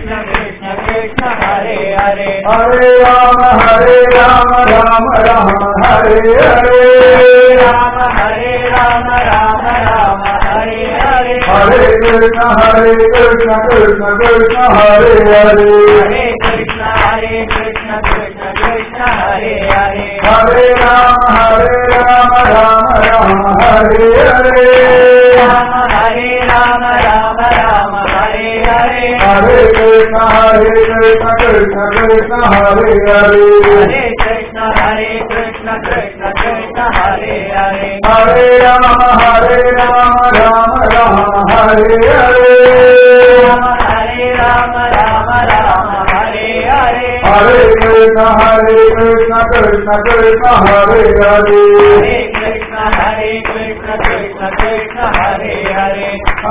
कृष्ण कृष्ण कृष्ण हरे हरे हरे राम हरे राम राम राम हरे हरे राम हरे राम राम राम हरे हरे हरे कृष्ण हरे कृष्ण कृष्ण कृष्ण हरे हरे हरे कृष्ण हरे कृष्ण कृष्ण कृष्ण हरे हरे हरे राम हरे राम राम राम हरे हरे राम हरे राम राम राम हरे हरे हरे कृष्ण हरे कृष्ण कृष्ण कृष्ण हरे हरे हरे कृष्ण हरे कृष्ण कृष्ण कृष्ण हरे हरे हरे राम हरे राम राम राम हरे हरे राम हरे राम राम राम हरे हरे हरे कृष्ण हरे कृष्ण कृष्ण कृष्ण हरे हरे हरे कृष्ण हरे कृष्ण कृष्ण कृष्ण हरे हरे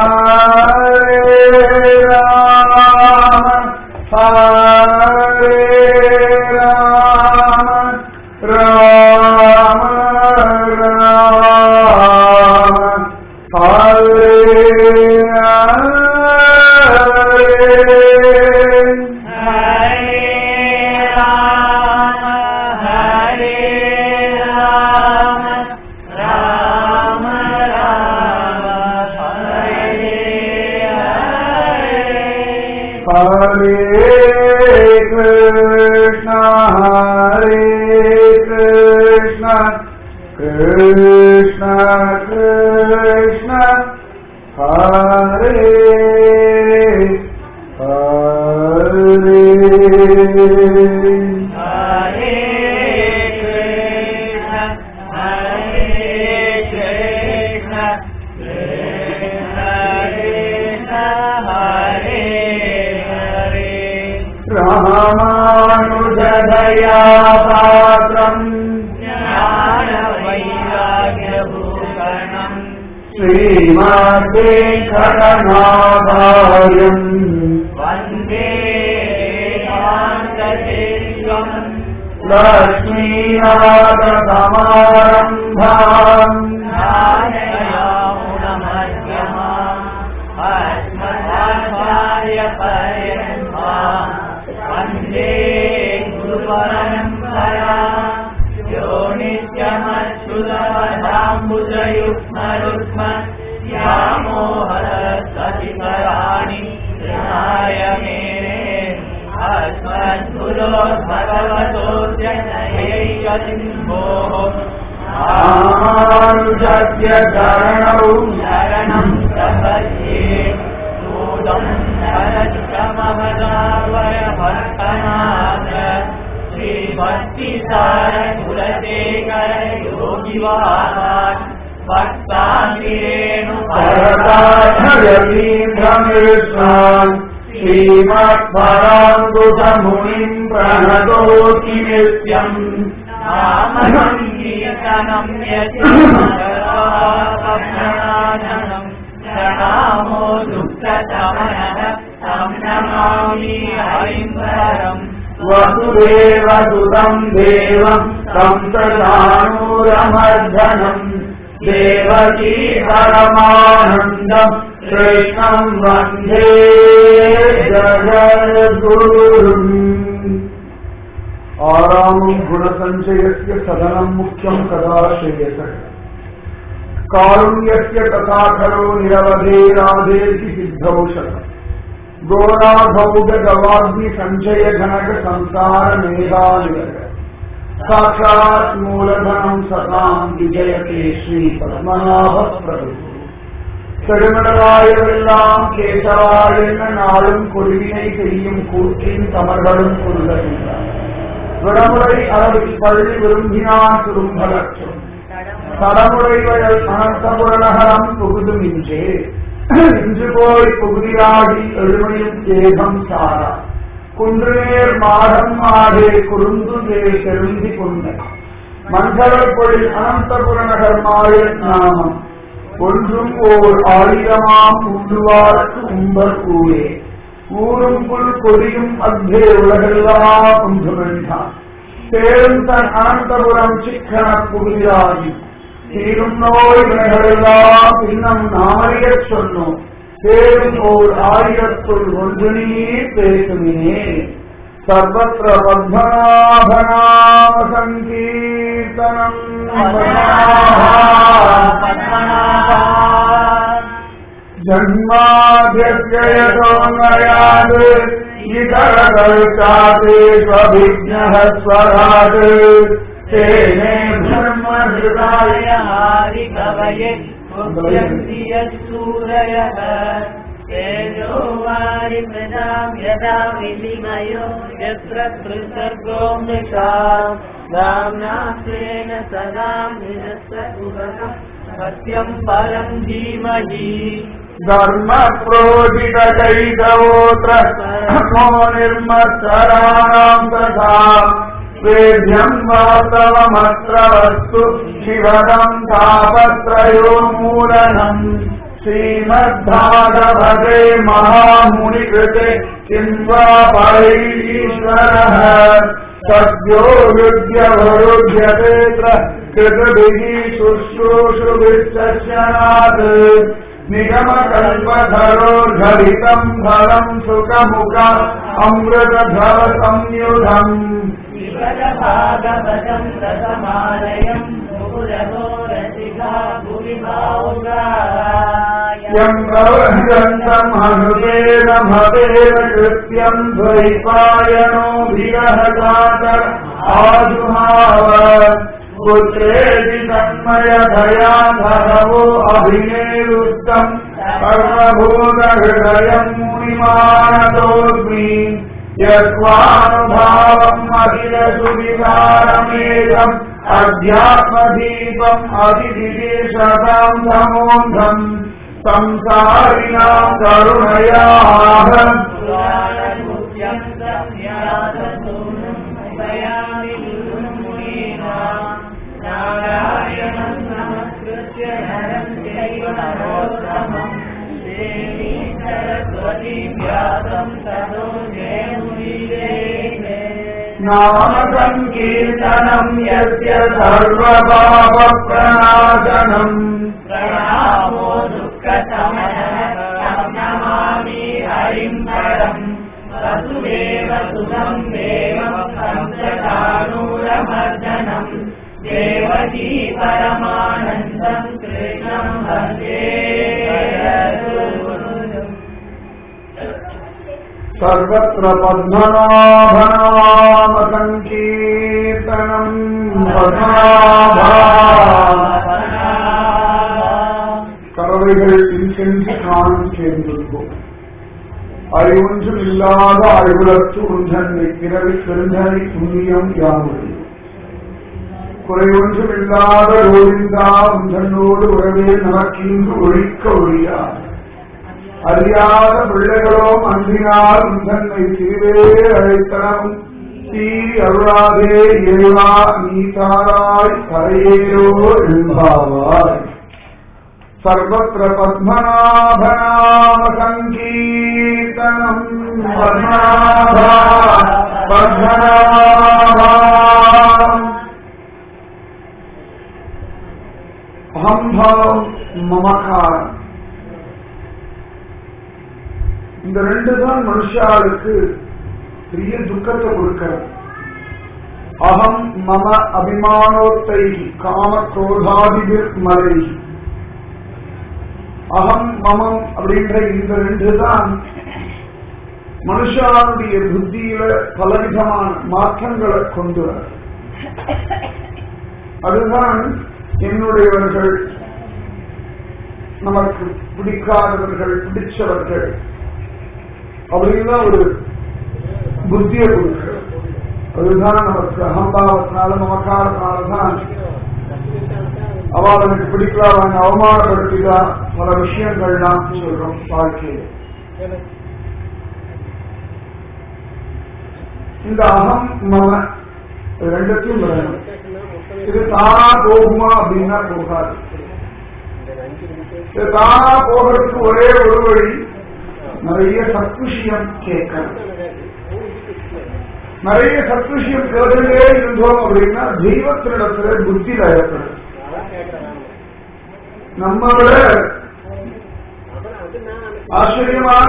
हरे राम हरे राम राम राम हरे हरे हरे राम हरे राम राम राम हरे हरे हरे कृष्ण हरे कृष्ण कृष्ण कृष्ण हरे हरे हरे कृष्ण हरे कृष्ण कृष्ण कृष्ण हरे हरे रामानुजदया पात्रम् ज्ञानवैराग्यभूषणम् श्रीमादेशरनाभायम् वन्दे शान्तदेश्वम् लक्ष्मीनाथसमारम्भाम् नारायणामुणमध्यमाम् अस्मदाचार्यपर्यन्ताम् वन्दे गुरुपरम्परा यो नित्यमच्युतपदाम्बुजयुग्मरुक्म व्यामोहरसतिकराणि कृणाय मेने अस्मद्गुरो भगवतोऽस्य नयैकसिंहोः रामानुजस्य चरणौ शरणं प्रपद्ये भूतं शरत्कमहदावय भक्तनाथ श्रीभक्तिसारकुलशेखर योगिवाहान् परदाधयतीन्द्रमिष्णान् श्रीमत्पराङ्कुशमुनिम् प्रणतोति नित्यम् नामसङ्कीर्तनं यतिप्रणादनं प्रणामो दुःखतमनः तं नमामि हरिन्दरम् वसुदेव सुतम् देवम् तं प्रधानूरमर्धनम् देवकी परमानन्दम् कृष्णम् वन्दे जगद्गुरुम् आरामम् गुणसञ्चयस्य सदनम् मुख्यम् कदा श्रेयसः कारुण्यस्य तथा खलो निरवधेराधेति सिद्धौषधम् गोराभौजगवाग्नि सञ्चय घनक संसार मेधानिलय साक्षात् मूलधनम् सताम् विजयते श्री பத்மநாப பிரபு செடுமடலாயவெல்லாம் கேசவாயென்ன நாளும் கொள்வினை செய்யும் கூற்றின் தமர்களும் கொள்ளுகின்றார் விடமுறை அளவில் பள்ளி விரும்பினான் திரும்பலற்றும் தடமுறைவயல் அனந்தபுரநகரம் புகுதும் இன்றே இன்று போய் புகுதியாகி எழுமையும் தேகம் சாரா குன்றுநேர் மாடம் மாடே குறுந்துதே செருந்தி கொண்ட மஞ்சளப்பொழில் அனந்தபுரநகர் மாயன் நாமம் ஒன்றும் ஓர் ஆயிரமாம் உண்டுவார்க்கு உம்பர் ஊரே ஊரும் புல் கொடியும் அத்தே உலகெல்லாம் ஒன்று வேண்டாம் சேரும் தன் அனந்தபுரம் சிக்கன புகுதியாகி தீரும் நோய் வினைகளெல்லாம் இன்னும் நாமறியச் சொன்னோம் தேரும் ஓர் ஆயிரத்துள் ஒன்று நீர் பேசுமினே சர்வத்திர பத்மநாபநாம சங்கீர்த்தனம் ஜன்மாத்யயோனயாத் இதரகல்காதேஷ்வபிஜ்ஞः ஸ்வராட் தேனே பிரம்மஹிருதாய கவயே முக்யந்தி யூரயः तेजो वारिमृदां यदा विनिमयो यत्र त्रिसर्गो मृषा राम्नाथेन सदा निरस्तुभगम् सत्यं परं धीमहि धर्म प्रोजित कैतवोत्र नो निर्मत्सराणाम् तथा वेद्यम् वास्तवमत्र वस्तु शिवदम् तापत्रयोन्मूलनम् श्रीमद्भागवते महामुनिकृते किं वा परैश्वरः सद्यो युध्यवरुध्यतेऽत्र कृतभिः शुश्रूषुभिश्चस्यनात् निगमकल्पधरोर्घलितम् फलम् सुखमुख अमृतधर संयुधम् शिवभागवतं रसमालयं मुकुरहो रसिका भुवि भावुराय यम् प्रवहन्तम् हनुतेन भवेन कृत्यम् द्वैपायनो विरहकातर आजुहाव पुत्रेति तन्मयधया धरवो अभिनेरुक्तम् सर्वभूतहृदयम् मुनिमानतोऽस्मि यस्वानुभावम् अखिलसुविधारमेदम् अध्यात्मदीपम् अतिदिशताम् समोऽन्धम् संसारिणाम् करुणयाहम् पुराणमुख्यं संज्ञातसूनं दयामि मुनीना नारायणं नमस्कृत्य नरं चैव नरोत्तमम् देवी सरस्वती व्यासं ततो जयमुदीरे नामसङ्कीर्तनम् यस्य सर्वपापप्रणाशनम् प्रणामो दुःखशमनः नमामि हरिं परम् वसुदेव सुतं देवं कंसचाणूरमर्दनम् देवकी परमानन्दं कृष्णं वन्दे जगद्गुरुम्। सर्वत्र पद्मनाभनाम सङ्कीर्तनम् पद्मनाभा கறவைகள் இன்சென்று காணும் சேர்ந்திருக்கும் அறிவொன்றும் இல்லாத அறிவுலத்து ஒன்றன்னை பிறவி பெருந்தனை புண்ணியம் யாமுடைய குறைவொன்றும் இல்லாத ரோவிந்தா உந்தன்னோடு உறவே நமக்கின்று ஒழிக்க ஒழியாது அறியாத பிள்ளைகளோம் அன்பினால் உந்தன்னை சிறுவே அழைத்தனம் தீ அருளாதே இறைவா நீ தாராய் கரையேரோ என்பாவாய் सर्वत्र पद्मनाभनाम सङ्कीर्तनम् पद्मनाभा पद्मनाभा அகம்பாவம் மமகாரம் இந்த ரெண்டு தான் மனுஷாளுக்கு பெரிய துக்கத்தை கொடுக்கிறது அகம் மம அபிமானோத்தை காம குரோதாதிபிர் மலை அகம் மமம் அப்படின்ற இந்த ரெண்டு தான் மனுஷாவுடைய புத்தியில பலவிதமான மாற்றங்களை கொண்டு வர அதுதான் என்னுடையவர்கள் நமக்கு பிடிக்காதவர்கள் பிடிச்சவர்கள் அப்படின்னு ஒரு புத்தியை கொடுக்கிறது அதுதான் நமக்கு அகம்பாவத்தினால மமக்காரத்தினாலதான் அவள் எனக்கு பிடிக்கல அவங்க அவமானப்படுத்திதா பல விஷயங்கள்லாம் சொல்றோம் வாழ்க்கையில் இந்த அகம் மம இது ரெண்டுத்தையும் விடணும் இது தானா போகுமா அப்படின்னா போகாது இது தானா போகிறதுக்கு ஒரே ஒரு வழி நிறைய சத்விஷயம் கேட்கணும் நிறைய சத்விஷயம் கேட்டுட்டே இருந்தோம் அப்படின்னா தெய்வத்தினிடத்துல புத்தி லயப்படும் நம்ம விட ஆச்சரியமான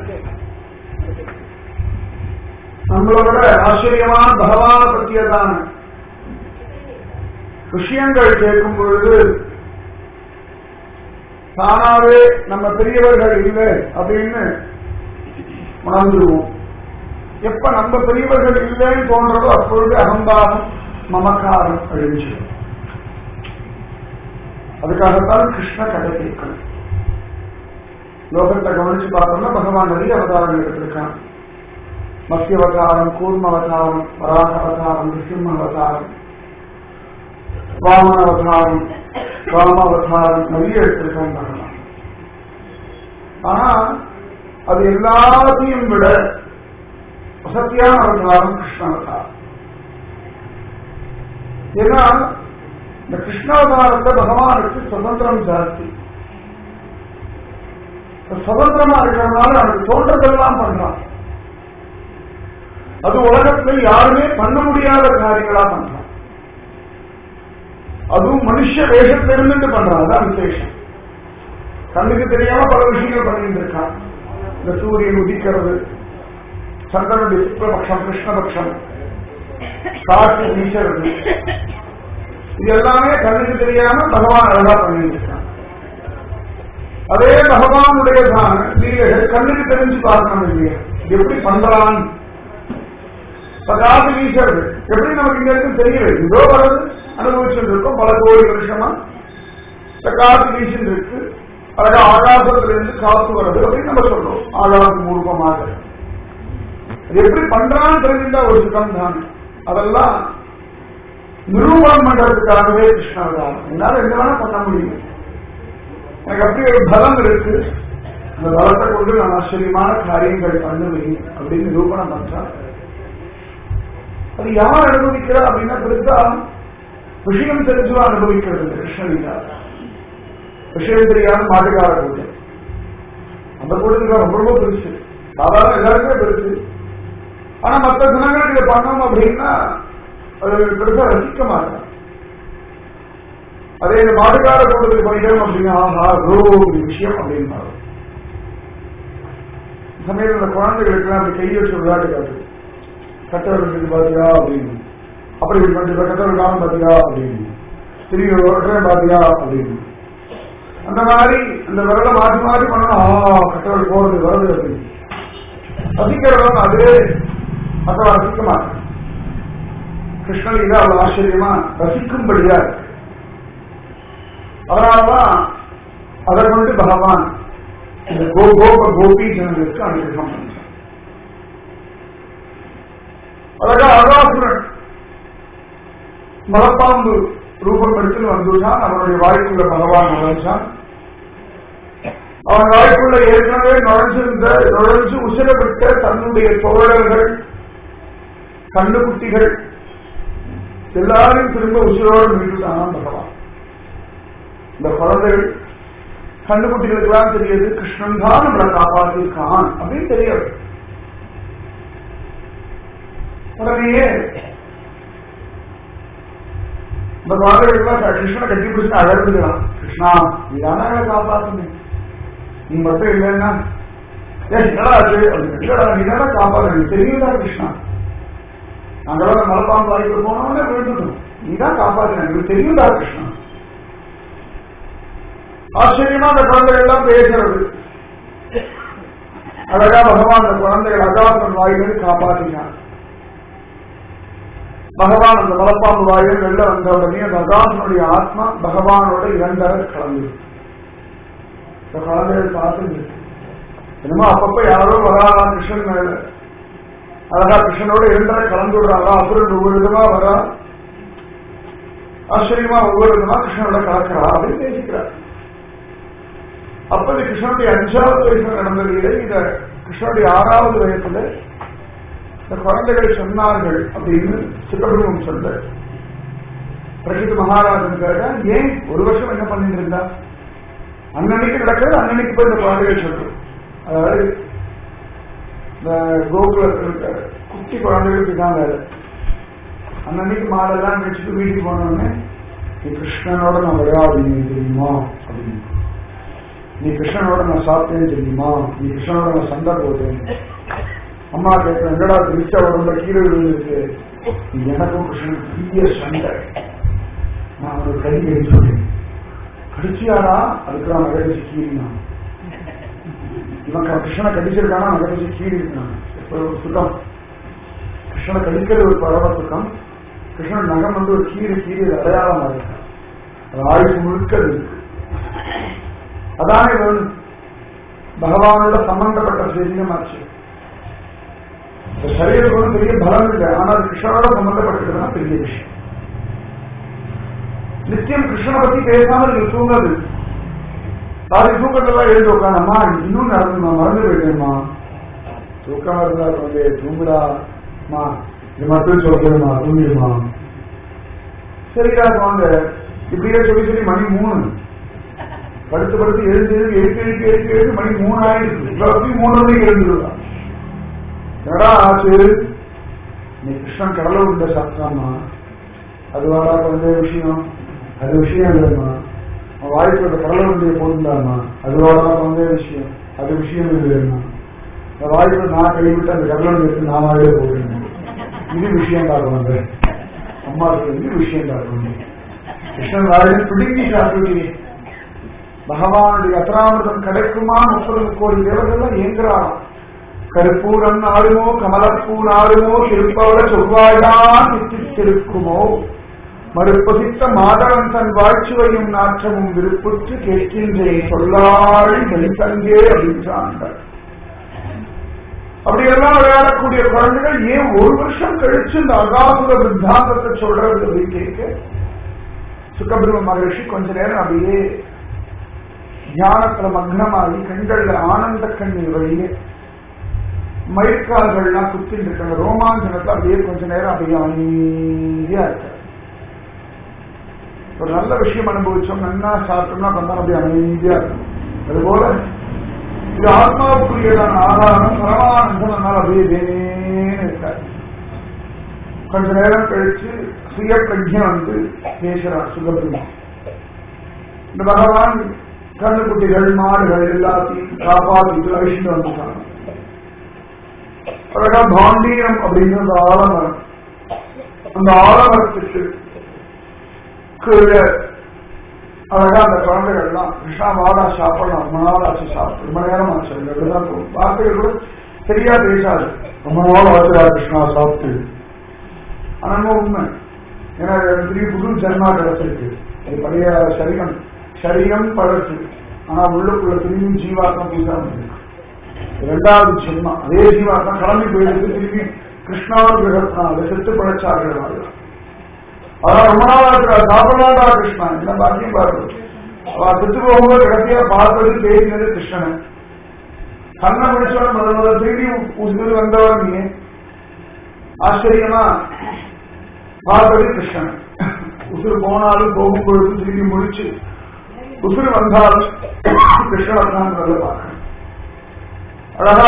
நம்மளோட ஆச்சரியமான பகவான பற்றியதான விஷயங்கள் கேட்கும் பொழுது தானாவே நம்ம பெரியவர்கள் இல்லை அப்படின்னு உணர்ந்துருவோம் எப்ப நம்ம பெரியவர்கள் இல்லைன்னு தோன்றதோ அப்பொழுது அகம்பாரம் மமக்காரம் அழிஞ்சிடும் அதுக்காகத்தான் கிருஷ்ண கதை கேட்கணும் லோகத்தை கவனிச்சு பார்த்தோம்னா பகவான் நிறைய அவதாரங்கள் எடுத்திருக்கான் மத்திய அவதாரம் கூர்ம அவதாரம் வராக அவதாரம் நிருசிம்ம அவதாரம் வாமன அவதாரம் ராம அவதாரம் நிறைய எடுத்திருக்கான் பகவான் ஆனா அது எல்லாத்தையும் விட வசத்தியான அவதாரம் கிருஷ்ண அவதாரம் ஏன்னா இந்த கிருஷ்ணாவதாரத்தை பகவானுக்கு சுதந்திரம் ஜாஸ்தி சுதந்திரமா இருக்கிறதுனால அவனுக்கு தோன்றதெல்லாம் பண்றான் அது உலகத்தில் யாருமே பண்ண முடியாத காரியங்களா பண்றான் அதுவும் மனுஷ வேஷத்திலிருந்து பண்றான் அதான் விசேஷம் கண்ணுக்கு தெரியாம பல விஷயங்கள் பண்ணிட்டு இருக்கான் இந்த சூரியன் உதிக்கிறது சந்திரனுடைய சுக்லபக்ஷம் கிருஷ்ணபக்ஷம் காற்று வீசுறது இது எல்லாமே கண்ணுக்கு தெரியாம பகவான் அழகா பண்ணிட்டு இருக்கான் அதே பகவானுடைய தான் லீலைகள் கண்ணுக்கு தெரிஞ்சு பார்க்கணும் இல்லையா எப்படி பண்றான் காசு வீசுறது எப்படி நமக்கு இங்க இருக்கு தெரியல இதோ வரது அனுபவிச்சுட்டு இருக்கோம் பல கோடி வருஷமா இந்த காசு வீசிட்டு இருக்கு அழகா ஆகாசத்துல இருந்து காத்து வருது அப்படின்னு நம்ம சொல்றோம் ஆகாச மூர்வமாக அது எப்படி பண்றான்னு தெரிஞ்சுட்டா ஒரு சுகம் தான் அதெல்லாம் நிரூபணம் பண்றதுக்காகவே கிருஷ்ணாவதாரம் என்னால என்ன வேணா பண்ண முடியும் எனக்கு அப்படி ஒரு பலம் இருக்கு அந்த பலத்தை கொண்டு நான் ஆச்சரியமான காரியங்கள் பண்ணுவேன் அப்படின்னு நிரூபணம் பண்றான் அது யார் அனுபவிக்கிறா அப்படின்னா பெருசா விஷயம் தெரிஞ்சுவா அனுபவிக்கிறது இல்லை கிருஷ்ணலீலா விஷயம் தெரியாத மாட்டுக்கார கூட்டம் அந்த கூட்டத்துக்கு ரொம்ப ரொம்ப பெருசு சாதாரண எல்லாருக்குமே பெருசு ஆனா மற்ற குணங்களுக்கு இதை பண்ணோம் அப்படின்னா அது பெருசா ரசிக்க மாட்டேன் அதே இந்த மாட்டுக்கார கூட்டத்துக்கு பண்ணிட்டோம் அப்படின்னா ஆஹா ரோ விஷயம் அப்படின்னு சமயத்தில் இந்த குழந்தைகளுக்கு அப்படி கை வச்சு விளையாட்டு காட்டு கட்டவர்களுக்கு பாத்தியா அப்படின்னு அப்படி இப்படி பண்ணிட்டு கட்டவர் காலம் பாத்தியா அப்படின்னு திரும்பி ஒரு பாத்தியா அப்படின்னு அந்த மாதிரி அந்த விரலை மாற்றி மாற்றி பண்ணணும் ஆ கட்டவர் போறது வருது அப்படின்னு ரசிக்கிறவன் அது மற்ற ரசிக்க மாட்டேன் கிருஷ்ணலீலா அவ்வளவு ஆச்சரியமா ரசிக்கும்படியா இருக்கு அதனாலதான் அதை கொண்டு பகவான் இந்த கோ கோப கோபி ஜனங்களுக்கு அனுகிரகம் பண்றான் அழகா அகாசுரன் மலப்பாம்பு ரூபம் எடுத்து வந்துட்டான் அவனுடைய வாய்க்குள்ள பகவான் நுழைஞ்சான் அவன் வாய்க்குள்ள ஏற்கனவே நுழைஞ்சிருந்த நுழைஞ்சு உசிரப்பட்ட தன்னுடைய தோழர்கள் கண்ணுக்குட்டிகள் எல்லாரையும் திரும்ப உசிரோடு மீட்டுட்டான் பகவான் இந்த குழந்தைகள் கண்ணுக்குட்டிகளுக்கெல்லாம் தெரியுது கிருஷ்ணன் தான் நம்மளை காப்பாற்றிருக்கான் அப்படின்னு தெரியாது உடனேயே இந்த குழந்தைகளுக்கெல்லாம் கிருஷ்ணனை கட்டி பிடிச்சு அழகுகிறான் கிருஷ்ணா நீதானே எங்களை காப்பாற்றுனேன் நீ மட்டும் இல்லைன்னா ஏன் என்னடா அது இல்லடா நீ தானே காப்பாற்ற நீ தெரியுதா கிருஷ்ணா நாங்களாம் மலப்பாம்பு வாய்ப்பு போனோம்னே விழுந்துட்டோம் நீ தான் காப்பாற்றின எனக்கு தெரியுதா கிருஷ்ணா ஆச்சரியமா அந்த குழந்தைகள் எல்லாம் பேசுறது அழகா பகவான் அந்த குழந்தைகள் அகாசன் வாயிலிருந்து காப்பாற்றினான் பகவான் அந்த மலப்பாம்பு வாயில் வெளில வந்த உடனே அந்த அகாசனுடைய ஆத்மா பகவானோட இரண்டரை கலந்து இந்த குழந்தைகள் பார்த்து என்னமோ அப்பப்ப யாரோ வராதா கிருஷ்ணன் மேல அழகா கிருஷ்ணனோட இரண்டரை கலந்து விடுறாங்களா அசுரன் ஒவ்வொரு விதமா வரா ஆச்சரியமா ஒவ்வொரு விதமா கிருஷ்ணனோட கலக்கிறா அப்படின்னு பேசிக்கிறார் அப்ப இது கிருஷ்ணனுடைய அஞ்சாவது வயசுல நடந்தது இல்லை இத கிருஷ்ணனுடைய ஆறாவது வயசுல இந்த குழந்தைகள் சொன்னார்கள் அப்படின்னு சுப்பிரமணியம் சொல்ற பிரகித் மகாராஜன் கேட்டா ஏன் ஒரு வருஷம் என்ன பண்ணிட்டு இருந்தா அன்னன்னைக்கு நடக்கிறது அன்னன்னைக்கு போய் இந்த குழந்தைகள் சொல்றோம் அதாவது இந்த கோகுலத்தில் இருக்க குட்டி குழந்தைகளுக்கு தான் வேலை அன்னன்னைக்கு மாடெல்லாம் வச்சுட்டு வீட்டுக்கு போனோடனே நீ கிருஷ்ணனோட நான் விளையாடுங்க தெரியுமா அப்படின்னு நீ கிருஷ்ணனோட நான் சாப்பிட்டேன்னு தெரியுமா நீ கிருஷ்ணனோட நான் சண்டை போட்டேன் அம்மா கேட்கிறேன் என்னடா திருச்சா உடம்புல கீழே விழுந்துருக்கு எனக்கும் கிருஷ்ணன் பெரிய சண்டை நான் ஒரு கை கடி சொல்றேன் கடிச்சியாரா அதுக்கு நான் நகரிச்சு கீழினான் இவன் க- கிருஷ்ணனை கடிச்சிருக்கானா நகரிச்சு கீழி இருக்கான் ஒரு சுகம் கிருஷ்ணனை கடிக்கிறது ஒரு பரவ சுகம் கிருஷ்ணன் நகம் வந்து ஒரு கீழி கீழி அடையாளமா இருக்கான் அது ஆயுள் முழுக்க அது இருக்கு அதானே இவன் பகவானோட சம்பந்தப்பட்ட சரீரமாச்சு இந்த சரீரத்துக்கு ஒன்றும் பெரிய பலம் இல்லை ஆனால் கிருஷ்ணனோட சம்பந்தப்பட்டதுன்னா பெரிய விஷயம் நித்தியம் கிருஷ்ணனை பத்தி பேசாமல் நீங்க தூங்காது பாதி தூக்கத்தெல்லாம் எழுந்து உட்காந்தம்மா இன்னும் நடந்து நான் மறந்து போயிட்டேம்மா தூக்கமா இருந்தா வந்து தூங்குடாமா இது மட்டும் சொல்றேம்மா தூங்கிடுமா சரிடா வாங்க இப்படியே சொல்லி சொல்லி மணி மூணு படுத்து படுத்து எழுந்து எழுந்து எழுத்து எழுத்து எழுத்து எழுத்து மணி மூணு ஆயிடுச்சு இவ்வளவு மூணு மணிக்கு எழுந்துருவான் என்னடா ஆச்சு நீ கிருஷ்ணன் கடலை உண்ட சாப்பிட்டாமா அது வாடா வந்து விஷயம் அது விஷயம் இல்லைம்மா அவன் வாய்ப்பு கடலை உண்டிய போட்டுட்டாமா அது வாடா வந்து விஷயம் அது விஷயம் இல்லைம்மா அந்த வாய்ப்பு நான் கைவிட்டு அந்த கடலை உண்டி எடுத்து நான் வாயிலே போட்டுருந்தேன் இது விஷயம் தான் வந்து அம்மா சொல்லுங்க, இது விஷயம் தான் வந்து கிருஷ்ணன் வாயிலில் பிடுங்கி சாப்பிட்டு பகவானுடைய அத்தராமிரதம் கிடைக்குமா முப்பது கோடி தேவர்கள் ஏங்குறாராம் கருப்பூரம் நாடுமோ கமலப்பூ நாடுமோ திருப்பவள செவ்வாய்தான் நித்தித்திருக்குமோ மறுப்பசித்த மாதவன் தன் வாழ்ச்சுவையும் நாற்றமும் விருப்புற்று கேட்கின்றேன் சொல்லாழி மெலிசங்கே அப்படின்றாங்க அப்படியெல்லாம் விளையாடக்கூடிய குழந்தைகள் ஏன் ஒரு வருஷம் கழிச்சு இந்த அகாசுர வித்தாந்தத்தை சொல்றது அப்படின்னு கேட்க சுக்கபிரம மகரிஷி கொஞ்ச நேரம் அப்படியே தியானத்துல மக்னமாகி கண்கள்ல ஆனந்த கண்ணீர் வழியே மயிர்கால்கள்லாம் குத்திட்டு இருக்காங்க ரோமாஞ்சனத்தை அப்படியே கொஞ்ச நேரம் அப்படியே அமைதியா இருக்காரு ஒரு நல்ல விஷயம் அனுபவிச்சோம் நன்னா சாப்பிட்டோம்னா கொஞ்சம் அப்படியே அமைதியா இருக்கும் அதுபோல இது ஆத்மாவுக்குரியதான ஆதாரம் பரமானந்தம் அதனால அப்படியே தேனேன்னு இருக்காரு கொஞ்ச நேரம் கழிச்சு சுய பிரஜை வந்து பேசுறார் சுகபிரமா இந்த பகவான் கண்ணுக்குட்டிகள் மாடுகள் எல்லாத்தையும் காப்பாற்றிட்டு அழிச்சுட்டு வந்துட்டாங்க அழகா பாண்டீயம் அப்படிங்கிற ஆலமரம் அந்த ஆலமரத்துக்கு கீழே அழகா அந்த குழந்தைகள்லாம் கிருஷ்ணா வாடா சாப்பிடலாம் ரொம்ப நாள் ஆச்சு சாப்பிட்டு ரொம்ப நேரம் ஆச்சு இந்த இப்படிதான் தோணும். வார்த்தைகள் கூட சரியா பேசாது ரொம்ப நாள் ஆச்சுடா கிருஷ்ணா சாப்பிட்டு ஆனா ரொம்ப உண்மை ஏன்னா எனக்கு திரும்பி புது ஜென்மா கிடைச்சிருக்கு அது பழைய சரீரம் சரீரம் பழசு ஆனா உள்ளுக்குள்ள திரும்பி ஜீவாத்மா புதுசா வந்திருக்கு இரண்டாவது ஜென்மா அதே ஜீவாத்மா கிளம்பி போயிருக்கு திரும்பி கிருஷ்ணாவுக்கு அதை செத்து பழச்சார்கள் வாழ்க்கை அதான் ரொம்ப நாளா இருக்கிறா சாப்பிடலாடா கிருஷ்ணா என்ன பாக்கியம் பாருங்க அவ செத்து போகும்போது கடைசியா பார்த்தது பேசினது கிருஷ்ணன் கண்ணை முடிச்சவன முதல் முதல் திரும்பி உசுறு வந்தவன் நீ ஆச்சரியமா பார்த்தது கிருஷ்ணன் உசுறு போனாலும் போகும்பொழுது திரும்பி முடிச்சு உசுறு வந்தாலும் கிருஷ்ணனை தான் பார்க்கணும் அழகா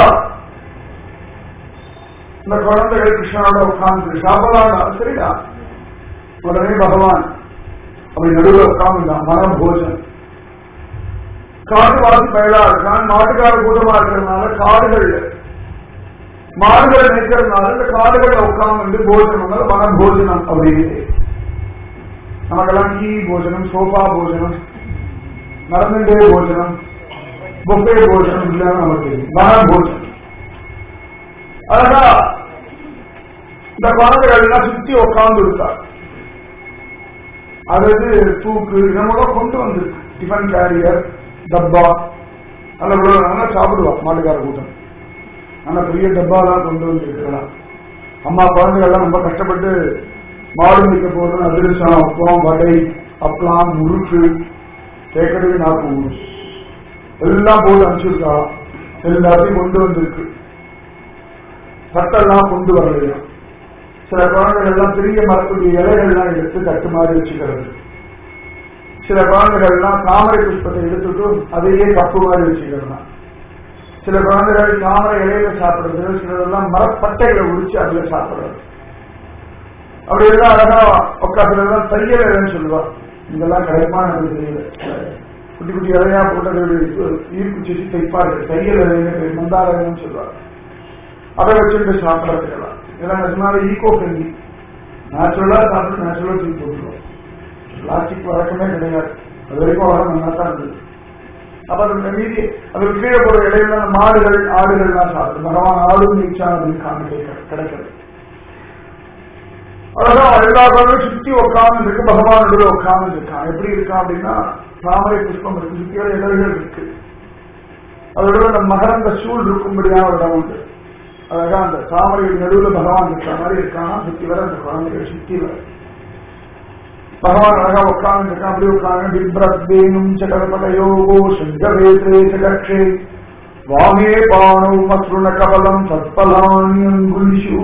இந்த குழந்தைகள் கிருஷ்ணனோட உட்கார்ந்து சாப்பிடலாடா சரிடா உடனே பகவான் அப்படி நடுவில் உட்கார்ந்துட்டான் மன போஜன் காடு வாசி பயலா இருக்கான் மாட்டுக்கார கூட்டமா இருக்கிறதுனால காடுகள் மாடுகளை நிற்கிறதுனால இந்த காடுகளை உட்கார்ந்து போஜனம் வந்து மன போஜனம் அப்படின்னு நமக்கெல்லாம் டீ போஜனம் சோஃபா போஜனம் நடந்துட்டே போஜனம் புஃபே போஜனம் இல்லைன்னு நமக்கு தெரியும் மன போஜனம் அழகா இந்த குழந்தைகள் எல்லாம் சுத்தி உட்கார்ந்து இருக்கார் அதாவது தூக்கு இதெல்லாம் கொண்டு வந்து டிஃபன் கேரியர் டப்பா நல்ல இவ்வளவு நல்லா சாப்பிடுவா மாட்டுக்கார கூட்டம் நல்ல பெரிய டப்பாலாம் கொண்டு வந்து இருக்கலாம் அம்மா குழந்தைகள்லாம் ரொம்ப கஷ்டப்பட்டு மாடு மிக்க போதும் அதிர்ஷ்டம் அப்பம் வடை அப்பளம் முறுக்கு கேட்கறதுக்கு நாக்கு ஊரும் எல்லாம் போட்டு அனுப்பிச்சிருக்காளாம் எல்லாத்தையும் கொண்டு வந்திருக்கு சட்டெல்லாம் கொண்டு வரலையா சில குழந்தைகள் எல்லாம் பெரிய மரத்துடைய இலைகள்லாம் எடுத்து தட்டு மாதிரி வச்சுக்கிறது சில குழந்தைகள் எல்லாம் தாமரை புஷ்பத்தை எடுத்துட்டு அதையே கப்பு மாதிரி வச்சுக்கிறது சில குழந்தைகள் தாமரை இலையில சாப்பிடுறது சிலதெல்லாம் மரப்பட்டைகளை உரிச்சு அதுல சாப்பிடுறது அப்படி எல்லாம் அழகா உட்காந்துலாம் தையல் இலைன்னு சொல்லுவா இதெல்லாம் கிடைக்குமா எனக்கு தெரியல குட்டி குட்டி இலையா போட்டது ஈர்ப்பு செடி தைப்பார்கள் தையல் இலைன்னு மந்தாரன்னு சொல்லுவாங்க அதை வச்சுட்டு சாப்பிடறதுக்கெல்லாம் இதெல்லாம் நிஜமாவே ஈகோ ஃப்ரெண்ட்லி நேச்சுரலா சாப்பிட்டு நேச்சுரலா தூக்கி போட்டுருவோம் பிளாஸ்டிக் வழக்கமே கிடையாது அது வரைக்கும் வர நல்லா தான் இருந்தது அப்ப அந்த மீதி அது கீழே போற இடையில அந்த மாடுகள் ஆடுகள்லாம் சாப்பிடும் பகவான் ஆடும் நீச்சா அப்படின்னு காமிக்க கிடைக்கிறது அதான் எல்லா காலம் சுத்தி உட்கார்ந்து இருக்கு பகவானுடைய உட்கார்ந்து இருக்கான் எப்படி இருக்கான் அப்படின்னா தாமரை புஷ்பம் இருக்கு சுத்தியோட இதழ்கள் இருக்கு அதோட அந்த மகரந்த சூழ் இருக்கும்படியான ஒரு இடம் உண்டு அழகா அந்த தாமரை நடுவுல பகவான் இருக்கிற மாதிரி இருக்கானா சுத்தி வர அந்த குழந்தைகள் சுத்தி வர பகவான் அழகா உட்கார்ந்து இருக்கான் அப்படி உட்கார்ந்து பிப்ரத்வேனும் சகரபடயோகோ சங்கவேத்ரே சகக்ஷே வாமே பாணோ மத்ருண கபலம் சத்பலானியங்குலிஷு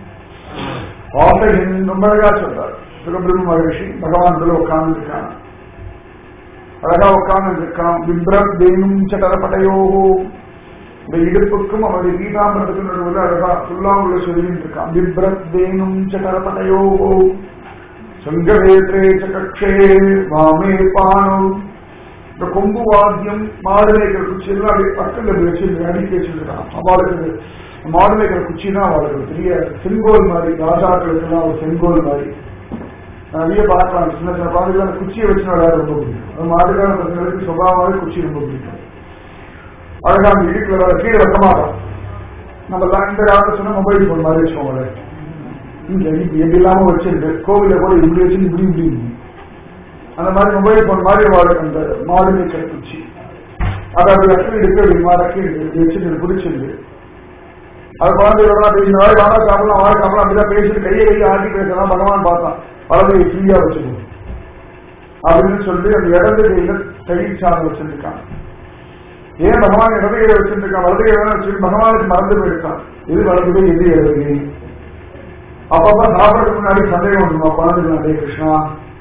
ஆசையின் ரொம்ப அழகா சொல்றார் சுகபிரம்ம மகரிஷி பகவான் உட்கார்ந்து இருக்கான் அழகா உட்கார்ந்து இருக்கான் பிப்ரத் தேனும் சகரபடயோகோ இந்த இடுப்புக்கும் அவருடைய பீதாம்பரத்துக்கும் நடுவில் அழகா சுல்லாங்குள்ள சொல்லிட்டு இருக்கான் பிப்ரத் தேனும் சகரபடயோகோ சங்கவேத்ரே கக்ஷே வாமே பானம் இந்த கொம்பு வாத்தியம் மாடு மேய்க்கிற குச்சி எல்லாம் அப்படியே பக்கத்தில் வச்சு அடிக்க வச்சிருக்கான் அவளுக்கு மாடு மேய்க்கிற குச்சி தான் அவளுக்கு பெரிய செங்கோல் மாதிரி ராஜாக்களுக்கு எல்லாம் ஒரு செங்கோல் மாதிரி நிறைய பார்க்கலாம் சின்ன சின்ன குழந்தைகள் அந்த குச்சியை வச்சு விளையாட ரொம்ப பிடிக்கும் அது மாடுகார பசங்களுக்கு சுபாவமாவே குச்சி ரொம்ப பிடிக்கும் அழகா அந்த இடுக்குல வேற கீழே வைக்க மாட்டோம் நம்ம எல்லாம் இந்த காலத்துல சொன்னா மொபைல் போன் மாதிரி வச்சுக்கோங்களேன் இங்க இப்படி எப்படி இல்லாம வச்சிருக்கு கோவில கூட இப்படி வச்சு இப்படி இப்படி அந்த மாதிரி மொபைல் போன் மாதிரி வாழ்க்கை அந்த மாடு மேய்க்கிற குச்சி அதை அப்படி வச்சு இருக்கு அப்படி மடக்கி வச்சுட்டு பிடிச்சிருக்கு அது குழந்தைகளோட அப்படி இந்த மாதிரி வாழ சாப்பிடலாம் வாழ சாப்பிடலாம் அப்படிதான் பேசிட்டு கையை கையை ஆட்டி பேசலாம் பகவான் பார்த்தான் வலதையை ஃப்ரீயா வச்சுக்கணும் அப்படின்னு சொல்லி அந்த இடது கையில தயிர் சாதம் வச்சிருக்கான் ஏன் பகவான் இடது கையில வச்சிருக்கான் வலது கையில வச்சிருக்கு பகவானுக்கு மறந்து போயிருக்கான் இது வலது கை எது இடது கை அப்பப்ப சாப்பிடறதுக்கு முன்னாடி சந்தேகம் வந்துருமா குழந்தைங்க அதே கிருஷ்ணா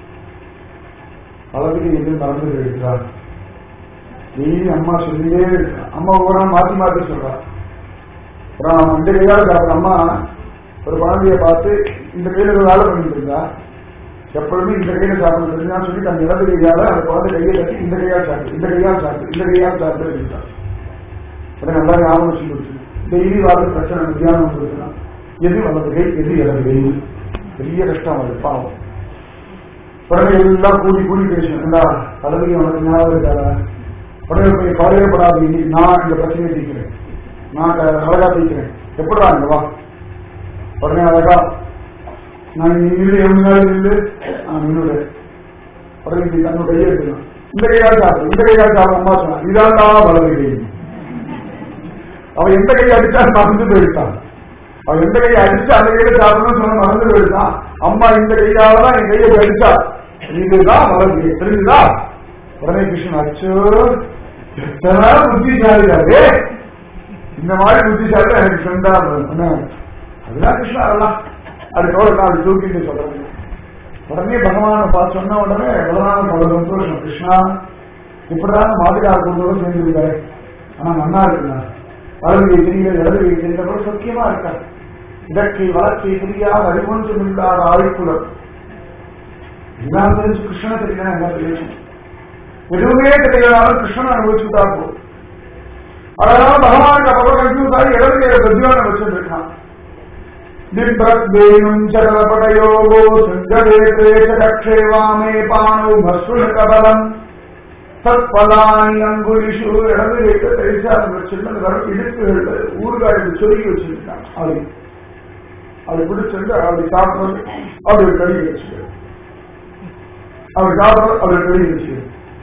வலதுக்கு எது மறந்து போயிருக்கிறார் டெய்லி அம்மா சொல்லியே இருக்கா அம்மா கூட மாத்தி மாத்தி சொல்றா அப்புறம் இந்த கையால சாப்பிட அம்மா ஒரு குழந்தைய பார்த்து இந்த கையில ஏதோ வேலை பண்ணிட்டு இருந்தா எப்பொழுதுமே இந்த கையில சாப்பிடுறது நான் சொல்லி தன் இடது கையால அந்த குழந்தை கையை தட்டி இந்த கையால் சாப்பிட்டு இந்த கையால் சாப்பிட்டு இந்த கையால் சாப்பிட்டு இருந்தா உடனே நல்லா ஞாபகம் சொல்லி டெய்லி வாழ்க்கை பிரச்சனை தியானம் வந்துருக்குன்னா எது வலது கை எது இடது கை பெரிய கஷ்டம் அது பாவம் உடனே எல்லாம் கூடி கூடி பேசணும்டா வலது கை உனக்கு ஞாபகம் இருக்காதா உடனே போய் கவலையப்படாது இன்னைக்கு நான் இந்த பிரச்சனையை தீக்கிறேன் நான் க- அழகா தீக்கிறேன் எப்படிடா இங்க வா உடனே அழகா நான் நீ நில்லு என் முன்னாடி நில்லு நான் நின்னுடு உடனே நீ தன்னோட கையை எடுத்துக்கலாம் இந்த கையால் சாப்பிடு இந்த கையால் சாப்பிட அம்மா சொன்னா இதாண்டா வலது கை அவன் எந்த கையை அடிச்சா மறந்து போயிட்டான் அவன் எந்த கையை அடிச்சு அந்த கையில சாப்பிடணும்னு சொன்ன மறந்து போயிட்டான் அம்மா இந்த கையால தான் என் கையை போய் அடிச்சா இதுதான் வலது கை தெரிஞ்சுதா உடனே கிருஷ்ணன் அச்சோ எத்தனை புத்திசாலியாரு இந்த மாதிரி புத்திசாலி எனக்கு ஃப்ரெண்டா இருந்தது அதுதான் கிருஷ்ணா அதெல்லாம் அதுக்கோட நான் அது தூக்கிட்டு சொல்றேன் உடனே பகவானை பார்த்து சொன்ன உடனே பகவான் அவ்வளவு சந்தோஷம் கிருஷ்ணா இப்படிதான் மாட்டுக்கார கொண்டு சேர்ந்துருக்காரு ஆனா நன்னா இருக்குண்ணா வலது தெரியல இடது கை தெரியல கூட சத்தியமா இருக்கா இதற்கை வளர்ச்சி தெரியாத அறிவொன்றும் இல்லாத ஆழ்குலம் எல்லாம் தெரிஞ்சு கிருஷ்ணனை தெரியல என்ன தெரியும் எதுவுமே தெரியாதாலும் கிருஷ்ணன் அனுபவிச்சுட்டா போதும் அதனால பகவானுக்கு அப்பப்போ கன்ஃபியூஸ் ஆகி இடது கையில பிரத்யோகம் வச்சுருக்கான் बिभ्रद्वेणुम् चकलपटयोगो सञ्जवेत्रे च कक्षे वामे पाणौ भस्रुणकबलम् தற்பலானி அங்குலிஷு இடது வைக்க தெரிசாரம் வச்சிருந்து அந்த வர இடுப்புகள்ல ஊறுகாய்க்கு சொருகி வச்சிருக்காங்க அது அதை பிடிச்சிருந்து அப்படி சாப்பிடுறது அப்படி கழுவி வச்சுக்க அப்படி சாப்பிடுறது அப்படி கழுவி வச்சுக்க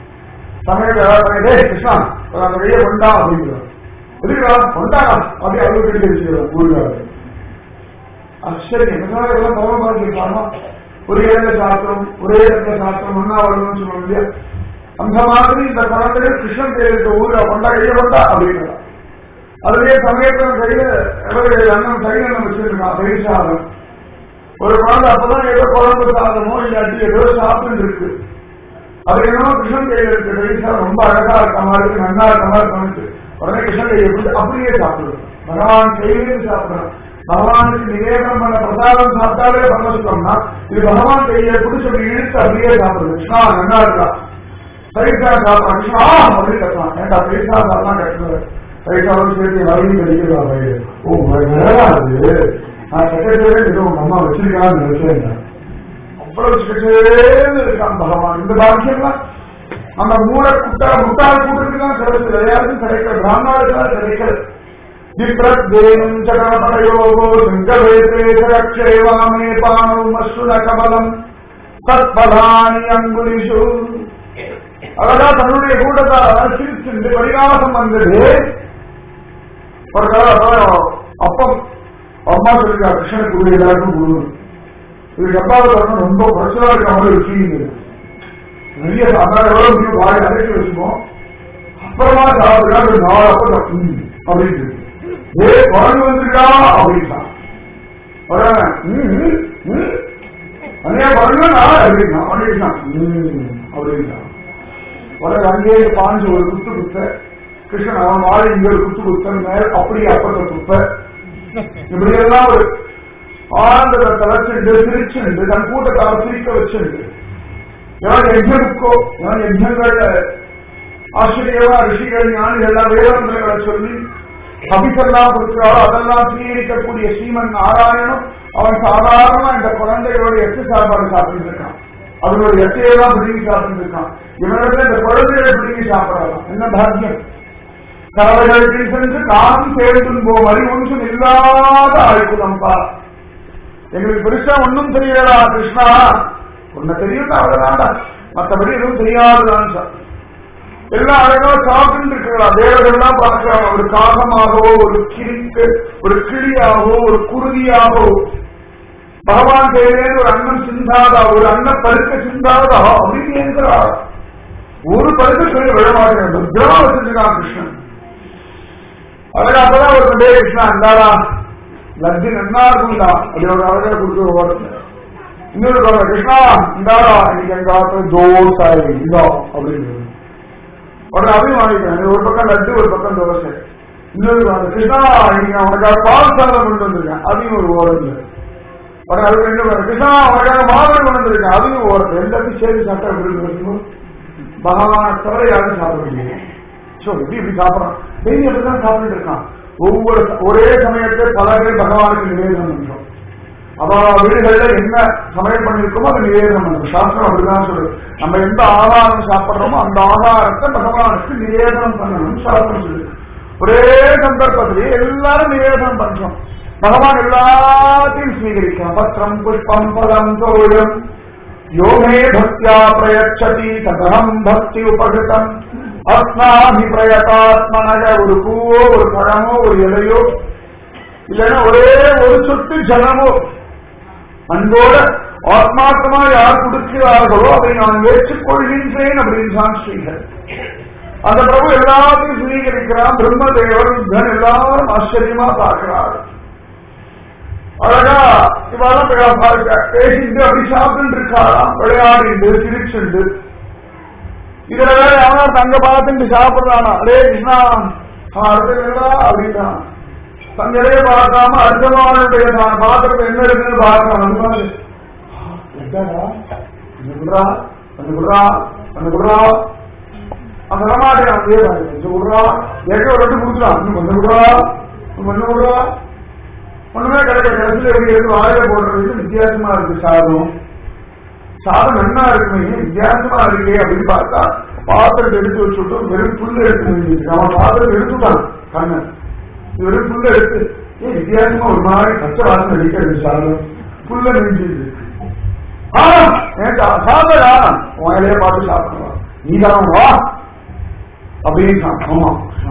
சமயத்தை கிருஷ்ணா அந்த கையை கொண்டா அப்படிங்கிறான் எதுக்குடா கொண்டாடா அப்படி அவங்க கழுவி வச்சுக்கிறோம் ஊறுகாய் ஆச்சரியம் என்னதான் இதெல்லாம் பகவான் இருப்பாங்க ஒரே இடத்துல சாஸ்திரம் ஒரே இடத்துல சாஸ்திரம் ஒன்னா வரணும்னு சொல்ல இல்லையா அந்த மாதிரி இந்த குழந்தைகள் கிருஷ்ணன் தேவைத்த ஊர்ல கொண்டா கைய கொண்டா அப்படின்னா அதுலயே சமயத்துல கையில எவ்வளவு அண்ணன் கையில வச்சிருக்கான் தயிர் சாதம் ஒரு குழந்தை அப்பதான் ஏதோ குழம்பு சாதமோ இல்லாட்டி ஏதோ சாப்பிட்டு இருக்கு அது என்னமோ கிருஷ்ணன் கையில இருக்கு தயிர் சாதம் ரொம்ப அழகா இருக்க மாதிரி இருக்கு நல்லா இருக்க மாதிரி தோணுச்சு உடனே கிருஷ்ணன் கையை கொடுத்து அப்படியே சாப்பிடுறோம் பகவான் கையிலேயே சாப்பிடுறோம் பகவானுக்கு நிவேதனம் பண்ண பிரசாதம் சாப்பிட்டாலே பரமசுத்தம்னா இது பகவான் கையை பிடிச்சி அப்படி இழுத்து அப்படியே சாப்பிடுறது கிருஷ்ணா நல்லா இருக்கா தயிர் சாதம் சாப்பிடலாம் கிருஷ்ணா அப்படின்னு கட்டலாம் ஏன்டா தயிர் சாதம் சாப்பிடலாம் கட்டுறது தயிர் சாதம் சேர்த்து வரையும் கிடைக்கிறதா பயிர் ஓ வேற அது நான் செக்ரட்டரியே ஏதோ உங்க அம்மா வச்சிருக்கான்னு நினைச்சேன் அவ்வளவு சிக்கச்சேன்னு இருக்கான் பகவான் இந்த பாக்கியம்லாம் அந்த மூளை குட்டா முட்டாள் கூட்டத்துக்கு தான் கிடைச்சது வேற யாருக்கும் கிடைக்கல பிராமணாளுக்கு தான் கிடைக்கிறது விப்ரத்வேனம் சகரபடயோகோ சிங்கவேதேசரக்ஷேவாமே பானு மஸ்ருல கமலம் தத்பலானி அங்குலிஷு அழகா தன்னுடைய கூட்டத்தால் சிரிச்சு பரிகாசம் வந்தது ஒரு காலம் அப்பம் அம்மா சொல்லிருக்கா கிருஷ்ணனுக்கு குரு எல்லாருக்கும் குரு இதுக்கு அப்பாவை தரணும் ரொம்ப குறைச்சலா இருக்க மாதிரி ஒரு ஃபீலிங் இருக்கு நிறைய சாதாரண எவ்வளவு முடியும் வாய் அடைச்சி வச்சுப்போம் அப்புறமா சாப்பிடுறா ஒரு நாலு அப்பம் ம் அப்படின்னு இருக்கு. ஏ குழந்தை வந்திருக்கா அப்படின்னா வரேன் ம் ம், ம் அண்ணா குழந்தை நான் அப்படின்னா அப்படின்னா ம் அப்படின்னா வர அங்கேயே பாஞ்சு ஒரு குத்து குத்த கிருஷ்ணன் அவன் வாழை இங்க ஒரு குத்து குத்தன் மேல அப்படியே அப்பத்தை குத்த இப்படி எல்லாம் ஒரு ஆனந்தத்தை தலைச்சுண்டு சிரிச்சுண்டு தன் கூட்டத்தால் சிரிக்க வச்சுண்டு எவன் யஜ்யமுக்கோ எவன் யஜ்யங்கள்ல ஆசிரியவா ரிஷிகள் ஞானிகள் எல்லாம் வேதாந்தங்களை சொல்லி அபிசெல்லாம் கொடுக்கிறாரோ அதெல்லாம் சீரிக்கக்கூடிய ஸ்ரீமன் நாராயணனும் அவன் சாதாரணமா இந்த குழந்தைகளோட எட்டு சாப்பாடு சாப்பிட்டு இருக்கான் அவனோட எட்டையெல்லாம் பிடிங்கி சாப்பிட்டு இருக்கான் இவனிடத்துல இந்த குழந்தைகளை பிடிங்கி சாப்பிடலாம் என்ன பாக்கியம் கலவைகளுக்கு சென்று நானும் சேர்ந்து போம் அறிவொன்றும் இல்லாத ஆய்க்குதம்பா எங்களுக்கு பெருசா ஒன்றும் தெரியலடா கிருஷ்ணா உன்னை தெரியும் அவ்வளவுதான்டா மற்றபடி எதுவும் தெரியாதுதான் சார் எல்லாம் அழகா சாப்பிட்டு இருக்கிறான் தேவர்கள்லாம் பார்க்கலாம் ஒரு காகமாகவோ ஒரு கிளிக்கு ஒரு கிளியாகவோ ஒரு குருதியாகவோ பகவான் தேவையான ஒரு அன்னம் சிந்தாதா ஒரு அன்ன பருக்க சிந்தாதா அப்படின்னு இருக்கிறார் ஒரு பருக்க சொல்லி விழமாட்டேன் பத்திரமா வச்சிருக்கான் கிருஷ்ணன் அழகா அப்பதான் ஒரு டே கிருஷ்ணா இருந்தாரா லத்தி நன்னா இருக்கும்டா அப்படி ஒரு அழகா கொடுத்து ஓடுறது இன்னொரு சொல்ற கிருஷ்ணா இந்தாடா இன்னைக்கு எங்க ஆத்துல தோசை இதோ அப்படின்னு உடனே அதையும் வாங்கிக்கிறேன் ஒரு பக்கம் லட்டு ஒரு பக்கம் தோசை இன்னொரு சொல்ற கிருஷ்ணா இன்னைக்கு உனக்காக பால் சாதம் கொண்டு வந்திருக்கேன் அதையும் ஒரு ஓடுது உடனே அது ரெண்டு பேரும் கிருஷ்ணா உனக்காக மாதம் கொண்டு வந்திருக்கேன் அதையும் ஓடுது எல்லாத்தையும் சேர்த்து சாப்பிட்டா எப்படி இருக்கும் பகவான தவிர யாரும் சாப்பிட முடியும் சோ எப்படி இப்படி சாப்பிடறான் டெய்லி அப்படிதான் சாப்பிட்டு இருக்கான் ஒவ்வொரு ஒரே சமயத்தில் பல பேர் பகவானுக்கு நிவேதனம் பண்றோம் அவ வீடுகள்ல என்ன சமையல் பண்ணிருக்கோமோ அதை நிவேதனம் பண்ணும் சாஸ்திரம் அப்படிதான் சொல்லு நம்ம எந்த ஆகாரம் சாப்பிடுறோமோ அந்த ஆகாரத்தை பகவானுக்கு நிவேதனம் பண்ணணும் சாஸ்திரம் சொல்லு ஒரே சந்தர்ப்பத்திலேயே எல்லாரும் நிவேதனம் பண்றோம் பகவான் எல்லாத்தையும் ஸ்வீகரிக்கிறான் பத்திரம் புஷ்பம் பலம் தோழம் யோமே பக்தியா பிரயச்சதி ததகம் பக்தி உபகிருதம் அஸ்னாமி பிரயதாத்மனக ஒரு பூவோ ஒரு பழமோ ஒரு இலையோ இல்லைன்னா ஒரே ஒரு சொட்டு ஜலமோ அன்போட ஆத்மார்த்தமா யார் கொடுக்கிறார்களோ அதை நான் ஏற்றுக்கொள்கின்றேன் அப்படின்னு ஸ்ரீகர் அந்த பிரபு எல்லாத்தையும் ஸ்வீகரிக்கிறான் பிரம்மதேவர் யுத்தன் எல்லாரும் ஆச்சரியமா பார்க்கிறார் அழகா இவெல்லாம் பேசிட்டு அப்படி சாப்பிட்டு இருக்காராம் விளையாடிண்டு சிரிச்சுண்டு இதுல வேற அவனா தங்க பார்த்துட்டு சாப்பிடுறானா அடே கிருஷ்ணா அவன் அடுத்தா அப்படின்னா தங்களையே பார்க்காம அடுத்தவனுடைய நான் பாத்திரத்தை என்ன இருக்குன்னு பார்க்கலாம் அந்த மாதிரி என்னடா கொஞ்சம் குடுறா கொஞ்சம் குடுறா கொஞ்சம் குடுறா அந்த வரமாட்டேன் அப்படியே கொஞ்சம் குடுறா ஏற்கனவே ஒரு ரெண்டு கொடுக்கலாம் இன்னும் கொஞ்சம் குடுறா இன்னும் கொஞ்சம் குடுறா ஒண்ணுமே கிடைக்க கடைசியில் எப்படி இருக்கு வாயில போடுறது வித்தியாசமா இருக்கு சாதம் சாதம் என்ன இருக்குமே வித்தியாசமா இருக்கே அப்படின்னு பார்த்தா பாத்திரத்தை எடுத்து வச்சுட்டு வெறும் புல்லு எடுத்து வச்சிருக்கு அவன் பாத்திரத்தை எடுத்துட்டான் கண்ணன் வெறும் புல்ல எடுத்து ஏன் வித்தியாசமா ஒரு மாதிரி பச்சை வாசனை அடிக்கிறது சாதம் புல்ல நெஞ்சிது சாதடா உங்களையே பார்த்து சாப்பிடலாம் நீ தான் வா அப்படின்னு ஆமா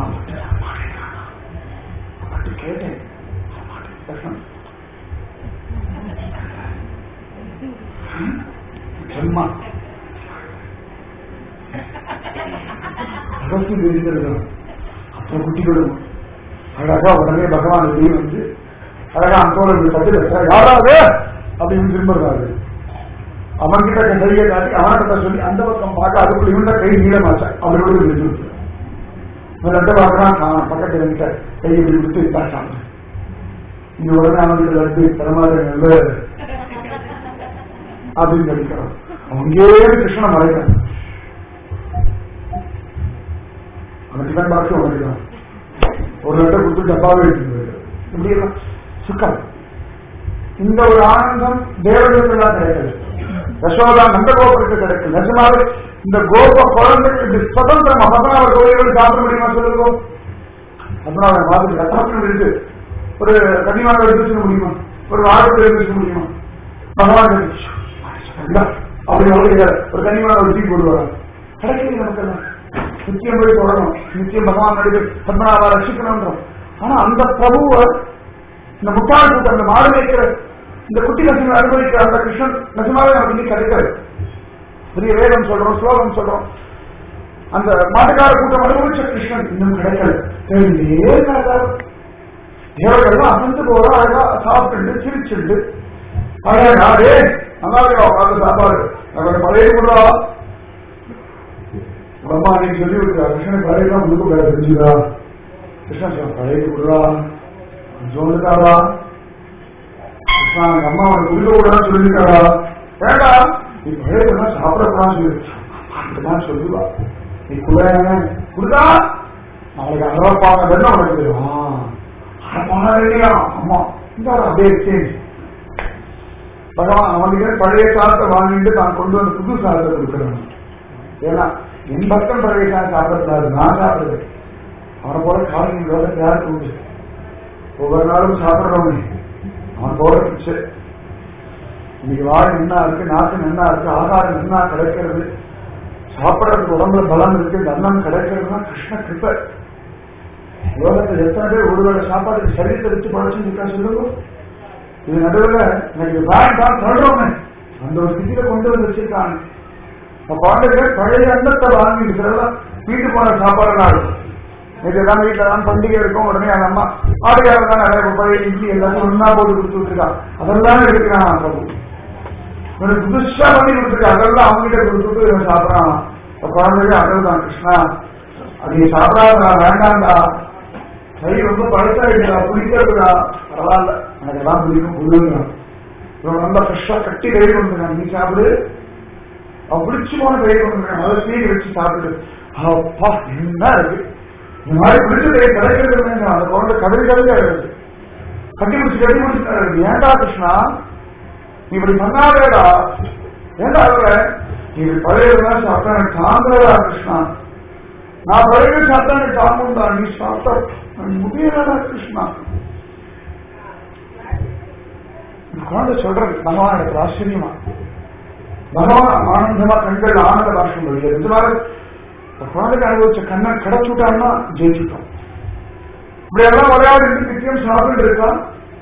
கேட்டேன் ஜன்மா அகஸ்து தெரிஞ்சிருக்கிறது அப்புறம் குட்டிகளும் அழகா உடனே பகவான் வெளியே வந்து அழகா அந்தோடு பத்து வைக்கிறார் யாராவது அப்படின்னு திரும்புறாரு அவன்கிட்ட கையை காட்டி அவன்கிட்ட சொல்லி அந்த பக்கம் பார்க்க அதுக்குள்ள இவன்ட கை நீளமாச்சா அவரோட விழுந்து அவன் ரெண்டு பார்க்கறான் காணான் பக்கத்துல இருந்துட்ட கையை இப்படி விட்டு விட்டாச்சான் இந்த உடனே அவன்கிட்ட லட்டு தரமாறு நல்ல அப்படின்னு கடிக்கிறான் அங்கே கிருஷ்ணன் மறைக்கிறான் அந்த டிஃபன் பாக்ஸ் உனக்கு தான் ஒரு லட்டம் கொடுத்து டப்பாவே எடுத்துட்டு போயிரு. இப்படி எல்லாம் சுக்கம் இந்த ஒரு ஆனந்தம் தேவர்களுக்கெல்லாம் கிடைக்கல யசோதா நந்த கோபுரத்துக்கு கிடைக்கல நிஜமாவே இந்த கோப குழந்தைகள் இப்படி சுதந்திரம் பத்மநாபர் கோயில்கள் சாப்பிட முடியுமா சொல்லுங்க பத்மநாபர் மாதிரி ரத்தாசனம் இருக்கு ஒரு கனிவாக எடுத்து வச்சுக்க முடியுமா ஒரு வாரத்தில் எடுத்து வச்சுக்க முடியுமா பகவான் இருக்கு. இந்தா, அப்படி அவருடைய ஒரு கனிவாக ஒரு டீ போடுவாங்க கிடைக்கல நமக்கெல்லாம் நிச்சயம் போய் தொடரும் நிச்சயம் பகவான் நடிகை பத்மநாபா ரசிக்கணும்ன்றோம் ஆனா அந்த பிரபுவை இந்த முட்டாள் கூட்டம் அந்த மாடு மேய்க்கிற இந்த குட்டி நசிங்க அனுபவிக்கிற அந்த கிருஷ்ணன் நிஜமாவே நமக்கு இன்னைக்கு கிடைக்காது பெரிய வேதம் சொல்றோம் ஸ்லோகம் சொல்றோம் அந்த மாட்டுக்கார கூட்டம் அனுபவிச்ச கிருஷ்ணன் இன்னும் கிடைக்கல தேடியே இருக்காரு. தேவர்கள்லாம் அசந்து போறோம் அழகா சாப்பிட்டு சிரிச்சுண்டு பழைய நாடே நல்லா இருக்கா உட்காந்து சாப்பாடு அவரை பழைய கூட அம்மா நீ சொல்லி விட்டு கிருஷ்ணன் பழைய தான் முழுக்க பேர தெரிஞ்சுதா கிருஷ்ணன் சொல்ல பழைய கொடுறா சொல்லுக்காரா கிருஷ்ணா எங்க அம்மா அவனை குடிக்க கூடாதுன்னு சொல்லிருக்காரா வேண்டாம் நீ பழைய சாப்பிடக்கூடாதுன்னு சொல்லி அப்படிதான் சொல்லுவா நீ குள்ள குடுதா நாளைக்கு அறப்பாங்க என்ன உனக்கு தெரியும் அறப்பாங்க இல்லையா அம்மா இந்த அப்படியே சேஞ்ச் பகவான் அவனுக்கு பழைய சாதத்தை வாங்கிட்டு தான் கொண்டு வந்து புது சாதத்தை கொடுக்குறான் ஏன்னா என் பக்கம் பழைய சாதம் சாப்பிடக்கூடாது நான் சாப்பிடுவேன் அவனை போல காலையில் லோகத்தை யாருக்கு உண்டு ஒவ்வொரு நாளும் சாப்பிடுறவனே அவன் போற பிச்சை இன்னைக்கு வாய் நின்னா இருக்கு நாக்கு நின்னா இருக்கு ஆகாரம் நின்னா கிடைக்கிறது சாப்பிடறதுக்கு உடம்புல பலம் இருக்கு தன்னம் கிடைக்கிறதுனா கிருஷ்ண கிருப்பை லோகத்தில் எத்தனை பேர் ஒருவேளை சாப்பாட்டுக்கு சரீரத்தை வச்சு பழச்சுன்னு இருக்கா சொல்லுங்க இது நடுவில் எனக்கு வேண்டாம் சொல்றோமே அந்த ஒரு ஸ்திதியில கொண்டு வந்து வச்சிருக்காங்க அப்ப குழந்தைகள் பழைய அன்னத்தை வாங்கி இருக்கிறதெல்லாம் வீட்டு போன சாப்பாடுலாம் இருக்கும் நேற்று எல்லாம் வீட்டுல தான் பண்டிகை இருக்கும் உடனே அந்த அம்மா ஆடுகாரம் தான் நிறைய பழைய இட்லி எல்லாத்தையும் ஒன்னா போட்டு கொடுத்து விட்டுருக்கான் அதெல்லாம் எடுக்கிறான் அந்த இவனுக்கு புதுசா பண்ணி கொடுத்துருக்கு அதெல்லாம் அவங்ககிட்ட கொடுத்துட்டு இவன் சாப்பிடறான் அப்ப குழந்தைங்க அதான் கிருஷ்ணா அது நீ சாப்பிடாதா வேண்டாம்டா கை ரொம்ப பழசாயிடுடா பிடிக்கிறதுடா பரவாயில்ல எனக்கு எல்லாம் பிடிக்கும் புதுங்க இவன் ரொம்ப ஃப்ரெஷ்ஷா கட்டி கை கொண்டுருக்கான் நீ சாப்பிடு அவன் பிடிச்சு போன கை கொண்டுருக்கான் அதை ஸ்வீட் வச்சு சாப்பிடு அப்பா என்ன இருக்கு இந்த மாதிரி பிடிச்ச கை கிடைக்கிறது இல்லைங்க. அந்த குழந்தை கதறி கதறி இருக்கு கட்டி பிடிச்சு கட்டி பிடிச்சு ஏன்டா கிருஷ்ணா நீ இப்படி பண்ணாதேடா ஏன்டா அவர நீ இப்படி பழையதெல்லாம் சாப்பிட்டா எனக்கு தாங்கலடா கிருஷ்ணா நான் பழைய சாப்பிட்டா எனக்கு தாங்கும்டா நீ சாப்பிட்டா எனக்கு முடியலடா கிருஷ்ணா இந்த குழந்தை சொல்றது பகவான் எனக்கு ஆச்சரியமா பகவான் ஆனந்தமா கண்கள் ஆனந்த பாஷம் வழியா இதனால இந்த குழந்தைக்கு அனுபவிச்ச கண்ணன் கிடைச்சுட்டான்னா ஜெயிச்சுட்டோம் இப்படி எல்லாம் விளையாடி நித்தியம் சாப்பிட்டு இருக்கான்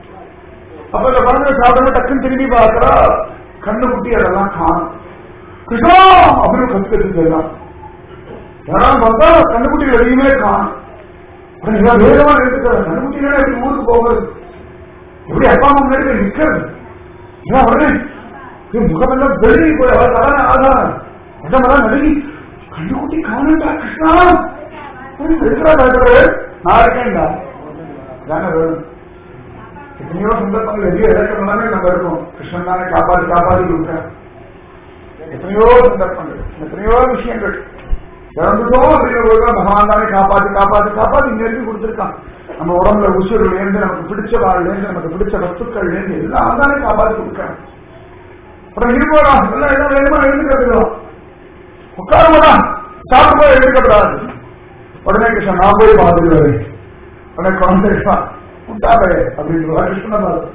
அப்ப இந்த குழந்தை சாப்பிட டக்குன்னு திரும்பி பார்க்கறா கண்ணு குட்டி அதெல்லாம் காணும் கிருஷ்ணா அப்படின்னு கத்து கத்துக்கு எல்லாம் யாராவது பார்த்தா கண்ணுக்குட்டி எதையுமே காணும் உடனே இவன் வேகமா எடுத்துக்கிறார் கண்ணுக்குட்டியோட எப்படி ஊருக்கு போகிறது எப்படி அப்பா அம்மா முன்னாடி போய் நிக்கிறது இவன் உடனே இவன் முகமெல்லாம் வெளியே போய் அவர் தலை ஆதாரம் உடம்பெல்லாம் நடுங்கி கண்ணுக்குட்டி காணுண்டா கிருஷ்ணா அப்படின்னு இருக்கிறா டாக்டர் நான் இருக்கேன்டா தானே வேணும் எத்தனையோ சந்தர்ப்பங்கள் எதையோ இழக்கிறதானே நம்ம இருக்கோம் கிருஷ்ணன் தானே காப்பாற்றி காப்பாற்றி கொடுக்குறேன் எத்தனையோ சந்தர்ப்பங்கள் எத்தனையோ விஷயங்கள் இறந்துட்டோம் அப்படிங்கிற பகவான் தானே காப்பாற்றி காப்பாற்றி காப்பாற்றி இங்க இருந்து கொடுத்துருக்கான் நம்ம உடம்புல உசுறுல இருந்து நமக்கு பிடிச்ச வாழ்ல இருந்து நமக்கு பிடிச்ச வஸ்துக்கள் இருந்து எல்லாம் தானே காப்பாற்றி கொடுக்குறான் அப்புறம் இருப்போடா எல்லாம் எல்லாம் வேணுமா எழுந்துக்கிறதுலாம் உட்காரமாடா சாப்பிட்டு போய் எழுந்துக்கப்படாது உடனே கிருஷ்ணன் நான் போய் பார்த்துட்டு வரேன் உடனே குழந்தை முட்டாபே அப்படின்றதா கிருஷ்ணனை பார்த்து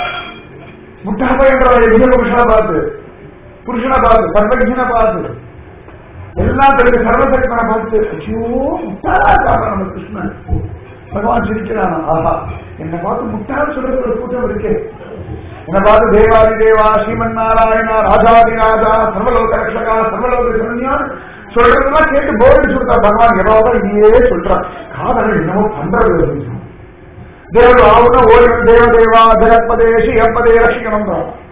முட்டாபை என்றவரை மிக புருஷனை பார்த்து புருஷனை பார்த்து சர்வஜனை பார்த்து எல்லாம் தெரிஞ்ச சர்வசக்தனை பார்த்து ஐயோ முட்டாளா இருக்காங்க நம்ம கிருஷ்ணன் பகவான் சிரிக்கிறான் ஆஹா என்னை பார்த்து முட்டாள் சொல்றது ஒரு கூட்டம் இருக்கு என்னை பார்த்து தேவாதி தேவா ஸ்ரீமன் நாராயணா ராஜாதி ராஜா சர்வலோக ரட்சகா சர்வலோக சரண்யான் சொல்றதெல்லாம் கேட்டு போர் அடிச்சு கொடுத்தா பகவான் எவ்வளவு இதையே சொல்றான் காதல் என்னமோ பண்றது அப்படின்னு தேவ ஆவுன ஓடிவன் தேவ தேவா ஜெகத்பதே ஸ்ரீஹப்பதே ரட்சிக்கணும்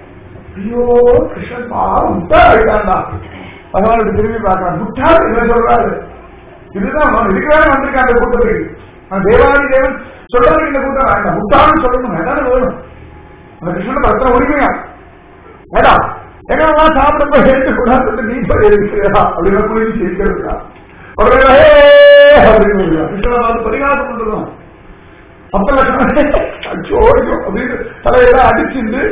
ஐயோ கிருஷ்ணன் பாவம் முட்டா இருக்காண்டா பகவான் இப்படி திரும்பி பார்க்கலாம் முட்டா என்ன சொல்றாரு இதுதான் அவன் இதுக்காக வந்திருக்கான் அந்த கூட்டத்துக்கு அந்த தேவாதி தேவன் சொல்றதுக்கு இந்த கூட்டம் வேண்டாம் முட்டான்னு சொல்லணும் வேண்டாம் வேணும் அந்த கிருஷ்ணனுக்கு அத்தனை உரிமையா வேண்டாம் எங்கெல்லாம் சாப்பிடும்போது எடுத்து கூடாது நீ போய் இருக்கிறா அப்படின்னு புரிஞ்சு சிரிக்கிறதுக்கா உடனே ஹே அப்படின்னு கிருஷ்ணனை பார்த்து பரிகாரம் பண்றதும் அப்ப லட்சணம் அச்சோ ஐயோ அப்படின்னு தலையெல்லாம் அடிச்சுட்டு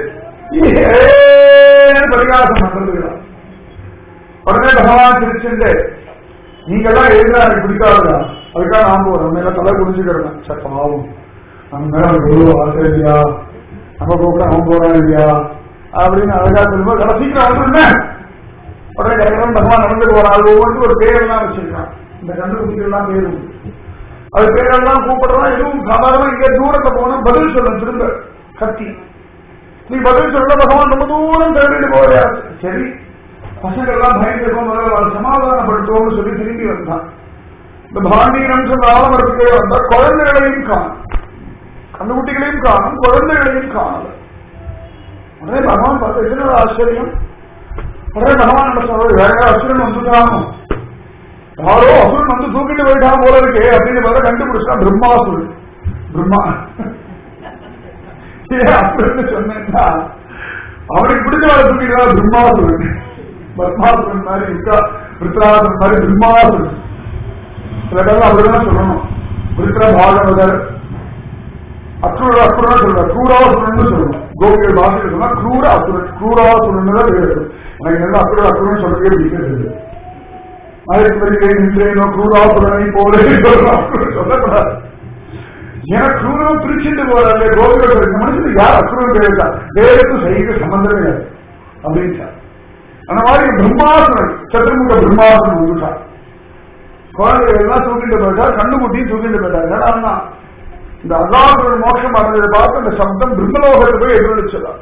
ஏன்னு பரிகாசம் பண்றதுதான் உடனே பகவான் சிரிச்சுட்டு நீங்கெல்லாம் எழுதுனா எனக்கு பிடிக்காதுடா அதுக்காக நான் போறேன் மேல தலை குடிச்சுக்கிறேன் சார் பாவம் நம்ம மேல அவனுக்கு எவ்வளவு ஆசை இல்லையா நம்ம போக்க அவன் போறான் இல்லையா அப்படின்னு அழகா சொல்லும்போது கடைசிக்கு வந்துருந்தே உடனே கரெக்டாக பகவான் நடந்து போறான் அது ஒவ்வொன்றும் ஒரு பேரெல்லாம் வச்சிருக்கான் இந்த கண்டுபிடிக்கலாம் பேர் உண்டு அது பேரெல்லாம் கூப்பிடுறான் எதுவும் சாதாரண இங்க தூரத்தை போனா பதில் சொல்ல திரும்ப கத்தி நீ பதில் சொல்ல பகவான் ரொம்ப தூரம் தேடிட்டு போறியா சரி பசங்க எல்லாம் பயந்துருக்கோம் முதல்ல அவரை சமாதானப்படுத்துவோம்னு சொல்லி திரும்பி வந்தான் இந்த பாண்டியனம் சொன்ன ஆலமரத்துக்கே வந்தா குழந்தைகளையும் காணும் கண்ணுக்குட்டிகளையும் காணும் குழந்தைகளையும் காணல உடனே பகவான் பார்த்து என்ன ஒரு ஆச்சரியம் உடனே பகவான் என்ன சொல்றது வேற அசுரன் வந்துட்டானோ யாரோ அசுரன் வந்து தூக்கிட்டு போயிட்டான் போல இருக்கே அப்படின்னு பார்த்தா கண்டுபிடிச்சா பிரம்மாசுரன் பிரம்மா ஏன் அசுரன் சொன்னேன்னா அவனுக்கு பிடிச்சவரை தூக்கிட்டு பிரம்மாசுரன் பத்மாசுரன் மாதிரி இருக்கா விருத்ராசுரன் மாதிரி பிரம்மாசுரன் சில பேர் அப்படிதான் சொல்லணும் விருத்ர பாகவதர் அக்ரூர அசுரன் சொல்றார் க்ரூராசுரன் சொல்லணும் கோபிகள் பாஷையில் சொன்னா க்ரூர அசுரன் க்ரூராசுரன் தான் பேர் எனக்கு என்ன அக்ரூர அசுரன் சொல்லவே பிடிக்கிறது மயக்கிறேன் நின்றேனோ க்ரூராசுரனை போலே சொல்லக்கூடாது ஏன்னா க்ரூரம் பிரிச்சுட்டு போறாரு கோபிகள் இந்த மனுஷனுக்கு யார் அக்ரூரம் பேருக்கா வேறுக்கும் சைக்கு சம்பந்தமே இல்லை அப்படின்னு அந்த மாதிரி பிரம்மாசுரன் சத்துருமுக பிரம்மாசுரன் வந்துட்டான் குழந்தைகள் எல்லாம் தூக்கிட்டு போயிட்டா கண்ணுக்குட்டியும் தூக்கிட்டு போயிட்டாங்க ஏன்னா இந்த அல்லாஹ் மோட்சம் அடைஞ்சதை பார்த்து அந்த சப்தம் பிரம்மலோகத்தை போய் எதிரொலிச்சதா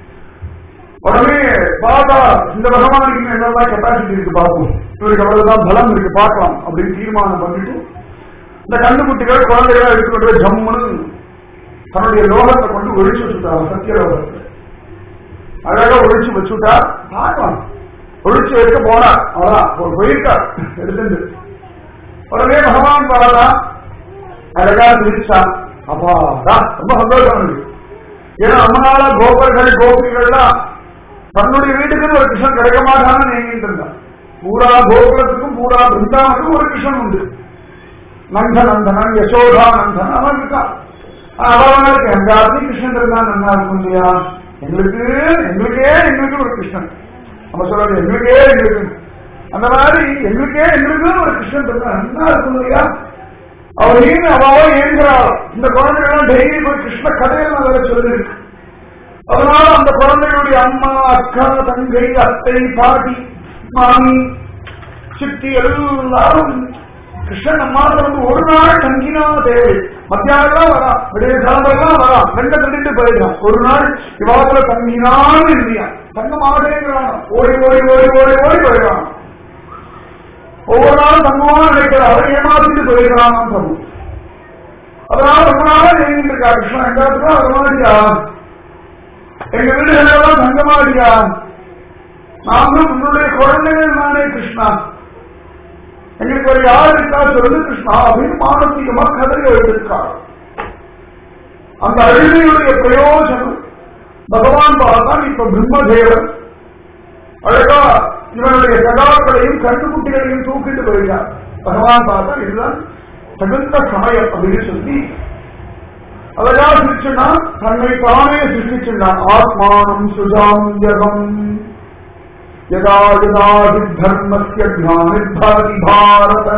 உடனே பார்த்தா இந்த பகவானுக்கு இன்னும் என்னெல்லாம் கெப்பாசிட்டி இருக்கு பார்ப்போம் இவருக்கு அவ்வளவுதான் பலம் இருக்கு பார்க்கலாம் அப்படின்னு தீர்மானம் பண்ணிட்டு இந்த கண்ணுக்குட்டிகள் குழந்தைகளை எடுத்துக்கிட்டு போய் ஜம்முன்னு தன்னுடைய லோகத்தை கொண்டு ஒழிச்சு வச்சுட்டாங்க சத்திய லோகத்தை அழகா ஒழிச்சு வச்சுட்டா பார்க்கலாம் ஒழிச்சு வைக்க போனா அவ்வளவுதான் ஒரு போயிருக்கார் எடுத்துட்டு உடனே பகவான் பார்த்தா அழகா சிரிச்சான் அப்பாடா ரொம்ப சந்தோஷம் இருக்கு ஏன்னா அம்மனால கோபர்கள் கோபிகள்லாம் தன்னுடைய வீட்டுக்குன்னு ஒரு கிருஷ்ணன் கிடைக்க மாட்டான்னு நீங்கிட்டு இருந்தான் பூரா கோகுலத்துக்கும் பூரா பிருந்தாவனுக்கும் ஒரு கிருஷ்ணன் உண்டு நந்த நந்தனன் யசோதா நந்தன் அவன் இருக்கான் அவன் இருக்கு எங்க ஆத்தி கிருஷ்ணன் இருந்தா நல்லா இருக்கும் இல்லையா எங்களுக்கு எங்களுக்கே எங்களுக்கு ஒரு கிருஷ்ணன் நம்ம சொல்றது எங்களுக்கே எங்களுக்கு அந்த மாதிரி எங்களுக்கே எங்களுக்கு ஒரு கிருஷ்ணன் இருந்தா நல்லா இருக்கும் இல்லையா அவர் ஏன் அவாவோ ஏங்குறாள் இந்த குழந்தைகள் டெய்லி போய் கிருஷ்ண கதையெல்லாம் வேற சொல்லிருக்கு அதனால அந்த குழந்தைகளுடைய அம்மா அக்கா தங்கை அத்தை பாட்டி மாமி சித்தி எல்லாரும் கிருஷ்ணன் அம்மாவில் வந்து ஒரு நாள் தங்கினா தேவை மத்தியானம் வரா விடிய காலமெல்லாம் வரா ரெண்ட திருட்டு போயிடான் ஒரு நாள் இவாத்துல தங்கினான்னு இல்லையா தங்க மாட்டேங்கிறான் ஓடி ஓடி ஓடி ஓடி ஓடி போயிடான் ஒவ்வொரு நாளும் தங்குவான்னு நினைக்கிறார் அவரை ஏமாத்திட்டு போயிருக்கிறான் பிரபு அதனால ரொம்ப நாளா நீங்கிட்டு இருக்கா கிருஷ்ணன் எங்க இருக்கா அது மாதிரியா எங்க வீடுகளெல்லாம் தங்கமாடியா நாங்களும் உன்னுடைய குழந்தைகள் நானே கிருஷ்ணா எங்களுக்கு ஒரு யார் இருக்கா சொல்லு கிருஷ்ணா அப்படின்னு மானசீகமா கதறி எழுதியிருக்கார் அந்த அழுகையுடைய பிரயோஜனம் பகவான் பார்த்தா இப்ப பிரம்மதேவன் அழகா இவனுடைய சகாக்களையும் கண்டுகுட்டிகளையும் தூக்கிட்டு போயிட்டார் பகவான் பார்த்தா இதுதான் தகுந்த சமயம் அப்படின்னு சொல்லி அழகா சிரிச்சுனா தன்னை தானே சிருஷ்டிச்சுட்டான் ஆத்மானம் சுஜாஞ்சகம் யதா யதா हि धर्मस्य ज्ञानिर्भवति भारत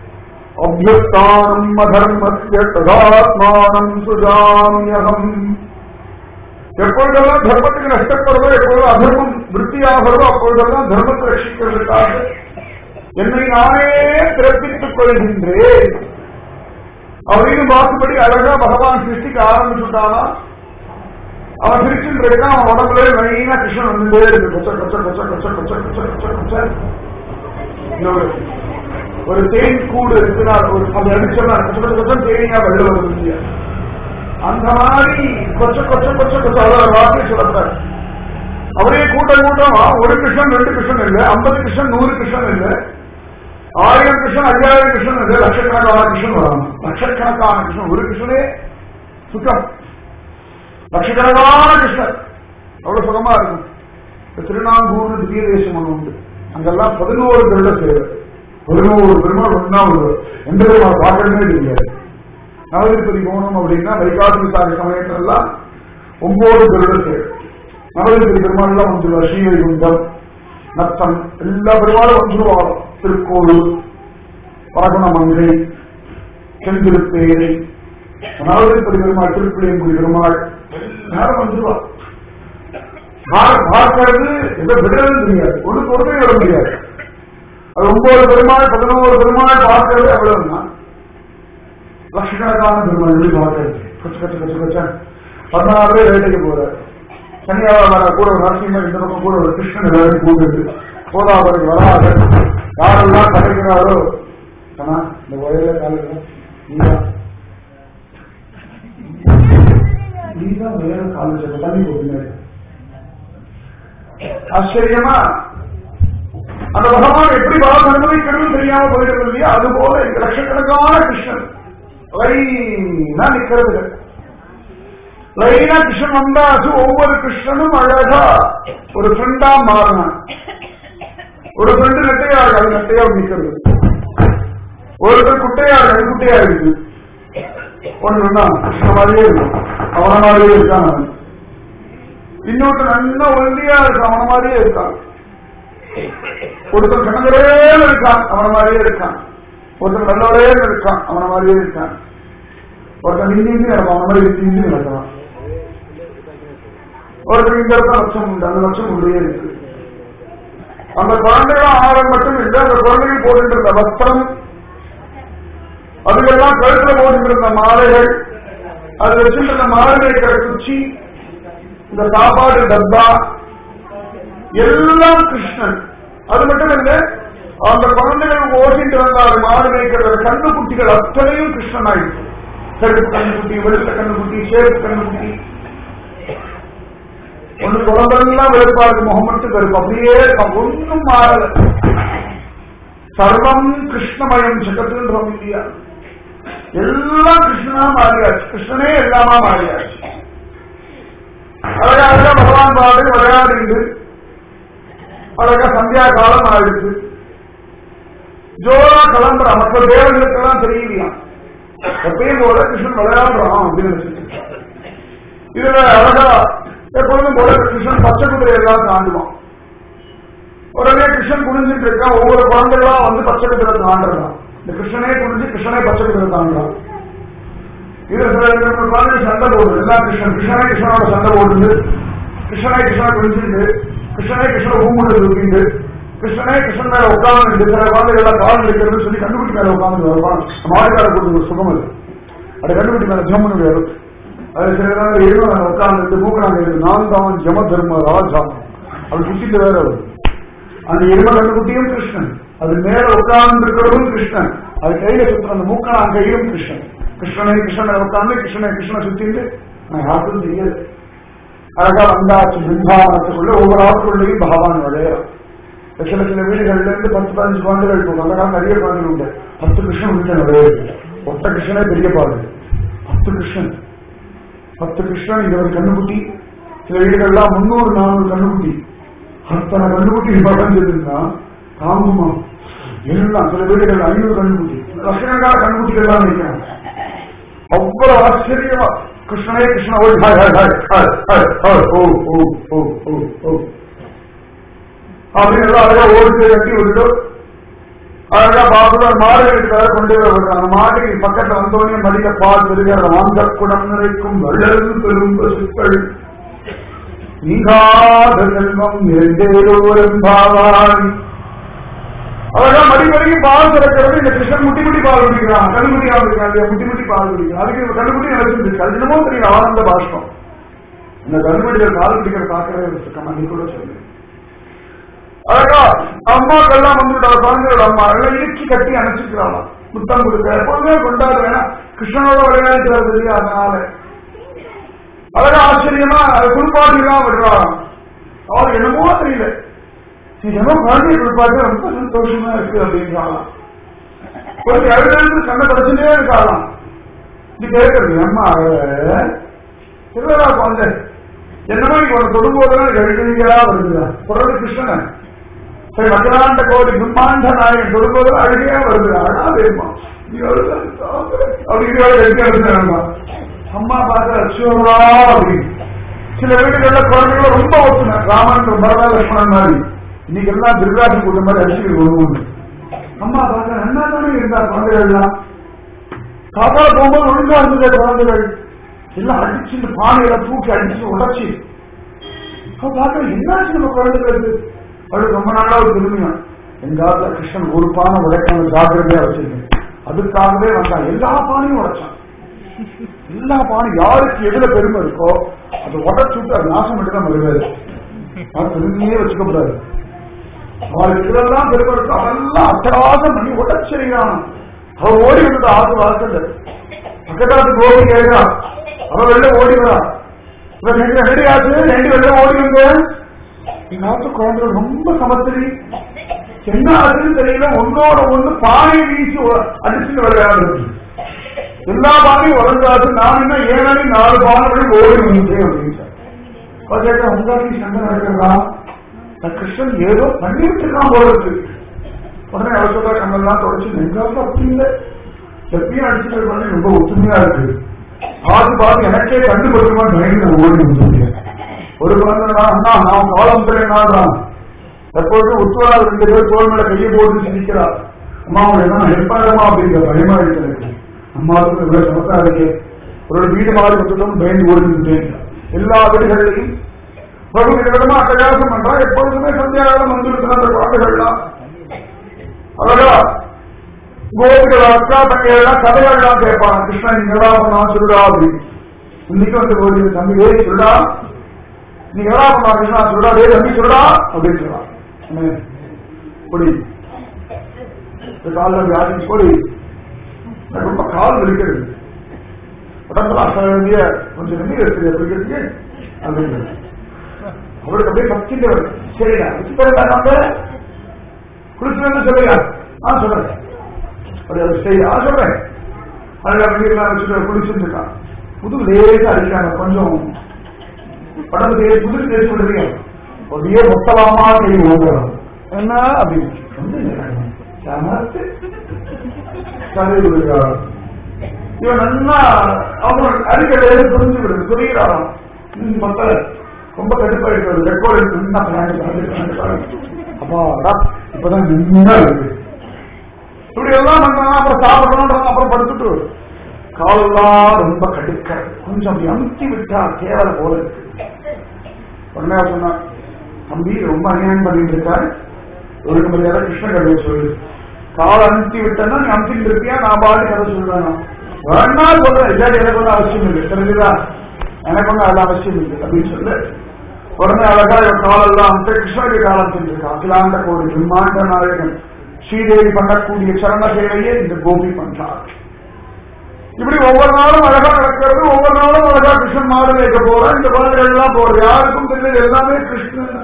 अभ्युत्थानम् अधर्मस्य तदात्माனம் சுஜாமியகம் எப்பொழுதெல்லாம் தர்மத்துக்கு நஷ்டப்படுறதோ எப்பொழுது அதர்மம் விருத்தியாகிறதோ அப்பொழுதெல்லாம் தர்மத்தை ரட்சிக்கிறதுக்காக என்னை நானே பிறப்பித்துக் கொள்கின்றேன் அப்படின்னு வாக்குப்படி அழகா பகவான் சிருஷ்டிக்க ஆரம்பிச்சுட்டானா அவன் சிரிச்சுட்டு இருக்கான் அவன் உடம்புல மெயினா கிருஷ்ணன் வந்துட்டே இருக்கு கொச்ச கொச்ச கொச்ச கொச்ச கொச்ச கொச்ச கொச்ச கொச்ச இன்னொரு ஒரு தேன் கூடு இருக்குன்னா ஒரு அது அடிச்சோம்னா கொச்ச கொச்ச கொச்ச தேனியா வெள்ள வருது இல்லையா அந்த மாதிரி கொச்ச கொச்ச கொச்ச கொச்ச அவ்வளவு வார்த்தையை சொல்லக்கூடாது அவரே கூட்டம் கூட்டமா ஒரு கிருஷ்ணன் ரெண்டு கிருஷ்ணன் இல்ல ஐம்பது கிருஷ்ணன் நூறு கிருஷ்ணன் இல்ல ஆயிரம் கிருஷ்ணன் ஐயாயிரம் கிருஷ்ணன் இல்ல லட்சக்கணக்கான கிருஷ்ணன் வராங்க லட்சக்கணக்கான கிருஷ்ணன் ஒரு கிருஷ்ணனே சுத்தம் லட்சக்கணக்கான கிருஷ்ணன் அவ்வளவு சுகமா இருக்கும் இந்த திருநாங்கூர் திவ்ய தேசம் ஒண்ணு உண்டு அங்கெல்லாம் பதினோரு திருட சேவை பதினோரு பெருமாள் ஒன்னா வருவார் எந்த விதமான பார்க்கறதுமே தெரியாது நவதிருப்பதி போகணும் அப்படின்னா வைகாசி விசாரி சமயத்திலெல்லாம் ஒன்பது பெருட சேரும் நவதிருப்பதி பெருமாள்லாம் வந்துருவார் ஸ்ரீவைகுண்டம் நத்தம் எல்லா பெருமாளும் வந்துருவாங்க திருக்கோளூர் பரகுணமங்கை செந்திருப்பேரி நவதிருப்பதி பெருமாள் திருப்பிள்ளையங்குடி பெருமாள் யாரும் வந்துருவா பார்க்கறது எந்த விடுறது தெரியாது ஒண்ணு பொறுமை விட முடியாது அது ஒன்பது பெருமாள் பதினோரு பெருமாள் பார்க்கறது அவ்வளவுதான் லட்சக்கணக்கான பெருமாள் எப்படி பார்க்கறது கச்சு கச்சு கச்சு கச்சா பதினாறு பேர் வேட்டைக்கு போறாரு தனியாக வர கூட ஒரு நரசிம்மர் இந்த பக்கம் கூட ஒரு கிருஷ்ணன் எல்லாரும் கூப்பிட்டு கோதாவரிக்கு வராது யாரெல்லாம் கதைக்கிறாரோ ஆனா இந்த வயல காலையில் நீதான் நீதான் வயல காலேஜ் தண்ணி போட்டுங்க ஆச்சரியமா அந்த பகவான் எப்படி பாவம் அனுபவிக்கணும்னு தெரியாம போயிடுறது இல்லையா அது போல இந்த லட்சக்கணக்கான கிருஷ்ணன் லைனா நிக்கிறது இல்லை. லைனா கிருஷ்ணன் வந்தாச்சு ஒவ்வொரு கிருஷ்ணனும் அழகா ஒரு ஃப்ரெண்டா மாறினான் ஒரு ஃப்ரெண்டு நெட்டையா இருக்கு அது நெட்டையா நிக்கிறது ஒருத்தர் குட்டையா இருக்கு அது குட்டையா இருக்கு ஒண்ணுன்னா கிருஷ்ண மாதிரியே இருக்கும் அவன மாதிரியே இருக்கான் அவன் இன்னொருத்தர் நல்லா ஒல்லியா இருக்கான் அவன மாதிரியே இருக்கான் ஒருத்தர் கணவரேல இருக்கான் அவன மாதிரியே இருக்கான் ஒருத்தர் நல்லவரே இருக்கான் அவன மாதிரியே இருக்கான் ஒருத்தர் இந்தி இந்தி நடக்கும் அவன மாதிரி இந்தி இந்தி நடக்கலாம் ஒருத்தர் இந்த இடத்துல லட்சம் உண்டு அந்த லட்சம் உள்ளே இருக்கு அந்த குழந்தைகள் ஆரம் மட்டும் இல்லை அந்த குழந்தைகள் போட்டுருந்த வஸ்திரம் அதுக்கெல்லாம் கழுத்துல போட்டுருந்த மாலைகள் அது வச்சிருந்த மாலை வைக்கிற குச்சி இந்த சாப்பாடு டப்பா எல்லாம் கிருஷ்ணன் அது மட்டும் இல்ல அந்த குழந்தைகள் ஓட்டிட்டு வந்தாரு மாடு மேய்க்கிற கண்ணு குட்டிகள் அத்தனையும் கிருஷ்ணன் ஆயிடுச்சு கருப்பு கண்ணுக்குட்டி வெளுத்த கண்ணுக்குட்டி சேப்பு கண்ணுக்குட்டி ஒண்ணு குழந்தைலாம் வெளுப்பா இருக்கு முகம் மட்டும் கருப்பு அப்படியே இருக்கும். ஒண்ணும் மாறல சர்வம் கிருஷ்ணமயம் ஜெகத்துன்றோம் இல்லையா எல்லாம் கிருஷ்ணனா மாறியாச்சு கிருஷ்ணனே எல்லாமா மாறியாச்சு அழகாக பகவான் பாடு விளையாடிண்டு அழகா சந்தியா காலம் ஆயிடுச்சு ஜோரா கிளம்புற மற்ற தேவர்களுக்கெல்லாம் தெரியலையாம் எப்பயும் போல கிருஷ்ணன் விளையாடுறான் அப்படின்னு நினைச்சிட்டு இதுல அழகா எப்பொழுதும் போல கிருஷ்ணன் பச்சை குதிரை எல்லாம் தாண்டுவான் உடனே கிருஷ்ணன் குடிஞ்சிட்டு இருக்கான் ஒவ்வொரு குழந்தைகளா வந்து பச்சை குதிரை தாண்டுறான் இந்த கிருஷ்ணனே குடிஞ்சு கிருஷ்ணனே பச்சை குதிரை தாண்டுறான் இது சில ரெண்டு மூணு குழந்தை சண்டை போடுது எல்லாம் கிருஷ்ணன் கிருஷ்ணனே கிருஷ்ணனோட சண்டை போடுது கிருஷ்ணனே கிருஷ்ணா குடிச்சிட்டு கிருஷ்ணனே கிருஷ்ணன் ஊமுட்டு தூக்கிண்டு கிருஷ்ணனே கிருஷ்ணன் மேல உட்கார்ந்து சில குழந்தைகள் கால் இருக்கிறது சொல்லி கண்டுபிடி மேல உட்கார்ந்து வருவான் மாடுகார கொடுத்து ஒரு சுகம் அது அது கண்டுபிடி மேல ஜம்முன்னு வரும் அது சில நேரம் எருமை மேல உட்கார்ந்து மூக்கணாங்க இருக்கு நான் தான் ஜம தர்ம ராஜா அது குட்டிட்டு வேற வரும் அந்த எருமை கண்டுபிடியும் கிருஷ்ணன் அது மேல உட்கார்ந்து இருக்கிறதும் கிருஷ்ணன் அது கையில சுத்துற அந்த மூக்கணான் கையிலும் கிருஷ்ணன் கிருஷ்ணனை கிருஷ்ணனை உட்கார்ந்து கிருஷ்ணனை கிருஷ்ணனை சுத்திட்டு நான் யாருக்கும் தெரியாது அழகா வந்தாச்சு பிருந்தாவனத்துக்குள்ள ஒவ்வொரு ஆளுக்குள்ளேயும் பகவான் விளையாடும் சில சில வீடுகள்ல இருந்து பத்து பதினஞ்சு குழந்தைகள் இருக்கும் அந்த காலம் நிறைய குழந்தைகள் உண்டு பத்து கிருஷ்ணன் வீட்டுல நிறைய இருக்கு ஒத்த கிருஷ்ணனே பெரிய பாடு பத்து கிருஷ்ணன் பத்து கிருஷ்ணன் இங்க ஒரு கண்ணுக்குட்டி சில வீடுகள்லாம் முன்னூறு நானூறு கண்ணுக்குட்டி அத்தனை கண்ணுக்குட்டி பகஞ்சிருந்தா தாங்குமா எல்லாம் சில வீடுகள் ஐநூறு கண்ணுக்குட்டி லட்சணக்கார கண்ணுக்குட்டிகள் எல்லாம் நிற்கிறாங்க அவ்வளவு ஆச்சரியமா கிருஷ்ணனே கிருஷ்ண ஓய் ஹாய் ஹாய் ஹாய் ஹாய் ஹாய் ஹாய் ஓ ஓ ஓ ஓ ஓ அப்படின்னு எல்லாம் அழகா ஓடிச்சு கட்டி விட்டு அழகா பாபுல மாடு வீட்டுக்காக கொண்டு போய் விடுறாங்க அந்த மாட்டுக்கு பக்கத்துல வந்தோடனே மடிக்க பால் பெருகிற ஆந்த குடம் நிறைக்கும் வள்ளல் பெரும் பசுக்கள் நீங்காத செல்வம் இரண்டேரோரும் பாவாய் அழகா மடி மடிக்கு பால் திறக்கிறது இந்த கிருஷ்ணன் முட்டி முட்டி பால் குடிக்கிறான் கண்ணுக்குட்டி இருக்காங்க முட்டி முட்டி பால் குடிக்கிறான் அதுக்கு கண்ணுக்குட்டி நினைச்சிருக்கு அது என்னமோ தெரியும் ஆனந்த பாஷ்பம் இந்த கண்ணுக்குட்டிகள் பால் குடிக்கிற பாக்குறது சுத்தமா நீ கூட சொல்லு அழகா அம்மாக்கெல்லாம் வந்துட்டு அவ குழந்தையோட அம்மா எல்லாம் இறுக்கி கட்டி அணைச்சிக்கிறாளாம் முத்தம் கொடுக்க எப்பவுமே கொண்டாட வேணாம் கிருஷ்ணனோட விளையாட்டு வருது இல்லையா அதனால அழகா ஆச்சரியமா அதை குளிப்பாட்டி எல்லாம் விடுறாளாம் அவளுக்கு என்னமோ தெரியல நீ என்னமோ குழந்தைய குளிப்பாட்டு ரொம்ப சந்தோஷமா இருக்கு அப்படின்றாளாம் கொஞ்சம் அழுது கண்ணை தொடச்சுட்டே இருக்காளாம் இது கேட்கறது அம்மா திருவிழா குழந்தை என்னமோ நீங்க ஒன்று தொடும்போதெல்லாம் எழுதியா வருதுதா குரல் கிருஷ்ணன் சரி மக்களாண்ட கோடி பிரம்மாண்ட நாயகன் தொடும்போதெல்லாம் அழுகையா வருது அழகா வேணுமா நீ அழுதா, அப்படின்னு வேற கட்டி அழுதுறாங்க அம்மா பார்த்து அச்சோரா அப்படின்னு சில வீடுகள்ல குழந்தைகளை ரொம்ப ஒத்துன ராமன் பரதா லட்சுமணன் மாதிரி இன்னைக்கு எல்லாம் திருவிழாக்கு கூட்ட மாதிரி அடிச்சுட்டு வருவோம் அம்மா பார்க்க நல்லா தானே இருந்தா குழந்தைகள்லாம் காக்கா போகும்போது ஒழுங்கா இருந்தது குழந்தைகள் எல்லாம் அடிச்சு இந்த பானையில தூக்கி அடிச்சு உடச்சி அவ பார்க்க என்னாச்சு நம்ம குழந்தைகளுக்கு அது ரொம்ப நாளா ஒரு திரும்பினா எங்காவது கிருஷ்ணன் ஒரு பானை உடைக்காம ஜாக்கிரதையா வச்சிருக்கேன் அதுக்காகவே வந்தான் எல்லா பானையும் உடைச்சான் எல்லா பானையும் யாருக்கு எதுல பெருமை இருக்கோ அதை உடச்சு விட்டு அது நாசம் பண்ணி தான் வருவாரு அது பெருமையே வச்சுக்க கூடாது அவளுக்கு இதெல்லாம் பெருமை இருக்கோ அதெல்லாம் அட்டகாசம் பண்ணி உடச்சிருக்கான் அவ ஓடி வந்துட்டு ஆறு வாசல் பக்கத்தாத்து ஓடி கேட்கிறா அவ வெளில ஓடி வரா இவன் ரெண்டு ரெடி ஆச்சு ரெண்டு வெளில ஓடி வந்து எங்க ஆத்து குழந்தை ரொம்ப சமத்திரி என்ன ஆச்சுன்னு தெரியல ஒன்னோட ஒண்ணு பானை வீசி ஒ- அடிச்சுட்டு விளையாடுறது எல்லா பானையும் உடஞ்சாச்சு நான் என்ன ஏழு நாலு பானைகளும் ஓடி வந்துட்டேன் அப்படின்னு அவ கேட்டா உங்களுக்கு சண்டை நடக்கிறதா நான் கிருஷ்ணன் ஏதோ பண்ணி விட்டுருக்கான் போல இருக்கு உடனே அவர் சொல்ற கண்ணெல்லாம் தொடச்சு நெஞ்சாலும் அப்படி இல்லை எப்பயும் அடிச்சுட்டு பண்ணி ரொம்ப ஒத்துமையா இருக்கு ஆறு பாதி எனக்கே கண்டுபிடிக்குமா பயந்து நான் ஓடி வந்துருக்கேன் ஒரு குழந்தை அண்ணா நான் காலம் பிள்ளைனாதான் எப்பொழுதும் உத்துவரா ரெண்டு பேர் தோல் மேல கையை போட்டு சிரிக்கிறார் அம்மா அவங்க என்ன ஹெல்ப் பண்ணலாமா அப்படிங்கிற பயமா இருக்கு எனக்கு அம்மாவுக்கு இவ்வளவு சமத்தா இருக்கு ஒரு வீடு மாறி வந்துட்டோம் பயந்து ஓடி வந்துட்டேன் எல்லா வீடுகள்லையும் பிரபு விதமா அட்டகாசம் பண்றா எப்பொழுதுமே சந்தியாகாலம் வந்துருக்கிற அந்த குழந்தைகள்லாம் அழகா கோபிகள் அக்கா தங்கையெல்லாம் கதைகள்லாம் கேட்பான் கிருஷ்ணன் இங்கடா பண்ணா சொல்லுடா அப்படின்னு இன்னைக்கு வந்து கோபி தம்பி ஏய் சொல்லுடா நீ எடா பண்ணா கிருஷ்ணா சொல்லுடா டேய் தம்பி சொல்லுடா அப்படின்னு சொல்றான் என்ன? பொடி இந்த காலில் வியாதி பொடி எனக்கு ரொம்ப கால் வலிக்கிறது உடம்புல அசல வேண்டிய கொஞ்சம் நீர் இருக்குது அப்படிங்கிறதுக்கு அப்படின்னு அவருக்கு அப்படியே பச்சிட்டு வருது சரிடா வச்சுக்கிறதா நம்ம குளிச்சுன்னு சொல்லுங்க ஆ சொல்றேன் அப்படி அது சரி ஆ சொல்றேன் அதுல நீர்லாம் வச்சுட்டு குளிச்சுட்டு இருக்கான் புது லேசா அடிக்காங்க கொஞ்சம் உடம்பு தேடி புது தேடி விடுறீங்க அப்படியே மொத்தலாமா கை ஓடுறோம் என்ன அப்படின்னு வந்து சமத்து சரி விடுகிறார் இவன் நல்லா அவன் அடிக்கடி புரிஞ்சு விடுது புரிகிறாராம் ம், மக்கள் ரொம்ப கடுப்பாயிட்டு ரெக்கார்டு எடுத்து நின்னா பின்னாடி பின்னாடி பின்னாடி பின்னாடி. அப்பாடா இப்பதான் நின்னா இருக்கு இப்படி எல்லாம் பண்ணா அப்புறம் சாப்பிடணும் அப்புறம் படுத்துட்டு காலெல்லாம் ரொம்ப கடுக்க கொஞ்சம் அப்படி அமுத்தி விட்டா கேவல போல இருக்கு உடனே அவர் சொன்னான் தம்பி ரொம்ப அநியாயம் பண்ணிட்டு இருக்காரு ஒரு மரியாதை கிருஷ்ண கதையை சொல்லு கால் அமுத்தி விட்டேன்னா நீ அமுத்திட்டு இருப்பியா நான் பாட்டு கதை சொல்றேன் வேணா சொல்றேன் இல்லாட்டி எனக்கு ஒன்றும் அவசியம் இல்லை தெரிஞ்சுதா எனக்கு ஒன்றும் அது அவசியம் இல்லை அப்படின்னு சொல்லு உடனே அழகா இவன் காலெல்லாம் அந்த கிருஷ்ணனுடைய காலம் செஞ்சிருக்கான் அகிலாண்ட கோடி பிரம்மாண்ட நாயகன் ஸ்ரீதேவி பண்ணக்கூடிய சரண சேவையை இந்த கோபி பண்றார் இப்படி ஒவ்வொரு நாளும் அழகா நடக்கிறது ஒவ்வொரு நாளும் அழகா கிருஷ்ணன் மாடு வைக்க போறோம் இந்த குழந்தைகள் எல்லாம் போறது யாருக்கும் தெரியல எல்லாமே கிருஷ்ணன்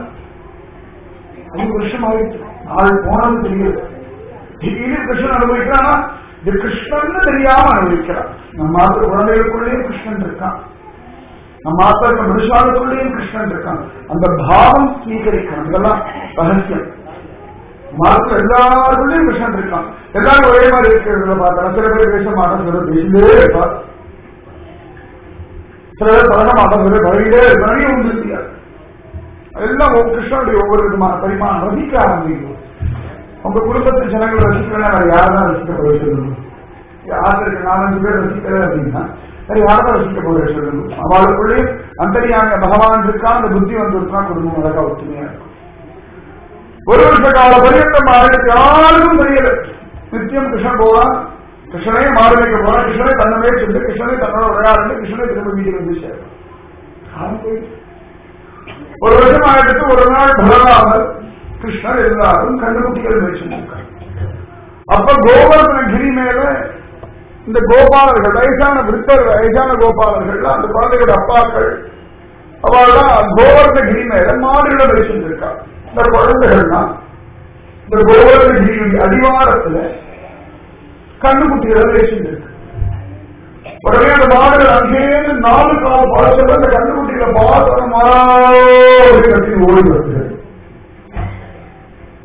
அஞ்சு வருஷம் ஆயிடுச்சு நாள் போனது தெரியுது திடீர்னு கிருஷ்ணன் அனுபவிக்கிறானா இது கிருஷ்ணன் தெரியாம அனுபவிக்கிறான் நம்ம மாத்திர குழந்தைகளுக்குள்ளேயும் கிருஷ்ணன் இருக்கான் நம்ம மாத்திர மனுஷாளுக்குள்ளேயும் கிருஷ்ணன் இருக்கான் அந்த பாவம் ஸ்வீகரிக்கணும் இதெல்லாம் ரகசியம் மாத்திர எல்லாருக்குள்ளேயும் கிருஷ்ணன் இருக்கான் எல்லாரும் ஒரே மாதிரி இருக்கிறதுல பார்த்தா சில பேர் பேச மாட்டோம் சில பேர் பேசிட்டே இருப்பா சில பேர் பழக மாட்டோம் சில பேர் பழகிட்டே நிறைய உண்டு இல்லையா எல்லாம் ஒவ்வொரு கிருஷ்ணனுடைய ஒவ்வொரு விதமான பரிமாணம் ரசிக்க ஆரம்பிக்கும் உங்க குடும்பத்து ஜனங்களை ரசிக்கலாம் வேற யாரெல்லாம் ரசிக்க போய் சொல்லுங்க ஆசிரியர் நாலஞ்சு பேர் ரசிக்கல அப்படின்னா வேற யாரெல்லாம் ரசிக்க போய் சொல்லுங்க அவளுக்குள்ளே அந்தரியாங்க பகவான் இருக்கா அந்த புத்தி வந்திருக்கா குடும்பம் அழகா ஒத்துமையா இருக்கும் ஒரு வருஷ கால பரியந்தம் ஆயிரத்தி யாருக்கும் தெரியல நித்தியம் கிருஷ்ணன் போவான் கிருஷ்ணனே மாடு வைக்க போறான் கிருஷ்ணனை தன்னமே சென்று கிருஷ்ணனை தன்னோட விளையாடு கிருஷ்ணனை திரும்ப வீட்டுக்கு வந்து சேரும் காலம் போயிடுச்சு. ஒரு வருஷம் ஆயிரத்து ஒரு நாள் பலராமர் கிருஷ்ணர் எல்லாரும் கண்டுபிடிகள் வச்சிருக்காங்க அப்ப கோவர்தன கிரி மேல இந்த கோபாலர்கள் வயசான விருத்தர் வயசான கோபாலர்கள் அந்த குழந்தைகளோட அப்பாக்கள் அவள்லாம் கோவர்தன கிரி மேல மாடுகளை வச்சிருக்காங்க இந்த குழந்தைகள்லாம் இந்த கோவர்தன கிரியுடைய அடிவாரத்துல கண்டுபிடிகளை வச்சிருக்கு உடனே அந்த மாடுகள் அங்கேயிருந்து நாலு கால் பழச்சல அந்த கண்டுபிடிக்கிற பாசனம் கட்டி ஓடி வருது இவாளோட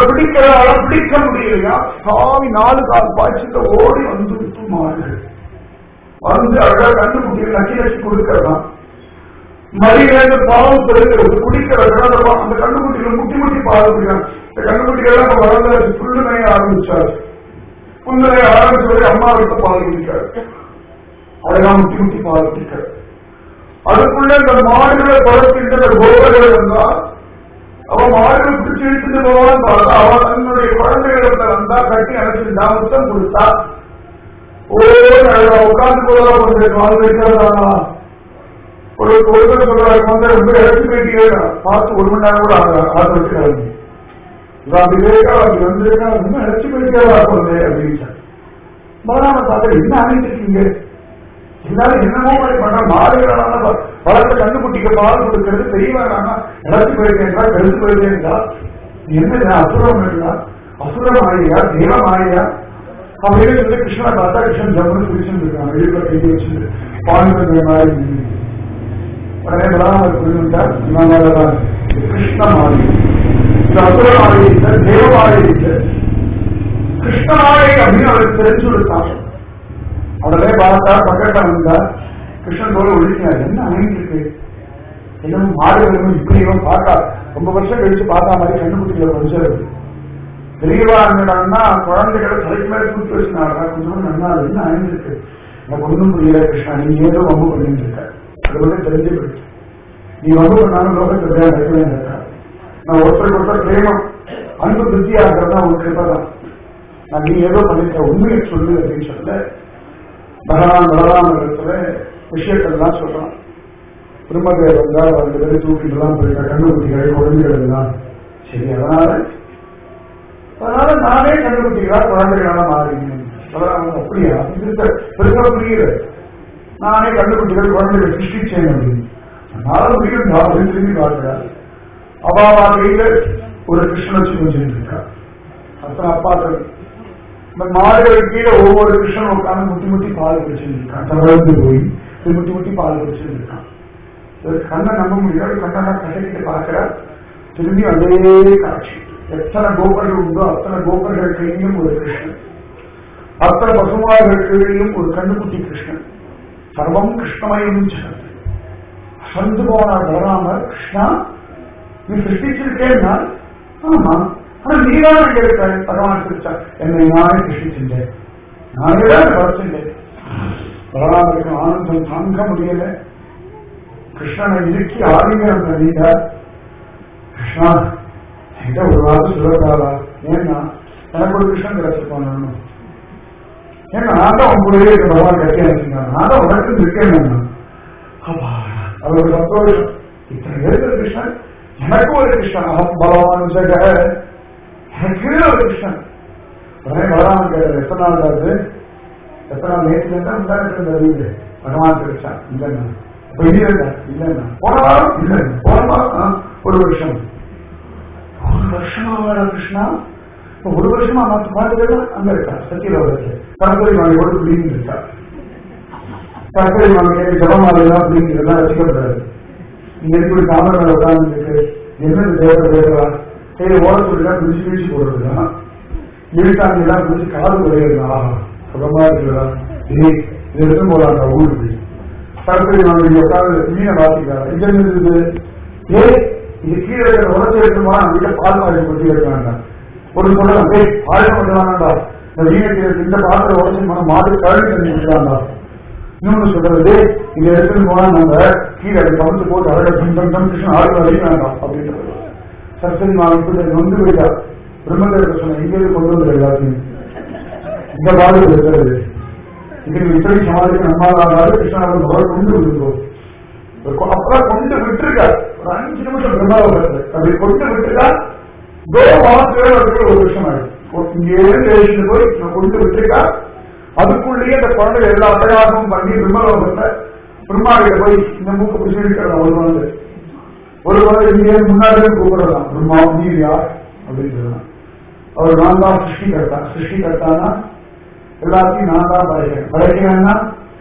பிடிக்கிறதால பிடிக்க முடியலையா சாமி நாலு கால் பாய்ச்சிட்டு ஓடி வந்து விட்டு மாறுகள் வந்து அழகா கண்டுபிடிக்க நக்கி நக்கி கொடுக்கறதான் மடியிலிருந்து பாவம் பெருகிறது குடிக்கிறது அந்த பா- அந்த கண்டுபிடிக்கிற முட்டி முட்டி பால் குடிக்கிறான் இந்த கண்டுபிடிக்கிறத நம்ம வளர்ந்த புல்லுமைய ஆரம்பிச்சாரு புல்லுமைய ஆரம்பிச்சவரை அம்மா விட்டு பால் குடிக்கிறார் அழகா முட்டி முட்டி பால் குடிக்கிறார் அதுக்குள்ள இந்த மாடுகளை பழக்கின்ற இந்த கோபர்கள் வந்தா அவன் மாடுகளை பிடிச்சி இழுத்துட்டு போவான்னு பார்த்தா அவன் தன்னுடைய குழந்தைகளிடத்துல வந்தா கட்டி அணைச்சிருந்தா முத்தம் கொடுத்தா ஓ அழகா உட்கார்ந்து போதா கொஞ்சம் கால் வைக்கிறதா ஒரு ஒருத்தர் சொல்றாரு வந்து ரொம்ப இறச்சி போயிட்டீங்க பார்த்து ஒரு மணி நேரம் கூட ஆக வைக்கிறாரு இவன் அப்படி இருக்கா அப்படி வந்திருக்கா ரொம்ப இறச்சி போயிட்டே போகுது அப்படின்னு பலராம தாத்தா என்ன ஆகிட்டு இருக்கீங்க எல்லாரும் என்னமோ மாதிரி பண்ற மாடுகளான வளர்த்த கண்டுபிடிக்க பால் கொடுக்கிறது தெரிய வேணாம்னா இறச்சி போயிருக்கேன் கருத்து போயிருக்கேன் என்ன அசுரம் இல்லா அசுரம் ஆகியா தெய்வம் ஆகியா அப்படின்னு சொல்லி கிருஷ்ணனை பார்த்தா கிருஷ்ணன் ஜம்முன்னு பிடிச்சுட்டு இருக்கான் இடுப்புல கை வச்சுட்டு பாண்டிய மாதிரி உடனே பலராமர் புரிஞ்சுட்டார் இவன் கிருஷ்ண மாறி இது அசுர மாறி இல்லை தேவ மாறி இல்லை கிருஷ்ண மாறி அப்படின்னு அவருக்கு தெரிஞ்சு கொடுத்தான் உடனே பார்த்தா பக்கத்துல வந்தா கிருஷ்ணன் போல ஒழிச்சார் என்ன அமைந்து இருக்கு என்னமோ மாடுகளும் இப்படியும் பார்த்தா ரொம்ப வருஷம் கழிச்சு பார்த்தா மாதிரி கண்டுபிடிக்கல கொஞ்சம் பெரியவா என்னடான்னா குழந்தைகளை தலைக்கு மேல தூக்கி வச்சுனாடா கொஞ்சம் நல்லா என்ன அமைந்திருக்கு எனக்கு ஒண்ணும் புரியல கிருஷ்ணா நீ ஏதோ வம்பு பண்ணிட்டு இருக்க அது வந்து தெரிஞ்சு போயிடுச்சு நீ வம்பு பண்ணாலும் லோகத்தை நடக்கவே நடக்கா நான் ஒருத்தருக்கு ஒருத்தர் பிரேமம் அன்பு திருப்தியா இருக்கிறதா உனக்கு இருப்பதான் நான் நீ ஏதோ பண்ணிருக்க உண்மையை சொல்லு அப்படின்னு சொல்ல பகவான் பலராம இடத்துல விஷயத்தெல்லாம் சொல்றான் திருமதேவர் வந்தா ரெண்டு பேரும் தூக்கிட்டுலாம் போயிருக்க கண்டுபிடிக்கிற குழந்தைகள் எல்லாம் சரி அதனால அதனால நானே கண்டுபிடிக்கிறா குழந்தைகளால மாறினேன் பலராமன் அப்படியா இது பெருசா புரியுது நானே கண்டுபிடிக்கிற குழந்தைகள் சிருஷ்டிச்சேன் அப்படின்னு அதனால முடியும் அப்படின்னு திரும்பி பார்க்கிறார் அபாவா கையில ஒரு கிருஷ்ண வச்சு கொஞ்சம் இருக்கா அத்தனை அப்பாக்கள் இந்த மாடுகள் கீழே ஒவ்வொரு கிருஷ்ணன் உட்காந்து முட்டி முட்டி பால் குடிச்சிருக்கான் தவழ்ந்து போய் இது முட்டி முட்டி பால் குடிச்சிருக்கான் கண்ணை நம்ப முடியாது கண்ணை கசக்கிட்டு பார்க்கிறார் திரும்பி அதே காட்சி எத்தனை கோபர்கள் உண்டோ அத்தனை கோபர்கள் கையிலும் ஒரு கிருஷ்ணன் அத்தனை பசுமார்கள் கீழிலும் ஒரு கண்ணுக்குட்டி கிருஷ்ணன் சர்வம் கிருஷ்ணமயம் ஜெகத் அசந்து போனார் பலராமர் கிருஷ்ணா நீ சிருஷ்டிச்சிருக்கேன்னா ஆமா ஆனா நீதான் அங்க இருக்க பகவான் சிரிச்சா என்னை நானே சிருஷ்டிச்சிருந்தேன் நானே தான் படைச்சிருந்தேன் பலராமருக்கு ஆனந்தம் தாங்க முடியல கிருஷ்ணனை இறுக்கி ஆதிங்கிறத நீங்க கிருஷ்ணா என்கிட்ட ஒரு வார்த்தை சொல்லக்கூடாதா ஏன்னா எனக்கு ஒரு கிருஷ்ணன் கிடைச்சிருப்பான் நானும் ஏன்னா நான் தான் உங்க கூடவே இருக்க பகவான் கட்டி அனுப்பிச்சிருக்கேன் நான் தான் உனக்கு இருக்கேன் அப்பா அது ஒரு சந்தோஷம் இத்தனை பேருக்கு கிருஷ்ணன் எனக்கு ஒரு கிருஷ்ணன் அகம் பகவான் ஜெக எனக்கு ஒரு கிருஷ்ணன் உடனே பகவான் கேட்டார் எத்தனை நாள் ஆகுது எத்தனை நாள் நேற்று இருந்தா முந்தானத்துல இருந்த வீடு பகவான் கிடைச்சான் இல்லைன்னா இப்ப இது இருந்தா இல்லைன்னா போன வாரம் இல்லை போன வாரம் ஆ, ஒரு வருஷம் ஒரு வருஷமா வாழ கிருஷ்ணா இப்ப ஒரு வருஷமா மற்ற பாட்டுகள் அங்க இருக்கா சத்தியலோகத்துல கணக்குறை மாலையோடு குடிங்க இருக்கா கணக்குறை மாலை ஜபமாலையெல்லாம் அப்படிங்கிறதெல்லாம் ரசிக்கப்படாது இங்க இருக்கக்கூடிய தாமரை உட்கார்ந்து இருக்கு என்னது தேவத்தை தேவரா சரி ஓட சொல்லிதான் பிடிச்சு பிடிச்சு போடுறதுதான் இருட்டாங்க எல்லாம் பிடிச்சு காது குறையிறது ஆஹா சுகமா இருக்கிறதா இது இது எடுத்து போலாங்க ஊருக்கு கருப்பை வாங்கி உட்காந்து மீனை வாசிக்கிறாங்க இங்க இருந்தது ஏ இது கீழே இருக்கிற உடச்சு எடுத்துமா வீட்டை பால் பாடி கொட்டி இருக்காங்க ஒரு சொல்லலாம் ஏய் ஆயுதம் பண்ணுவாங்கடா இந்த வீணை இந்த பாத்திரம் உடச்சு மனம் மாடு கழுவி தண்ணி விட்டுறாங்கடா இன்னொன்னு சொல்றது இங்க எடுத்துட்டு போனா நம்ம கீழே அதை கவுந்து போட்டு அழகா டம் டம் டம் கிருஷ்ணன் ஆறு வரைக்கும் வேண்டாம் அப்படின்றது சரஸ்வதி மாவட்டத்தில் நொந்து போயிட்டா பிரம்மதேவத்தை சொன்ன இங்கே கொண்டு வந்து எல்லாத்தையும் இந்த பாடு இருக்கிறது இது இப்படி சமாளிக்க நம்மளால கிருஷ்ணன் அவர் கொண்டு விடுவோம் அப்புறம் கொண்டு விட்டுருக்கார் ஒரு அஞ்சு நிமிஷம் பிரம்மாவரத்து அப்படி கொண்டு விட்டுருக்கா கோ மாசத்துல ஒரு விஷயம் ஆயிடுச்சு இங்கே இருந்து போய் நான் கொண்டு விட்டுருக்கா அதுக்குள்ளேயே அந்த குழந்தை எல்லா அட்டகாசமும் பண்ணி பிரம்மலோகத்துல பிரம்மாவிட்ட போய் இந்த மூக்கு பிடிச்சி இருக்கிறதா ஒரு குழந்தை ஒரு குழந்தை இங்கே முன்னாடியே கூப்பிடலாம் பிரம்மா நீ யார் அப்படின்னு சொல்லலாம் அவர் நான் தான் சிருஷ்டிகர்த்தா சிருஷ்டிகர்த்தானா எல்லாத்தையும் நான் தான் படைக்கிறேன் படைக்கிறேன்னா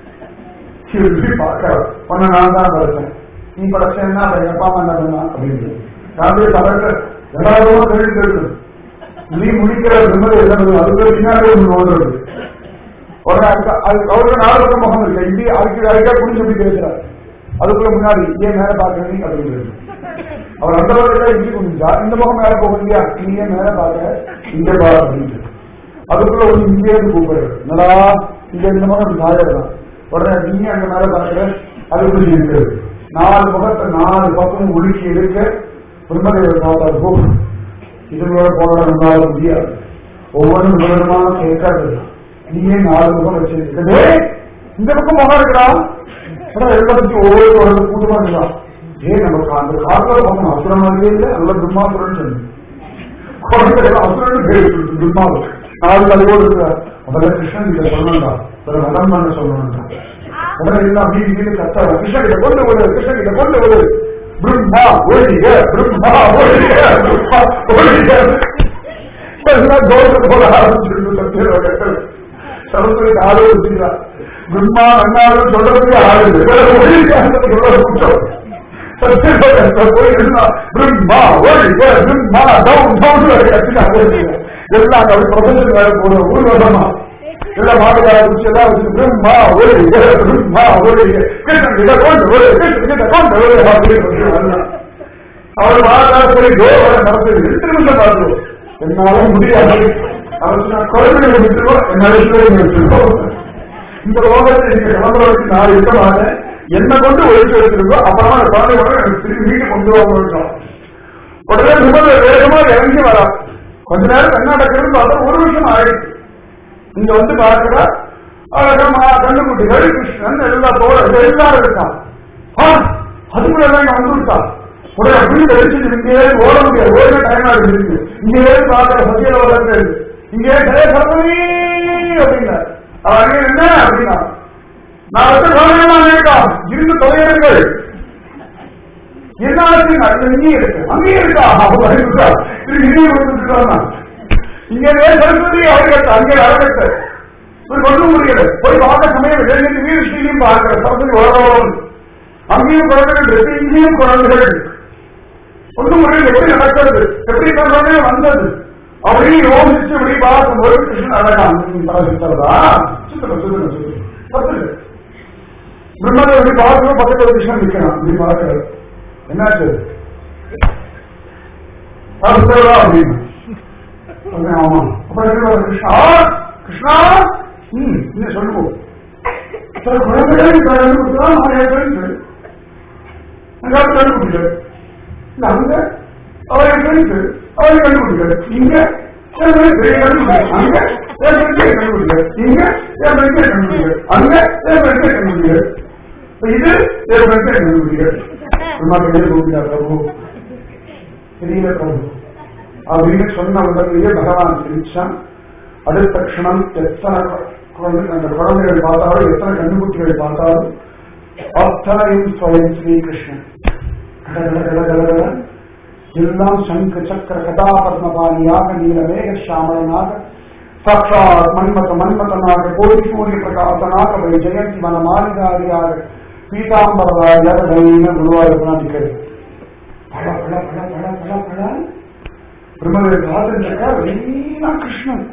இப்படி பார்க்க உன்னை நான் தான் படைச்சேன் நீ படைச்சேன்னா அதை அப்பா அம்மா என்ன பண்ணா அப்படின்னு காந்தி சபைக்கு எல்லாரும் தெரிஞ்சு தெரியும் நீ முடிக்கிற பிரம்மதை என்ன பண்ணுவோம் அதுக்கு பின்னாடி ஒன்று ஓடுறது உடனே அதுக்கு அது- அவருக்கு நாலு முகம் இருக்கு இப்படி அதுக்கு அதுக்கா புரிஞ்சு இப்படி பேசுறாரு அதுக்குள்ள முன்னாடி ஏன் மேல பாக்குறீங்க அப்படிங்கிறது அவர் அந்த பக்கத்துல இப்படி குனிஞ்சா இந்த முகம் மேல போக இல்லையா நீ ஏன் மேல பாக்குற இங்க பா அப்படின்ட்டு அதுக்குள்ள ஒண்ணு இங்கே இருந்து கூப்பிடுறது என்னடா இங்க இந்த முகம் இப்படி சாயறதான் உடனே நீ அங்க மேல பாக்குற அதுக்குள்ள இருக்கிறது நாலு முகத்தை நாலு பக்கமும் ஒழுக்கி எடுக்க பிரம்மதேவர் பார்த்தாரு போ இதுங்களோட போராட நம்மளால முடியாது ஒவ்வொன்றும் விவரமா கேட்காது நீயே நாலு முகம் வச்சிருக்க டேய், இந்த பக்கம் முகம் இருக்கா எல்லாத்தையும் ஒவ்வொரு ஒரு கூட்டமா இருக்கா ஏ நமக்கு அந்த காலத்துல பக்கம் அசுர மாதிரியே இல்லை நல்ல பிரம்மாசுரன் சொல்லு குழந்தைகள் அசுரன் பேர் இருக்கு, பிரம்மாவு நாலு தலைவோடு இருக்கிற முதல்ல கிருஷ்ணன் கிட்ட சொல்லணும்டா பிற வதம் பண்ண சொல்லணும்டா உடனே எல்லாம் வீடு வீடு கத்தாரு கிருஷ்ணன் கிட்ட கொண்டு விடு கிருஷ்ணன் கிட்ட கொண்டு விடு பிரம்மா ஒழிக பிரம்மா ஒழிக பிரம்மா ஒழிக எல்லாம் தோஷம் போல ஆரம்பிச்சிருக்கு சரஸ்வதி ஆளு வச்சுக்கிறா பிரம்மா அண்ணாலும் சொல்றதுக்கு ஆளு இல்லை. வேற ஒழிக சொல்ற கூட்டம் பிரம்மா ஒழிக பிரம்மா டவுன் டவுன் எல்லாம் அப்படி ப்ரொஃபஷன் வேற போற ஊர் வரமா எல்லாம் மாட்டுக்கார குச்சி எல்லாம் வச்சு பிரம்மா ஒழிக பிரம்மா ஒழிக கிருஷ்ணன் கிட்ட கொண்டு ஒரு கிருஷ்ணன் கிட்ட கொண்டு ஒரு அப்படின்னு வந்தான். அவர் பார்த்தா சரி கோவரை நடந்தது ரெண்டு நிமிஷம் பார்த்தோம் என்னால முடியாது அவர் சொன்னார், குழந்தைகளை விட்டுருவோம் என்னால விட்டுருவோம் இந்த ரோகத்தை நீங்க கிளம்புற வச்சு நான் இருக்க மாட்டேன் என்ன கொண்டு ஒழிச்சு வச்சிருக்கோம் அப்புறமா அந்த குழந்தை கூட எனக்கு திரும்பி வீட்டுக்கு கொண்டு போகணும் உடனே விபத்து வேகமா இறங்கி வரா கொஞ்ச நேரம் என்ன நடக்கிறதுன்னு பார்த்தா ஒரு விஷயம் ஆயிடுச்சு இங்க வந்து பார்க்கிறா அழகமா கண்ணுக்குட்டிகள் கிருஷ்ணன் எல்லா தோழ எல்லாரும் இருக்கான் ஆ, அதுக்குள்ள எல்லாம் இங்க வந்து விட்டா உடனே அப்படி வெளிச்சு இங்கே ஓட முடியாது ஓட டைம் ஆகிடுச்சு இங்கே பார்க்கிற சத்தியில வளர்ந்து இங்கே ஜெய சரபதி அப்படின்னா அவன் அங்கே என்ன அப்படின்னா நான் வந்து குழந்தைகளாக இருக்கா இருந்து தொலையுங்கள் என்ன ஆச்சு அது இங்கேயே இருக்கு அங்கேயே இருக்கா அவன் அறிவிட்டா இது இங்கேயே கொடுத்துட்டு இங்கே சரஸ்வதி அவர்கள் அங்கே அரங்கத்து ஒரு கொண்டு முடியல போய் பார்க்க சமயம் ரெண்டு வீரத்தையும் பார்க்கிற சரஸ்வதி வரணும் அங்கேயும் குழந்தைகள் இருக்கு இங்கேயும் குழந்தைகள் இருக்கு ஒன்றும் முடியல எப்படி நடக்கிறது எப்படி சொல்றதே வந்தது அப்படியே யோசிச்சு இப்படி பார்க்கும்போது கிருஷ்ணன் அழகான் பரசித்தரதா சுத்தம் சுத்தம் சுத்தம் தப்பு இல்லை பிரம்மத்தை எப்படி பார்க்கணும் பக்கத்துல கிருஷ்ணன் நிற்கிறான் இப்படி பார்க்கிறது என்னாச்சு பரசித்தரதா அப்படின்னு உடனே ஆமா அப்புறம் என்ன வருது? கிருஷ்ணா கிருஷ்ணா ம் இன்னும் சொல்லுவோம் சார் குழந்தைகளை கண்டுபிடிச்சா நான் என் ஃப்ரெண்ட்ஸ் அங்காவது கண்டுபிடிக்கல இல்ல அங்க அவர் என் ஃப்ரெண்ட்ஸ் அவரை கண்டுபிடிக்கல இங்க என் ஃப்ரெண்ட்ஸ் கண்டுபிடிக்கல அங்க என் ஃப்ரெண்ட்ஸை கண்டுபிடிக்கல இங்க என் ஃப்ரெண்ட்ஸை கண்டுபிடிக்கல அங்க என் ஃப்ரெண்ட்ஸை கண்டுபிடிக்கல இப்ப இது என் ஃப்ரெண்ட்ஸை கண்டுபிடிக்கல சும்மா கையில் கூப்பிட்டா பிரபு தெரியல பிரபு அப்படின்னு சொன்ன உடனேயே பகவான் சிரிச்சான் அடுத்த க்ஷணம் எத்தனை குழந்தை அந்த குழந்தைகள் பார்த்தாலும் எத்தனை கண்டுபிடிச்சிகளை பார்த்தாலும் அத்தனையும் ஸ்வயம் ஸ்ரீகிருஷ்ணன் கட கட கட கட கட எல்லாம் சங்க சக்கர கதா பத்மபாணியாக நீலமேக சாமலனாக சாட்சாத் மன்மத மன்மதனாக கோடி சூரிய பிரகாசனாக வை ஜெயந்தி மன மாளிகாரியாக பீதாம்பரராக தைன குருவாயூரப்பனா நிற்கிறது பல பல பல பல பல பல பிரம்மதேவர் பார்த்துருக்கா எல்லாம் கிருஷ்ணன்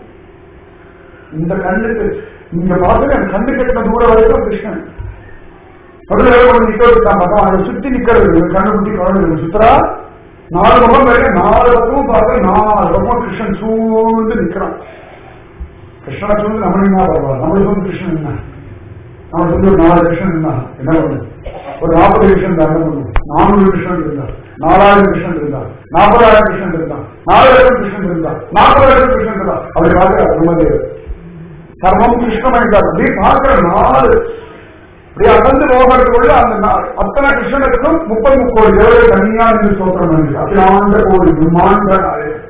இந்த கண்ணுக்கு நீங்க பார்த்து அந்த கண்ணு கட்டின தூரம் வரைக்கும் கிருஷ்ணன் முதல்ல கொண்டு நிக்க வச்சுட்டான் பக்கம் அதை சுத்தி நிக்கிறது கண்ணு குட்டி குழந்தை சுத்தரா நாலு பக்கம் வரைக்கும் நாலு பக்கமும் பார்க்க நாலு பக்கம் கிருஷ்ணன் சூழ்ந்து நிக்கிறான் கிருஷ்ணனை சூழ்ந்து நம்மளுக்கு பரவாயில்ல நம்மளுக்கு வந்து கிருஷ்ணன் என்ன நம்ம சொல்லி ஒரு நாலு கிருஷ்ணன் இருந்தா என்ன பண்ணு ஒரு நாற்பது கிருஷ்ணன் இருந்தா என்ன பண்ணு நானூறு கிருஷ்ணன் இருந்தா நாலாயிரம் கிருஷ்ணன் இருந்தா நாற்பதாயிரம் கிருஷ்ணன் இருந்தா நாலாயிரம் கிருஷ்ணன் இருந்தா நாற்பதாயிரம் கிருஷ்ணன் இருந்தா அப்படி பார்க்கிற பிரம்மதேவர் சர்வம் கிருஷ்ணமயந்தார் அப்படி பார்க்கிற நாலு அப்படியே அகந்து போகிறதுக்குள்ள அந்த நா- அத்தனை கிருஷ்ணனுக்கும் முப்பது முக்கோடி தேவர்கள் தனியா நின்று சோத்திரம் பண்ணி அகிலாண்ட கோடி பிரம்மாண்ட நாயகன்.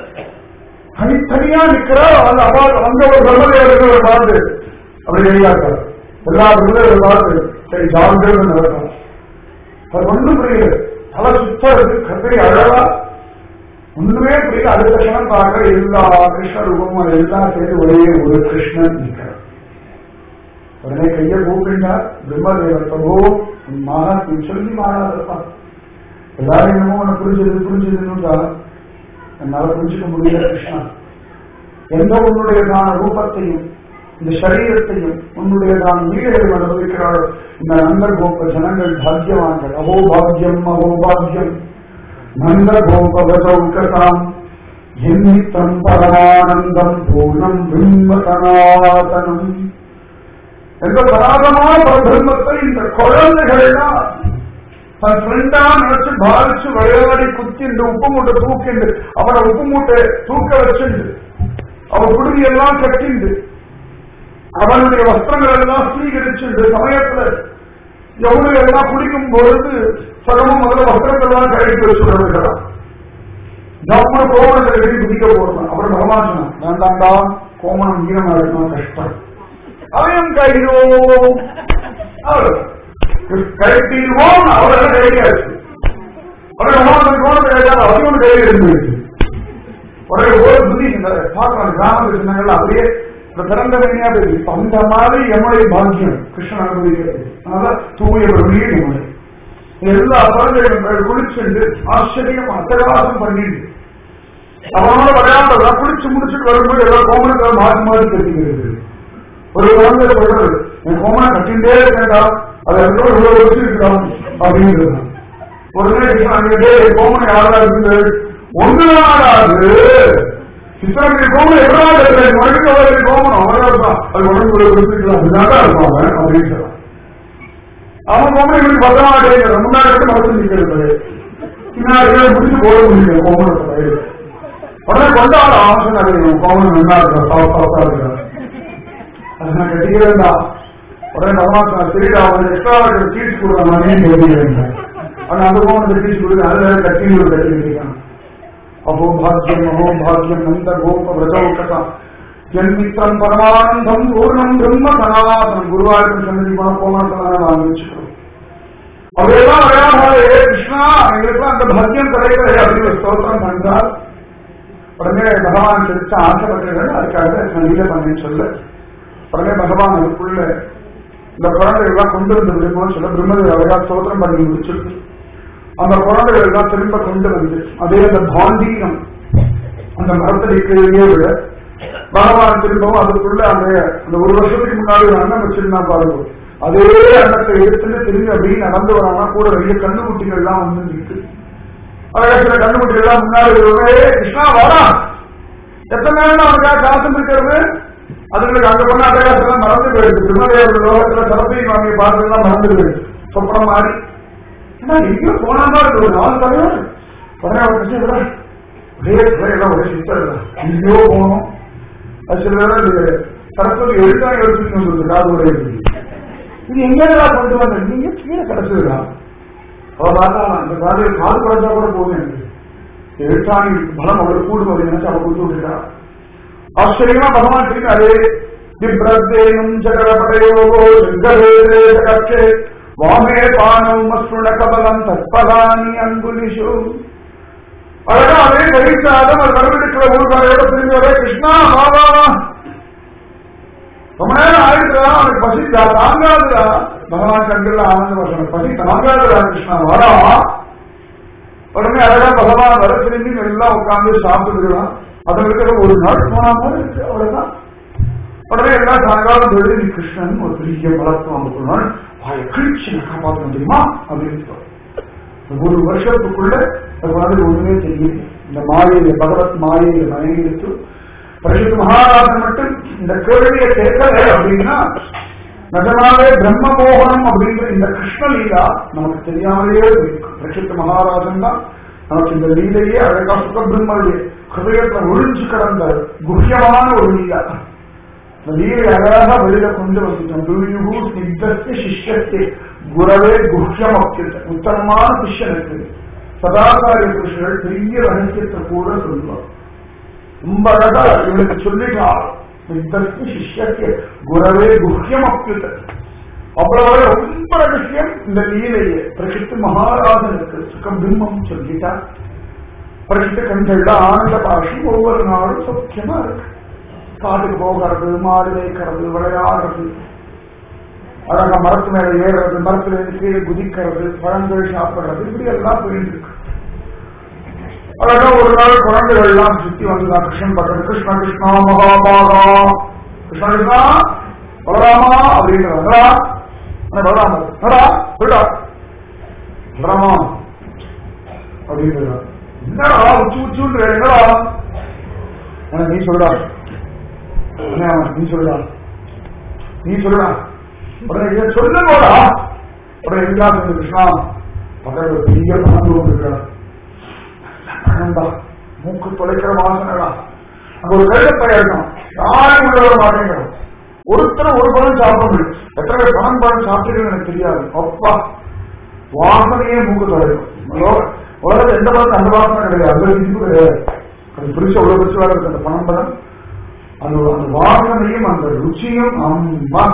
தனித்தனியா நிக்கிற அந்த அப்பா அங்க ஒரு பிரம்மதேவர்கள் ஒரு பார்த்து அப்படி வெளியாக்கார் எல்லா பிரம்மதேவர்கள் பார்த்து சரி ஜாகிரதை நடக்கும் அது ஒண்ணும் புரியல தலை சுத்தறது கத்திரி அழகா ஒண்ணுமே புரியல அடுத்த கணம் பார்க்க எல்லா கிருஷ்ண ரூபமும் அது எல்லாம் சேர்ந்து ஒரே ஒரு கிருஷ்ணன் நிற்கிறார் உடனே கையை கூப்பிட்டார் பிரம்மதேவர் பிரபு உன் மகா நீ சொல்லி மாறாதப்பா எல்லாரும் என்னமோ உனக்கு புரிஞ்சது புரிஞ்சதுன்னு என்னால புரிஞ்சுக்க முடியல கிருஷ்ணா எந்த உன்னுடையதான ரூபத்தையும் இந்த சரீரத்தையும் உன்னுடையதான நீரையும் அனுபவிக்கிறாரோ இந்த நந்தர் கோப்ப ஜனங்கள் பாக்கியவான்கள் அகோ பாக்கியம் அகோ பாக்கியம் நந்த கோபவதௌகதாம் எண்ணித்தம் பரமானந்தம் பூர்ணம் பிரம்மதனாதனம் எந்த பராதமான பரபிரம்மத்தை இந்த குழந்தைகளெல்லாம் தன் ஃப்ரெண்டா நினைச்சு பாதிச்சு விளையாடி குத்திண்டு உப்பு மூட்டை தூக்கிண்டு அவனை உப்பு மூட்டை தூக்க வச்சுண்டு அவன் குடுமி எல்லாம் கட்டிண்டு அவனுடைய வஸ்திரங்கள் எல்லாம் ஸ்வீகரிச்சுண்டு சமயத்துல எவ்வளவு எல்லாம் குடிக்கும் பொழுது சகமும் முதல்ல வஸ்திரங்கள்லாம் கழித்து வச்சு விடுகிறான் நம்ம கோமணத்தை கட்டி குதிக்க போறோம் அப்புறம் பகவான் சொன்னான் வேண்டாண்டா கோமணம் ஈரமா இருக்கணும் கஷ்டம் அவன் கையோ கழட்டிடுவோம் அவரெல்லாம் கிடைக்காது உடனே பகவான் கோணத்தை கிடைக்காது அவரும் கையில் இருந்துச்சு உடனே ஒரு புத்தி பார்க்கலாம் கிராமத்து சின்னங்கள் அப்படியே இந்த திறந்த வேணியா போயிருக்கு இப்ப அந்த மாதிரி எம்முடைய பாக்கியம் கிருஷ்ணன் அனுபவிக்கிறது அதனால தூய பிரமையே நம்முடைய எல்லா குழந்தைகளும் குளிச்சுண்டு ஆச்சரியம் அத்தகாசம் பண்ணிட்டு அவனோட விளையாடுறதா குளிச்சு முடிச்சுட்டு வரும்போது எல்லா கோமணத்தை மாறி மாறி கட்டிக்கிறது ஒரு குழந்தை சொல்றது என் கோமணம் கட்டிண்டே இருக்கேன்டா அது எவ்வளவு இவ்வளவு வச்சிருக்கலாம் அப்படின்றது உடனே அங்கே கோமணம் யாரா இருந்து ஒன்று நாடாது சித்தரங்கை கோமணம் எவ்வளவு இருக்கிறேன் உடனே அவருக்கு கோமணம் அவரா அது உடம்பு வச்சிருக்கலாம் அப்படிதான் இருக்கும் அவன் அப்படின்னு சொல்றான் அவன் கோமணம் இவனுக்கு பத்திரமா கிடைக்கிறது முன்னாடி இருந்து மறந்து நிற்கிறது பின்னாடி முடிச்சு போட முடியும் கோமணத்தை பயிர் உடனே கொண்டாட அவன் சொன்னாரு கோமணம் நல்லா இருக்கிற சாஃப்ட் சாஃப்டா இருக்கிறான் அது நான் கட்டிக்கிறேன்டா உடனே பகவான் தெரியல அவன் எக்ஸ்ட்ரா சீட்ஸ் கொடுக்குற மாதிரியே கட்டிக்கிறேன் ஆனா அந்த கோமணத்தை சீட்ஸ் கொடுத்து அதுல கட்டி ஒரு கட்டிக்கிறான் அஹோ பாக்கியம் அஹோ பாக்கியம் நந்த கோப விரதோகதா ஜன்மித்திரம் பரமானந்தம் பூர்ணம் பிரம்ம சனாதனம் குருவாயூர் சன்னதி போன கோமணத்தெல்லாம் வாங்கி வச்சுக்கிறோம் அவையெல்லாம் விளையாடாது கிருஷ்ணா எங்களுக்குலாம் அந்த பாக்கியம் கிடைக்கிறது அப்படின்னு ஸ்தோத்திரம் பண்றார் உடனே பகவான் சிரிச்ச ஆசைப்பட்டீர்கள் அதுக்காக நான் லீல பண்ணேன்னு சொல்ல உடனே பகவான் அதுக்குள்ள இந்த குழந்தைகள் எல்லாம் கொண்டு வந்து விடுமோன்னு சொல்ல பிரம்மதேவ அழகா ஸ்தோத்திரம் பண்ணி முடிச்சிருக்கு அந்த குழந்தைகள் எல்லாம் திரும்ப கொண்டு வந்து அதே அந்த பாண்டீகம் அந்த மரத்தடிக்கையே விட பகவான் திரும்பவும் அதுக்குள்ள அந்த அந்த ஒரு வருஷத்துக்கு முன்னாடி ஒரு அண்ணன் வச்சிருந்தா பாருங்க அதே அன்னத்தை எடுத்துட்டு திரும்பி அப்படியே நடந்து வரானா கூட வெளிய கண்ணுக்குட்டிகள் எல்லாம் வந்து நிற்கு அழகா சில கண்ணுக்குட்டிகள் எல்லாம் முன்னாடி வருவே கிருஷ்ணா வாடா எத்தனை நேரம் அவனுக்காக காசு இருக்கிறது அதுங்களுக்கு அங்க பண்ண அட்டகாசம் மறந்து போயிடுது திருமலையோட லோகத்துல சரஸ்வதி வாங்கி பார்த்ததெல்லாம் மறந்து போயிடுது சொப்பனம் மாறி ஏன்னா எங்கேயோ போனா தான் இருக்கு ஒரு நாலு தலைவர் உடனே அவர் பிரச்சனை இல்லை ஒரே பிள்ளைகள்லாம் ஒரே சித்தர் இல்லை எங்கேயோ போகணும் அது சில பேர் இந்த சரஸ்வதி எழுத்தாங்க எடுத்துக்கணும் சொல்லுது காதோட இருக்கு இது எங்கேயா கொண்டு வந்த நீங்க கீழே கிடைச்சதுடா அவ பார்த்தா அந்த காது காது குறைஞ்சா கூட போதும் எனக்கு எழுத்தாணி பலம் அவளுக்கு கூடும் அப்படின்னு நினைச்சு அவள் கொடுத்து விட்டுட்டா ஆச்சரியமா பகவான் திரும்பி அதே திப்ரத்தேனும் ஜகரபடையோகோ சிங்கரேரே ஜகச்சே வாமே பானம் மஸ்ருண கபலம் தற்பதானி அங்குலிஷு அழகா அதே கழிச்சாதம் அது வரவிடுக்கிற ஊர்காரையோட திரும்பி வரே கிருஷ்ணா மாதா ரொம்ப நேரம் ஆயிடுறா அவனுக்கு பசி தா- தாங்காதுடா பகவான் கண்கள்ல ஆனந்த வசனம் பசி தாங்காதுடா கிருஷ்ணா வரா உடனே அழகா பகவான் வர திரும்பி எல்லாம் உட்கார்ந்து சாப்பிட்டுருக்கான் அதுங்களுக்கு ஒரு நாள் போனா மாதிரி இருக்கு அவ்வளவுதான் உடனே எல்லாம் சாயங்காலம் போயிட்டு நீ கிருஷ்ணன் ஒரு பெரிய பலத்துவம் அந்த ஒரு நாள் வாயை கிழிச்சு நான் காப்பாற்ற முடியுமா அப்படின்னு சொல்றான். ஒரு வருஷத்துக்குள்ள அது மாதிரி ஒண்ணுமே தெரியும் இந்த மாயையில பகவத் மாயையில மயங்கிருக்கு பரிசுத்த மகாராஜன் மட்டும் இந்த கேள்வியை கேட்கல அப்படின்னா நிஜமாவே பிரம்ம மோகனம் அப்படிங்கிற இந்த கிருஷ்ண லீலா நமக்கு தெரியாமலேயே இருக்கும் பரிசுத்த மகாராஜன் தான் நமக்கு இந்த லீலையே அழகா சுக பிரம்மருடைய ஹிருதயத்துல ஒழிஞ்சு கிடந்த குஹ்யமான ஒரு லீலா இந்த லீலை அழகா வெளியில கொண்டு வந்துட்டோம் துரியுகு ஸ்னிக்தஸ்ய சிஷ்யஸ்தே குரவே குஹ்யம் அப்பியத உத்தமமான சிஷ்யன் இருக்குது சதாசாரிய புருஷர்கள் பெரிய ரகசியத்தை கூட சொல்லுவார் ரொம்ப அழகா இவனுக்கு சொல்லிட்டா ஸ்னிக்தஸ்ய சிஷ்யஸ்தே குரவே குஹ்யம் அப்பியத அவ்வளவு ரொம்ப ரகசியம் இந்த லீலையே பிரசித்த மகாராஜனுக்கு சுகம் பிம்பம் சொல்லிட்டா பிரசித்த கண்கள்ல ஆனந்த பாஷி ஒவ்வொரு நாளும் சௌக்கியமா இருக்கு காட்டுக்கு போகிறது மாடு மேய்க்கிறது விளையாடுறது அழகா மரத்து மேல ஏறுறது மரத்துல இருந்து கீழே குதிக்கிறது பழங்கள் சாப்பிடுறது இப்படி எல்லாம் போயிட்டு இருக்கு அழகா ஒரு நாள் குழந்தைகள் எல்லாம் சுத்தி வந்துதான் கிருஷ்ணன் பக்கம் கிருஷ்ண கிருஷ்ணா மகாபாகா கிருஷ்ண கிருஷ்ணா பலராமா அப்படிங்கிறாங்க பலராமர் நடா விடா பலராமா அப்படிங்கிறா என்னடா உச்சு உச்சுன்ற என்னடா ஆனா நீ சொல்றா அண்ணா, நீ சொல்றா நீ சொல்றா உடனே இதை சொல்ல போடா உடனே எல்லா கிருஷ்ணா பக்கத்துல ஒரு பெரிய பணம் இருக்கிறா பணம்டா மூக்கு தொலைக்கிற வாசனைடா அங்க ஒரு கழுதப்பையா இருக்கும் யாரும் உள்ள வர மாட்டேங்கிறோம் ஒருத்தர் ஒரு பழம் சாப்பிட முடியும் எத்தனை பேர் பணம் பழம் சாப்பிட்டு எனக்கு தெரியாது அப்பா வாசனையே மூக்கு தொலைக்கும் உலக- உலகத்துல எந்த பழம் அந்த வாசனை கிடையாது அந்த இனிப்பு கிடையாது அது பிடிச்ச அவ்வளவு பிடிச்ச இருக்கு அந்த பணம் பழம் அது அந்த வாசனையும் அந்த ருச்சியும் அம்மா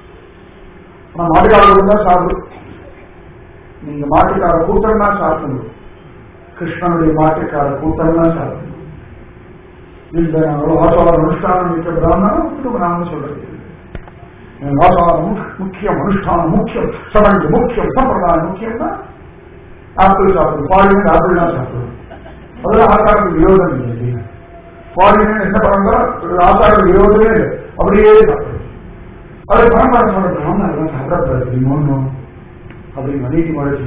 நான் மாட்டுக்காரர்கள் தான் சாப்பிடும் நீங்க மாட்டுக்கார கூட்டம் தான் சாப்பிடணும் கிருஷ்ணனுடைய மாட்டுக்கார கூட்டம் தான் சாப்பிடணும் இல்ல நாங்கள் ஆசார அனுஷ்டானம் மிக்க பிராமணம் நாம சொல்றது என் ஆசாரம் முக்கியம் அனுஷ்டானம் முக்கியம் சடங்கு முக்கியம் சம்பிரதாயம் முக்கியம் தான் ஆப்பிள் சாப்பிடும் பாலியன் ஆப்பிள் தான் சாப்பிடும் அதெல்லாம் ஆசாரத்துக்கு விரோதம் இல்லை பாலியன் என்ன பண்ணா ஒரு ஆசார விரோதமே இல்லை அப்படியே சாப்பிடும் அதை பரம்பரை சொல்ற பிராமணன் அதெல்லாம் சாப்பிடக்கூடாது இன்னொன்னும் அப்படின்னு நீதி முறைச்சி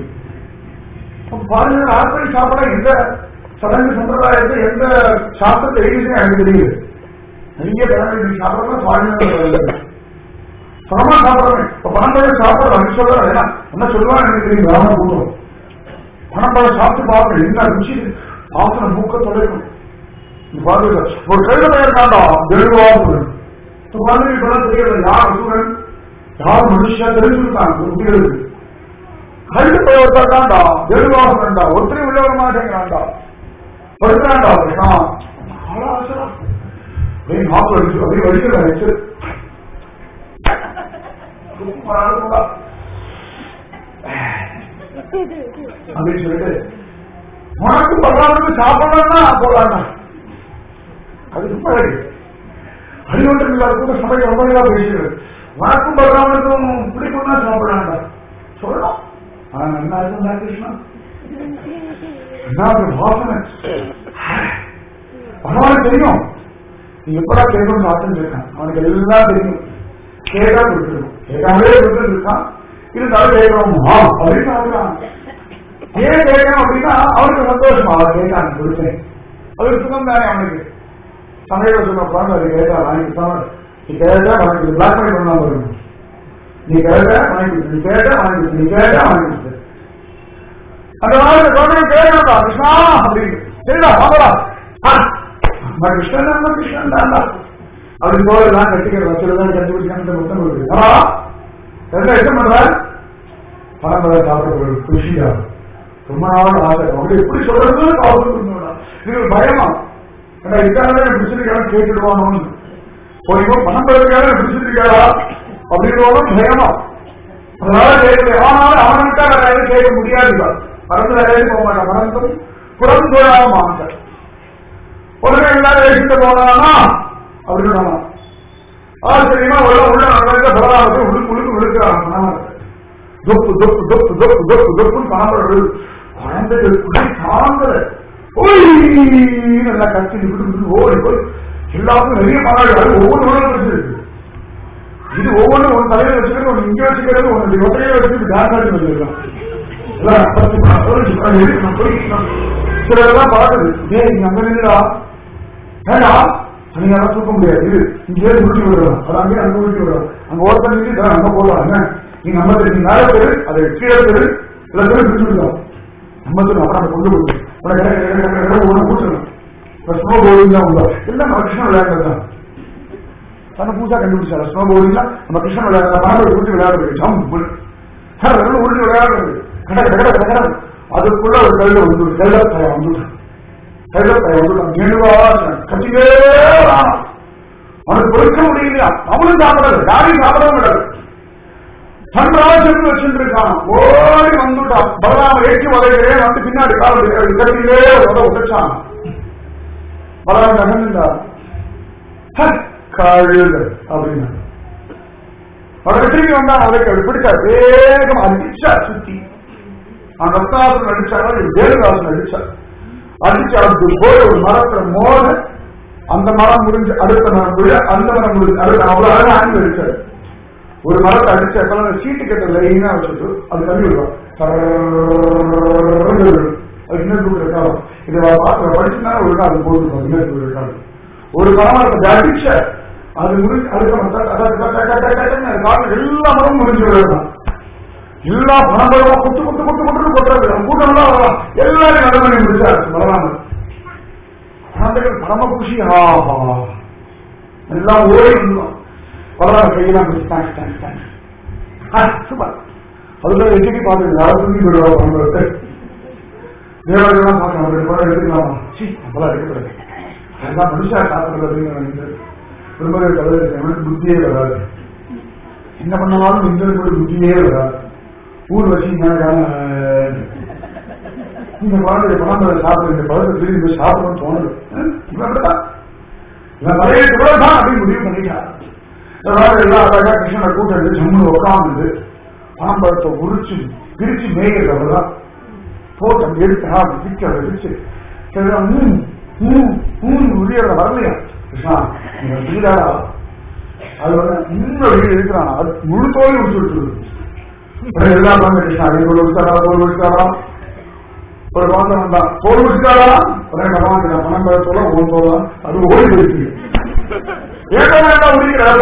பாலியல் ஆப்பிள் சாப்பிட எந்த சடங்கு சம்பிரதாயத்தை எந்த சாஸ்திரத்தை எழுதினே எனக்கு தெரியுது நிறைய பேரங்கள் நீ சாப்பிடலாம் பாலியல் பணமா சாப்பிடுறேன் இப்ப பணம்பழம் சாப்பிடுறேன் சொல்றேன் ஏன்னா என்ன சொல்லுவாங்க எனக்கு தெரியும் பிராமண கூட்டம் பணம்பழம் சாப்பிட்டு பார்க்கணும் என்ன ருச்சி வாசனை மூக்க தொலைக்கும் நீ பாருங்க ஒரு கழுத பெயர் காண்டா தெளிவாக இப்ப பாருங்க இப்பெல்லாம் தெரியல யார் அசுரன் யார் மனுஷன் தெரிஞ்சுருக்காங்க குட்டிகளுக்கு கழுத பெயர் காண்டா தெளிவாக வேண்டா ஒருத்தரையும் உள்ள வர மாட்டேங்கிறான்டா வருகிறான்டா அப்படின்னா ஆளா ஆசரா அப்படியே நாக்கு அடிச்சு அப்படியே வடிக்கிற வச்சு அப்படின்னு சொல்லிட்டு உனக்கு பகவானுக்கு சாப்பிடணும்னா போகலாம்னா அது சும்மா இருக்கு அறிவொன்றும் இல்லாத கூட சபை ரொம்ப நல்லா பேசுகிறது உனக்கும் பகவானுக்கும் பிடிக்கும்னா சாப்பிடலாம்டா சொல்லலாம் ஆனா நல்லா இருக்கும்டா கிருஷ்ணா என்ன அது வாசனை பகவானுக்கு தெரியும் நீ எப்படா கேட்கணும் சாப்பிட்டு இருக்கான் அவனுக்கு எல்லாம் தெரியும் கேட்டா கொடுத்துருக்கும் கேட்காமலே கொடுத்துட்டு இருக்கான் இருந்தாலும் கேட்கணும் ஆ அப்படின்னு சாப்பிடுறான் ஏன் கேட்கணும் அப்படின்னா அவனுக்கு சந்தோஷமா அவன் கேட்டான் கொடுத்தேன் அது சுகம் தானே அவனுக்கு சமையல சொன்ன குழந்தை அது கேட்டா வாங்கி தான் நீ கேட்டா வாங்கி பிளாக் பண்ணி பண்ணலாம் பாருங்க நீ கேட்டா வாங்கி கொடுத்து நீ கேட்டா வாங்கி கொடுத்து நீ கேட்டா வாங்கி கொடுத்து அந்த மாதிரி குழந்தை கேட்கறா கிருஷ்ணா அப்படின்னு சரிடா வாங்கடா ஆ, நான் கிருஷ்ணன் தான் கிருஷ்ணன் தான்டா அப்படி போலாம் கட்டிக்கிற வச்சுதான் கண்டுபிடிச்சு முத்தம் கொடுக்குது ஆனா என்ன என்ன பண்ற பணம் பல சாப்பிட குஷியா ரொம்ப நாள் ஆசை அவங்க எப்படி சொல்றது சாப்பிட்டு இது ஒரு பயமா ஏன்னா இதுக்காக பிடிச்சிருக்காரு கேட்டுடுவானு போய் பணம் பெறதுக்காக பிடிச்சிருக்காரா அப்படின்னு பயமா அதனால கேட்கல ஆனாலும் அவனுக்கா வேற எதுவும் கேட்க முடியாது பறந்து வேற எதுவும் போக மாட்டான் பறந்தும் புறம் தோழாம மாட்டான் உடனே எல்லாரும் பேசிட்டு போனானா அப்படின்னு ஆச்சரியமா உள்ள உள்ள நடந்த பலராமத்தை உழுக்கு உழுக்கு விழுக்கிறாங்க தொப்பு தொப்பு தொப்பு தொப்பு தொப்பு தொப்புன்னு காணப்படுறது குழந்தைகள் குடி தாங்கல ஓய் நல்லா கத்தி விட்டு ஓடி போய் எல்லாருக்கும் நிறைய பாடல்கள் ஒவ்வொரு உடலும் வச்சிருக்கு இது ஒவ்வொன்றும் ஒரு தலையில வச்சுக்கிறது ஒன்று இங்கே வச்சுக்கிறது ஒன்று ஒத்தையே வச்சுட்டு டான்ஸ் ஆடி வச்சிருக்கான் எல்லாம் பத்து பதினஞ்சு பதினஞ்சு இருக்கு, நான் போய் சிலரெல்லாம் பார்க்குது ஏய் நீங்க அங்க நின்றுடா ஏடா நீங்க எல்லாம் தூக்க முடியாது இது இங்கே உருட்டி விடுறோம் அது அங்கே அங்க உருட்டி விடுறோம் அங்க ஒருத்தர் நின்று அங்க போடலாம் என்ன நீங்க நம்ம தெரு மேல தெரு அதை கீழே தெரு சில பேர் பிடிச்சிருக்கோம் நம்ம தெரு அப்புறம் அதை கொண்டு போய் ஒன்று கூட்டணும் ஸ்னோ போர்டிங் தான் உண்டா எல்லாம் நம்ம கிருஷ்ணன் விளையாடுறது தான் அந்த பூசா கண்டுபிடிச்சாரு ஸ்னோ போர்டிங்ல நம்ம கிருஷ்ணன் விளையாடுற பணம் உருட்டி விளையாடுறது ஜம்ப் சார் அதெல்லாம் உருட்டி விளையாடுறது கட கட கட கட அதுக்குள்ள ஒரு கல்ல வந்து கல்ல தயா வந்துட்டான் கல்ல தயா வந்துட்டான் மெனுவா கத்திலே வரான். அவனுக்கு பொறுக்க முடியலையா அவனும் சாப்பிடல யாரையும் சாப்பிடவே முடியாது சன்ராஜன் வச்சுட்டு இருக்கான் ஓடி வந்துட்டான் பலராம ஏற்றி வரைகிறேன் வந்து பின்னாடி காலம் கத்திலே உத உதச்சான் பலராம நகர்ந்தார் கழுது அப்படின்னா அவரை திரும்பி வந்தா அவருக்கு அது பிடிச்சா வேகம் அடிச்சா சுத்தி அந்த ரத்னாசன் அடிச்சாங்க வேலுதாசன் அடிச்சார் அடிச்சு அது போய் ஒரு மரத்துல மோத அந்த மரம் முடிஞ்சு அடுத்த மரம் விழ அந்த மரம் முடிஞ்சு அடுத்த அவ்வளவு அழகா ஆங்கிள் இருக்காது ஒரு மரத்தை அடிச்சு அப்பெல்லாம் சீட்டு கட்ட லைனா வச்சுட்டு அது தள்ளி விடுவோம் அது இன்னொரு இருக்காது இதை பார்த்து படிச்சுனா ஒரு நாள் அது போட்டு இன்னொரு இருக்காது ஒரு மரத்தை அடிச்ச அது முடிஞ்சு அடுத்த மரத்தை காரணம் எல்லா மரமும் முடிஞ்சு விடுறதுதான் எல்லா பணங்களும் குத்து குத்து குத்து குத்து கொட்டுறது கூட்டம் எல்லாம் வரலாம் எல்லாரும் நடுமணி முடிச்சாச்சு வரலாமல் குழந்தைகள் பரம குஷி ஆஹா எல்லாம் ஓடி இருந்தோம் வரலாம் கையெல்லாம் தேங்க்ஸ் தேங்க்ஸ் தேங்க்ஸ் சூப்பர் அதுல எதுக்கு பாத்துங்க யாரும் தூங்கி விடுவா பணத்தை தேவர்கள்லாம் பார்க்கலாம் ரெண்டு படம் எடுத்துக்கலாமா சி நம்மளாம் எடுக்கக்கூடாது அதெல்லாம் மனுஷா காத்துறது விரும்புகிற கதை எனக்கு புத்தியே வராது என்ன பண்ணாலும் இந்த புத்தியே வராது ஊர் வச்சீங்கன்னா இந்த குழந்தை பணம் சாப்பிடு இந்த பழத்தை திரும்பி சாப்பிடணும்னு தோணுது இவன் இவன் நிறைய தான் அப்படின்னு முடிவு பண்ணிட்டான் அதாவது எல்லாம் அழகா கிருஷ்ணனை கூட்டம் ஜம்முன்னு உட்காந்து பணம்பழத்தை உரிச்சு பிரிச்சு மேய்கிறது அவ்வளவுதான் போட்டம் எடுத்தா பிக்க பிரிச்சு உரியறத வரலையா கிருஷ்ணா நீங்க புரியுதாடா அது வந்து இன்னும் வெளியே இருக்கிறான் அது முழு தோல் முடிச்சு விட்டுருது எல்லாம் வந்து கிருஷ்ணா அது தோல் விட்டாரா தோல் விட்டாரா ஒரு குழந்தை வந்தான் தோல் விட்டாரா உடனே பகவான் நான் பணம் பழத்தோட ஓன் தோலாம் அது ஓடி போயிடுச்சு ஏக வேண்டாம் முடிக்கிறார்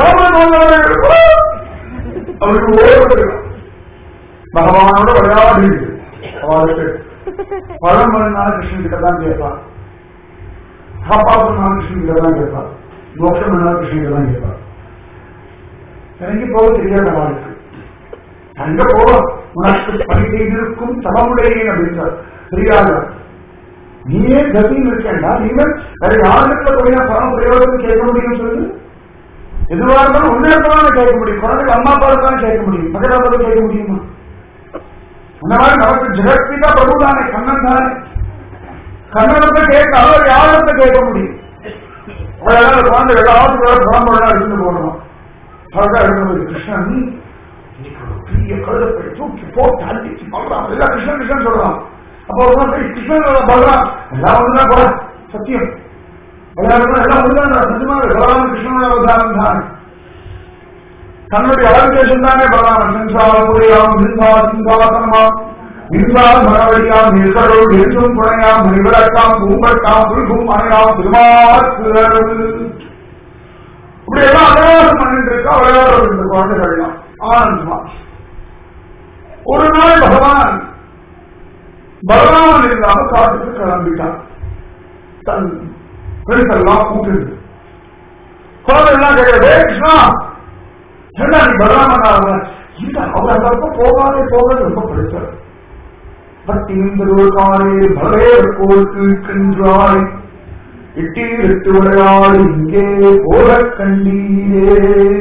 அவருக்கு ஓடி பகவானோட விளையாடி அவளுக்கு பழம் பண்ணாலும் கிருஷ்ணன் கிட்ட தான் கேட்பான் காப்பாற்றணும் கிருஷ்ணன் கிட்ட தான் கேட்பான் மோட்சம் பண்ணாலும் கிருஷ்ணன் கிட்ட தான் கேட்பான் எனக்கு போக தெரியாத வாழ்க்கை அங்க போவோம் உனக்கு பணி செய்திருக்கும் தவமுடையேன் அப்படின்றார் தெரியாத நீயே கதின்னு இருக்கேன்டா நீங்கள் வேற யாருக்குள்ள போய் பணம் பிரயோஜனம் கேட்க முடியும் சொல்லு எதுவா இருந்தாலும் உன்னிடத்தான் கேட்க முடியும் குழந்தைக்கு அம்மா அப்பா தான் கேட்க முடியும் மகளாவது கேட்க முடியுமா அந்த மாதிரி நமக்கு ஜெகத்பிதா பிரபு தானே கண்ணன் தானே கண்ணனத்தை கேட்க அவர் யாரத்தை கேட்க முடியும் அதாவது குழந்தை எல்லாத்துக்கு வேற புறம்புறா இருந்து போடணும் அழகா இருந்தது கிருஷ்ணன் இன்னைக்கு ஒரு பெரிய கழுதப்பை தூக்கி போட்டு அடிச்சு பல்றான் எல்லாம் கிருஷ்ணன் கிருஷ்ணன் சொல்றான் அப்போ ஒரு நாள் கிருஷ்ணன் பல்றான் எல்லாம் ஒண்ணுதான் போல சத்தியம் எல்லாருக்கும் எல்லாம் ஒண்ணுதான் நிஜமாக பலராம கிருஷ்ணனோட உதாரணம் தான் தன்னுடைய ஆதிதேசம் தானே பலராமன் சென்றால் புரியாம் சிந்தா சிந்தாசனமாம் நின்றால் மனவழியாம் நிற்கடோடு என்றும் குறையாம் மணிவிளக்காம் பூம்பட்டாம் புல்கும் அணையாம் திருமாறு இப்படி எல்லாம் அடையாளம் பண்ணிட்டு இருக்கா விளையாடுறது இந்த குழந்தைகள்லாம் ஆனந்தமா ஒரு நாள் பகவான் பலராமன் இல்லாம காட்டுக்கு கிளம்பிட்டான் தன் பெருசெல்லாம் கூப்பிட்டு குழந்தை எல்லாம் கேட்கிறது கிருஷ்ணா என்ன நீ பலராமன் இல்ல அவர் அந்த பக்கம் போகாதே போகிறது ரொம்ப பிடிச்சார் பட்டிருந்தோர்காரே பலேர் கோர்க்கு இருக்கின்றாய் இட்டீரிட்டு விளையாடு இங்கே போல கண்டீரே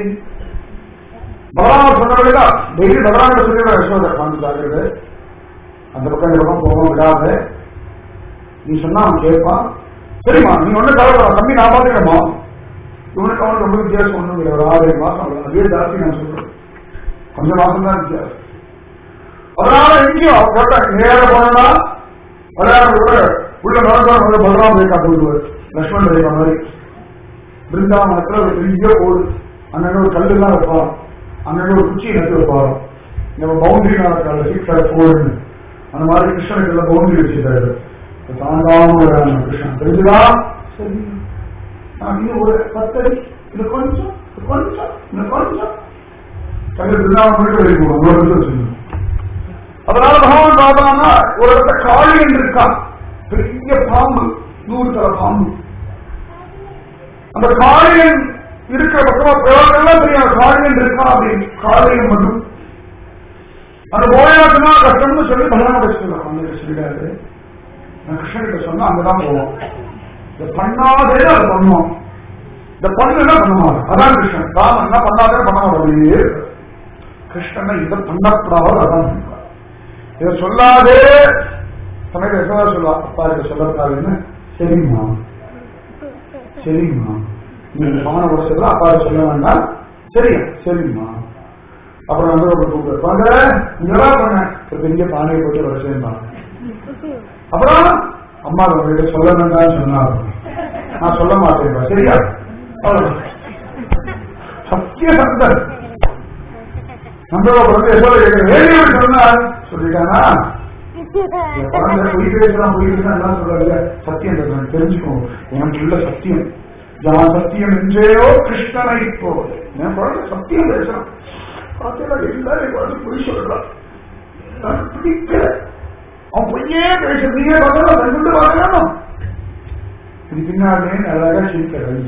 பலராம சொன்னவர்களா டெய்லி பலராம சொல்லி யசோதா காந்து ஜாகிரது அந்த பக்கம் இந்த பக்கம் போக விடாத நீ சொன்னா அவன் கேட்பான் சரிம்மா நீ ஒண்ணு கவலை தம்பி நான் பாத்துக்கிறோமா இவனுக்கு அவனுக்கு ரொம்ப வித்தியாசம் ஒண்ணும் இல்லை ஒரு ஆறு ஏழு மாசம் அவ்வளவு அதே ஜாஸ்தி நான் சொல்றேன் கொஞ்சம் மாசம் தான் வித்தியாசம் அதனால எங்கேயும் போட்ட நேர போனா விளையாட கூட உள்ள நடந்தால் வந்து பலராம ரேகா போடுவார் லக்ஷ்மண் ரேகா மாதிரி பிருந்தாவனத்துல ஒரு பெரிய கோடு அண்ணன் ஒரு கல்லு தான் வைப்பான் அண்ணன் ஒரு குச்சி நட்டு வைப்பாரு நம்ம பவுண்டரி நடக்காது சிக்ஸ் போர்டு அந்த மாதிரி கிருஷ்ணனுக்கு எல்லாம் பவுண்டரி வச்சிருக்காரு தாங்காம வராங்க கிருஷ்ணன் தெரிஞ்சுதா சரி நான் இன்னும் ஒரு பத்தடி இது கொஞ்சம் இது கொஞ்சம் இன்னும் கொஞ்சம் கல்லு பிருந்தாவனம் மட்டும் வெளியே போடும் ஒரு நிமிஷம் வச்சுக்கணும் அதனால பகவான் பார்த்தான்னா ஒரு இடத்த காளியன் இருக்கான் பெரிய பாம்பு நூறு தர பாம்பு அந்த காளியன் இருக்கிற பக்கமா பிரயோகம்லாம் தெரியும் காளியன் இருக்கான் அப்படின்னு காளியன் மட்டும் அந்த போயாச்சுன்னா கஷ்டம்னு சொல்லி பகவான் வச்சுக்கலாம் அந்த சொல்லிடாரு நான் கிருஷ்ணகிட்ட சொன்னா அங்கதான் போவோம் இந்த பண்ணாதே அதை பண்ணுவோம் இந்த பண்ணு என்ன பண்ணுவாங்க அதான் கிருஷ்ணன் ராமன் என்ன பண்ணாதே பண்ண அப்படியே கிருஷ்ணனை இதை பண்ணக்கூடாது அதான் பண்ணுவார் இதை சொல்லாதே சமயத்தில் யசோதா சொல்லுவா அப்பா இதை சொல்லக்கூடாதுன்னு சரிம்மா சரிம்மா நீங்க பவன கூட சொல்ல அப்பா இதை சொல்ல வேண்டாம் சரியா சரிம்மா அப்புறம் வந்து ஒரு கூப்பிட்டு வாங்க இங்கதான் பண்ணேன் ஒரு பெரிய பானையை போட்டு வர சேர்ந்தான் அப்புறம் அம்மா உங்ககிட்ட சொல்ல வேண்டாம்னு சொன்னாங்க நான் சொல்ல மாட்டேன் சரியா அவ்வளவுதான். சத்திய சந்தன் நம்மளோட குழந்தை எவ்வளவு கேட்கிற வேலையை சொன்னார் சொல்லிட்டானா என் குழந்தை பொய் பேசுறான் பொய் பேசுறான் எல்லாம் சொல்றாங்க சத்தியம் பேசுறான் தெரிஞ்சுக்கோங்க என் பிள்ளை சத்தியம் யான் சத்தியம் என்றேயோ கிருஷ்ணனை போவது என் குழந்தை சத்தியம் பேசுறான் பார்த்தீங்களா எல்லாரும் என் குழந்தை பொய் சொல்றான் எனக்கு பிடிக்கல அவன் பொய்யே பேசுறதையே பார்க்கலாம் கண்டு பார்க்கலாம் இது பின்னாலே அழகா சிரிக்கிறது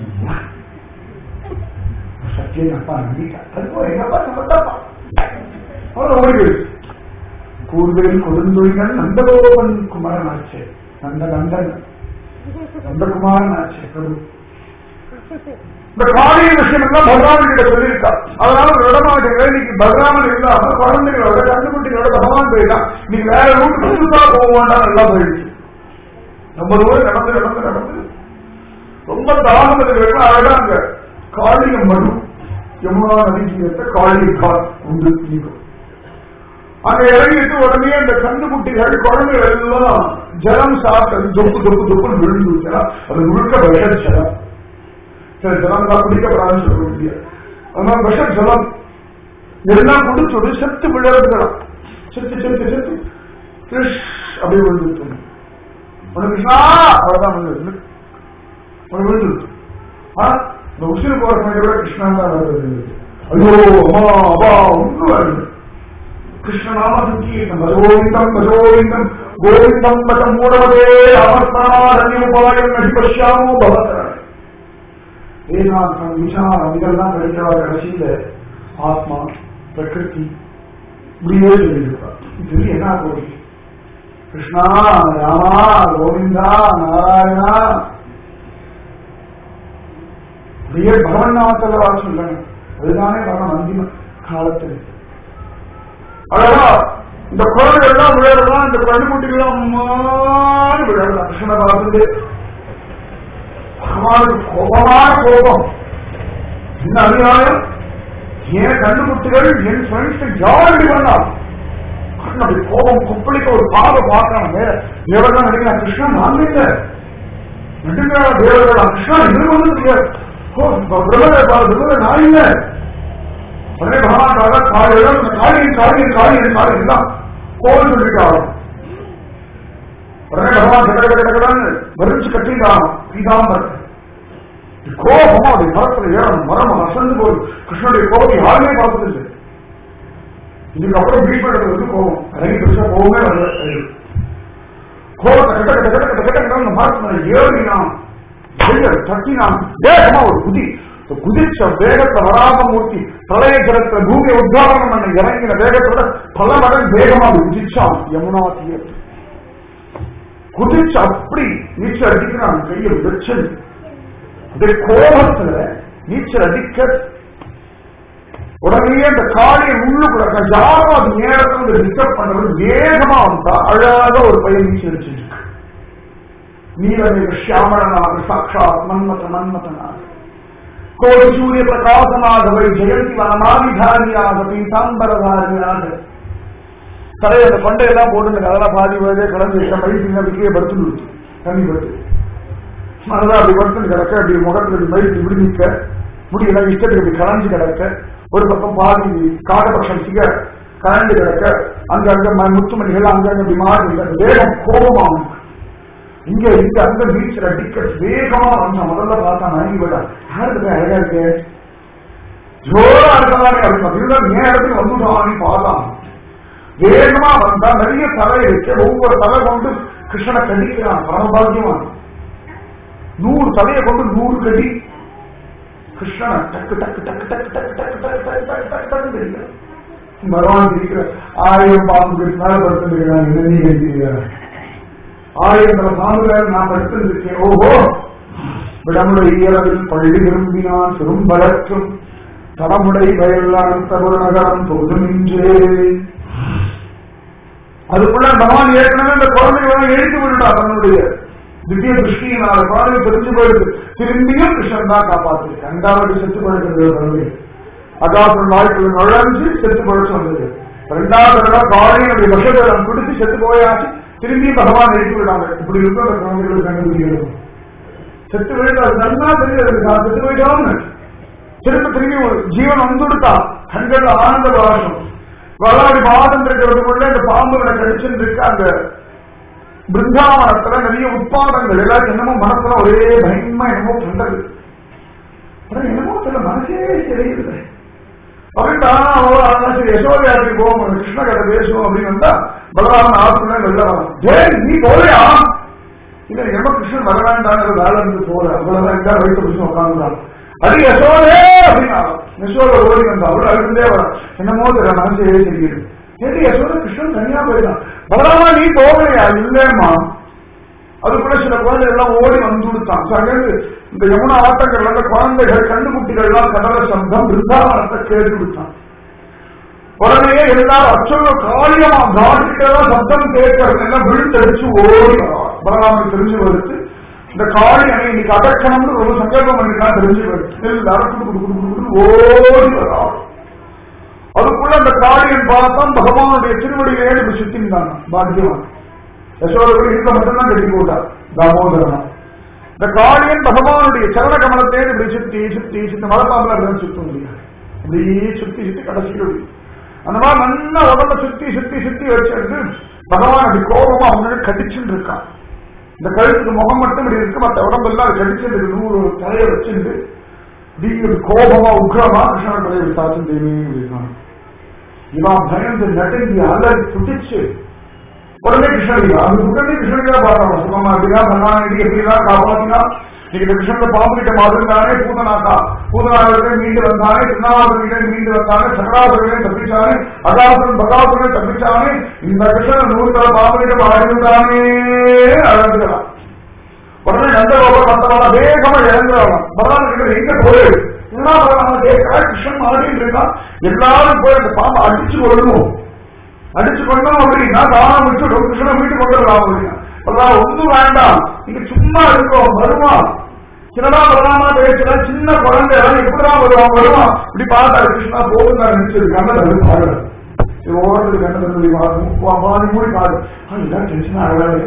சத்தியம் அப்பா நம்பிட்டான் அது போல எங்க அப்பா நம்ம தப்பா அவ்வளவு ஓடி போயிடுச்சு கூர்வேல் கொடுந்தொழிகள் நந்தகோபன் குமாரன் ஆச்சு நந்த நந்தன் நந்தகுமாரன் ஆச்சு பிரபு இந்த காளிய விஷயம் எல்லாம் பகவான் கிட்ட சொல்லியிருக்கா அதனால விடமாட்டேங்க இன்னைக்கு பகவான் இல்லாம குழந்தைகளோட கண்டுகுட்டிகளோட பகவான் போயிட்டான் நீ வேற ரூட் புதுசா போக வேண்டாம் நல்லா போயிடுச்சு ரொம்ப தூரம் நடந்து நடந்து நடந்து ரொம்ப தாமதத்துக்கு அழகா அங்க காளிய மனு யமுனா நதி தீரத்தை காளிய கால் உண்டு நீக்கும் அங்க இறங்கிட்டு உடனே அந்த கண்டுகுட்டிகள் குழந்தைகள் எல்லாம் ஜலம் சாப்பிட்டது தொப்பு தொப்பு தொப்புன்னு விழுந்து அது முழுக்க விஷ ஜலம் சில ஜலம் தான் குடிக்கப்படாதுன்னு சொல்ல முடியாது அதனால விஷ ஜலம் எல்லாம் குடிச்சோடு செத்து விழுறதுலாம் செத்து செத்து செத்து கிருஷ் அப்படி விழுந்துட்டு உனக்கு கிருஷ்ணா அவ்வளவுதான் விழுந்து உனக்கு விழுந்துருச்சு ஆ இந்த உசிறு போற சமயத்தை விட கிருஷ்ணா தான் வருது ஐயோ அம்மா அப்பா ஒன்றும் வருது கிருஷ்ணநாம சங்கீர்த்தம் பஜோவிந்தம் பஜோவிந்தம் கோவிந்தம் பஜ மூடவதே அமர்த்தனாரண்யோபாயம் நடி பஷ்யாமோ பவதர வேதாந்தம் விசாரம் இதெல்லாம் படிக்கிறவா கடைசியில ஆத்மா பிரகிருதி இப்படியே சொல்லியிருப்பார் இது என்ன போய் கிருஷ்ணா ராமா கோவிந்தா நாராயணா அப்படியே பகவன் நாமத்தில் வர சொல்லணும் அதுதானே பகவன் அந்திம காலத்தில் அழகா இந்த குழந்தை எல்லாம் விளையாடலாம் இந்த கண்ணுக்குட்டிகள் அம்மான்னு விளையாடலாம் கிருஷ்ணனை பார்த்துட்டு பகவானுக்கு கோபமான கோபம் என்ன அநியாயம் என் கண்ணுக்குட்டிகள் என் ஃப்ரெண்ட்ஸ் ஜாலி பண்ணலாம் அப்படி கோபம் குப்பளிக்க ஒரு பாவை பார்க்கணும் தேவர்கள் நினைக்கிறான் கிருஷ்ணன் நான் இல்லை நெடுங்கால தேவர்கள் கிருஷ்ணா எங்களுக்கு வந்து ஓ பிரபல பிரபல நான் இல்லை உடனே பகவான் கால காலையில காளியின் காளியின் காளியின் காளியின் எல்லாம் கோவில் சொல்லிட்டாங்க உடனே பகவான் கட கட கடன்னு வரிச்சு கட்டிட்டான் பீதாம்பர் கோபமா அப்படி மரத்துல ஏறணும் மரம் அசந்து போகுது கிருஷ்ணனுடைய கோபம் யாருமே பார்த்தது இல்லை இதுக்கப்புறம் பீஷ்மருக்கு வந்து கோபம் இறங்கி பெருசா கோபமே வரல கோபத்தை கட்ட கட்ட கட்ட கட்ட கட்ட கட்ட மரத்துல ஏறினான் தட்டினான் வேகமா ஒரு குதி குதிச்ச வேகத்தை வராமமூர்த்தி பிரளயகரத்துல பூமியை உத்தாரணம் பண்ண இறங்கின வேகத்தோட பல மடங்கு வேகமா குதிச்சான் யமுனா தீரத்து குதிச்சு அப்படி நீச்சல் அடிக்கிறான் கையில் வெச்சல் அதே கோபத்துல நீச்சல் அடிக்க உடனே அந்த காளியை உள்ளுக்குள்ள யாரும் அது நேரத்தில் டிஸ்டர்ப் பண்றது வேகமா வந்தா அழகாக ஒரு பையன் நீச்சல் அடிச்சிருக்கு நீலமேக ஷியாமளனாக சாட்சாத் மன்மத மன்மதனாக கோடி சூரிய பிரகாசமாகவை ஜெயந்தி வனமாதிகாரியாக பீதாம்பரதாரியாக தலை அந்த கொண்டையெல்லாம் போட்டு அதெல்லாம் பாதி வயதே கலந்து விட்ட மழை சின்ன விக்கிய படுத்து தண்ணி படுத்து அதெல்லாம் அப்படி படுத்து கிடக்க அப்படி முகத்துல இப்படி மழை இப்படி நிற்க முடியெல்லாம் இஷ்டத்துக்கு இப்படி கலஞ்சு கிடக்க ஒரு பக்கம் பாதி காகபட்சம் சிக கலந்து கிடக்க அங்க அங்க முத்துமணிகள் அங்க அங்க இப்படி மாறி வேகம் கோபமாகும் இங்க இங்க அங்க நீச்சல் அடிக்க வேகமா வந்தான் முதல்ல பார்த்தா மயங்கி விடா யாருக்கு போய் அழகா இருக்கு ஜோரா இருக்கலாமே அப்படின்னு ஏன் இடத்துக்கு வந்துட்டான்னு பார்த்தான் வேகமா வந்தா நிறைய தலை இருக்கு ஒவ்வொரு தலை கொண்டு கிருஷ்ணனை கடிக்கிறான் பரமபாகியமான் நூறு தலையை கொண்டு நூறு கடி கிருஷ்ணனை டக்கு டக்கு டக்கு டக்கு டக்கு டக்கு டக்கு டக்கு டக்கு டக்கு டக்கு கடிக்கிறான் பகவான் இருக்கிற ஆயிரம் பாம்பு மேல படுத்துருக்கிறான் என்ன நீ கடிக்கிறான் ஆயிரங்கள் பாம்புகள் நாம் எடுத்திருக்கேன் ஓஹோ விடமுறை இயலவில் பள்ளி விரும்பினான் பெரும்பலற்றும் தடமுடை வயலான் தகுர நகரம் தொகுதுமின்றே அதுக்குள்ள பகவான் ஏற்கனவே இந்த குழந்தைகளை எழுத்து விடுடா தன்னுடைய திவ்ய திருஷ்டியினால குழந்தை தெரிஞ்சு போயிடுது திரும்பியும் கிருஷ்ணன் தான் காப்பாத்து ரெண்டாவது செத்து பழக்கிறது குழந்தை அகாசுரன் வாழ்க்கையில் நுழைஞ்சு செத்து பழச்சு வந்தது ரெண்டாவது தடவை காலையினுடைய விஷயம் குடிச்சு செத்து போயாச்சு திரும்பி பகவான் எழுப்பி விடாங்க இப்படி இருக்கும் அந்த குழந்தைகளுக்கு கண்டுபிடிக்கிறது செத்து விழுந்து அது நல்லா தெரியாது நான் செத்து போயிட்டோம்னு திரும்ப திரும்பி ஒரு ஜீவன் வந்துடுத்தா கண்கள் ஆனந்த பாஷம் வளாடி மாதம் இருக்கிறதுக்குள்ள இந்த பாம்புகளை கடிச்சுட்டு இருக்க அந்த பிருந்தாவனத்துல நிறைய உட்பாதங்கள் எல்லாரும் என்னமோ மனசுல ஒரே பயமா என்னமோ பண்றது ஆனா என்னமோ சில மனசே தெரியுது அப்படின்ட்டு ஆனா அவ்வளோ ஆனா சரி யசோதையாருக்கு போவோம் கிருஷ்ண கதை பேசுவோம் அப்படின்னு வந்தா பலராமன் ஆத்துமே வெளில வரும் டேய் நீ போறியா இல்ல என்ன கிருஷ்ணன் வர வேண்டாங்கிற வேலை இருந்து போற அவ்வளவுதான் இந்த வயிற்று கிருஷ்ணன் உட்காந்துதான் அது யசோதே அப்படின்னா யசோத ஓடி வந்தா அவள் அழுந்தே வர என்னமோ தெரியல மனசே தெரியுது சரி யசோத கிருஷ்ணன் தனியா போயிட்டான் பலராமா நீ போகலையா இல்லேம்மா அதுக்குள்ள சில குழந்தைகள் எல்லாம் ஓடி வந்து கொடுத்தான் So, அங்கிருந்து இந்த யமுனா ஆட்டங்கள் அந்த குழந்தைகள் கண்டுகுட்டிகள் எல்லாம் கடல சந்தம் பிருந்தாவனத்தை கேட்டு கொடுத்தான் உடனே எல்லாரும் அச்சோ காளியமா காடிக்கிட்டதான் சத்தம் கேட்கறது எல்லாம் விழுத்தடிச்சு ஓடி வரான் பலராமன் தெரிஞ்சு வருது இந்த காளி அணை இன்னைக்கு அடக்கணும்னு ஒரு சங்கல்பம் பண்ணிருக்கான் தெரிஞ்சு வருது எல்லாரும் குடு குடு குடு குடு குடு ஓடி வரான் அதுக்குள்ள அந்த காளியன் பார்த்தா பகவானுடைய திருவடியிலே இப்படி சுத்தின்றாங்க பாக்கியவான் யசோதர்கள் இருக்க மட்டும்தான் கட்டி போட்டார் தாமோதரனா இந்த காளியன் பகவானுடைய சரண கமலத்தே இப்படி சுத்தி சுத்தி சுத்தி மலைப்பாம்புல அப்படி சுத்த முடியாது அப்படியே சுத்தி சுத்தி கடைசியில் விடு. அந்த மாதிரி நல்லா உடம்ப சுத்தி சுத்தி சுத்தி வச்சிருந்து பகவான் அப்படி கோபமா அவங்க கடிச்சுட்டு இருக்கான் இந்த கழுத்துக்கு முகம் மட்டும் இப்படி இருக்கு மற்ற உடம்பெல்லாம் அது கடிச்சுட்டு இருக்கு நூறு தலையை வச்சிருந்து இப்படி கோபமா உக்ரமா கிருஷ்ணன் தலையை சாத்தும் தேவி இருக்கான் இவன் பயந்து நடுங்கி அலறி துடிச்சு உடனே கிருஷ்ணகிரி அந்த உடனே கிருஷ்ணகிரியா பாடுறாங்க சுகமா அப்படிதான் பகவான் இன்னைக்கு எப்படிதான் காப்பாத்தினா இன்னைக்கு இந்த கிருஷ்ணன் பாம்பு கிட்ட மாறுந்தானே பூதனாக்கா பூதனாக மீண்டு வந்தானே திருநாவாசனிலே மீண்டு வந்தானே சகராசுரனே தப்பிச்சானே அகாசுரன் பகாசுரனே தப்பிச்சானே இந்த கிருஷ்ணன் நூறு தலை பாம்பு கிட்ட மாறிந்தானே அழகுகிறான் உடனே நந்தகோபர் மத்தவன வேகமா இறங்குறாங்க பகவான் கிட்ட எங்க போய் என்ன பகவான் கேட்கிறா கிருஷ்ணன் மாறிட்டு இருக்கான் எல்லாரும் போய் அந்த பாம்பை அடிச்சு கொள்ளணும் அடிச்சு கொண்டோம் அப்படின்னா தானம் வச்சு கிருஷ்ணனை வீட்டுக்கு கொண்டு வரலாம் அப்படின்னா அதான் ஒன்றும் வேண்டாம் நீங்க சும்மா இருக்கோம் வருவான் சின்னதா பிரதானா பேசுற சின்ன குழந்தை எல்லாம் எப்படிதான் வருவான் வருவான் இப்படி பார்த்தாரு கிருஷ்ணா போதும் நான் நினைச்சது கண்ணை தள்ளி பாடுறேன் ஓரத்துக்கு கண்ணை தள்ளி பாதி மூடி பாடு இதெல்லாம் டென்ஷன் ஆகலாது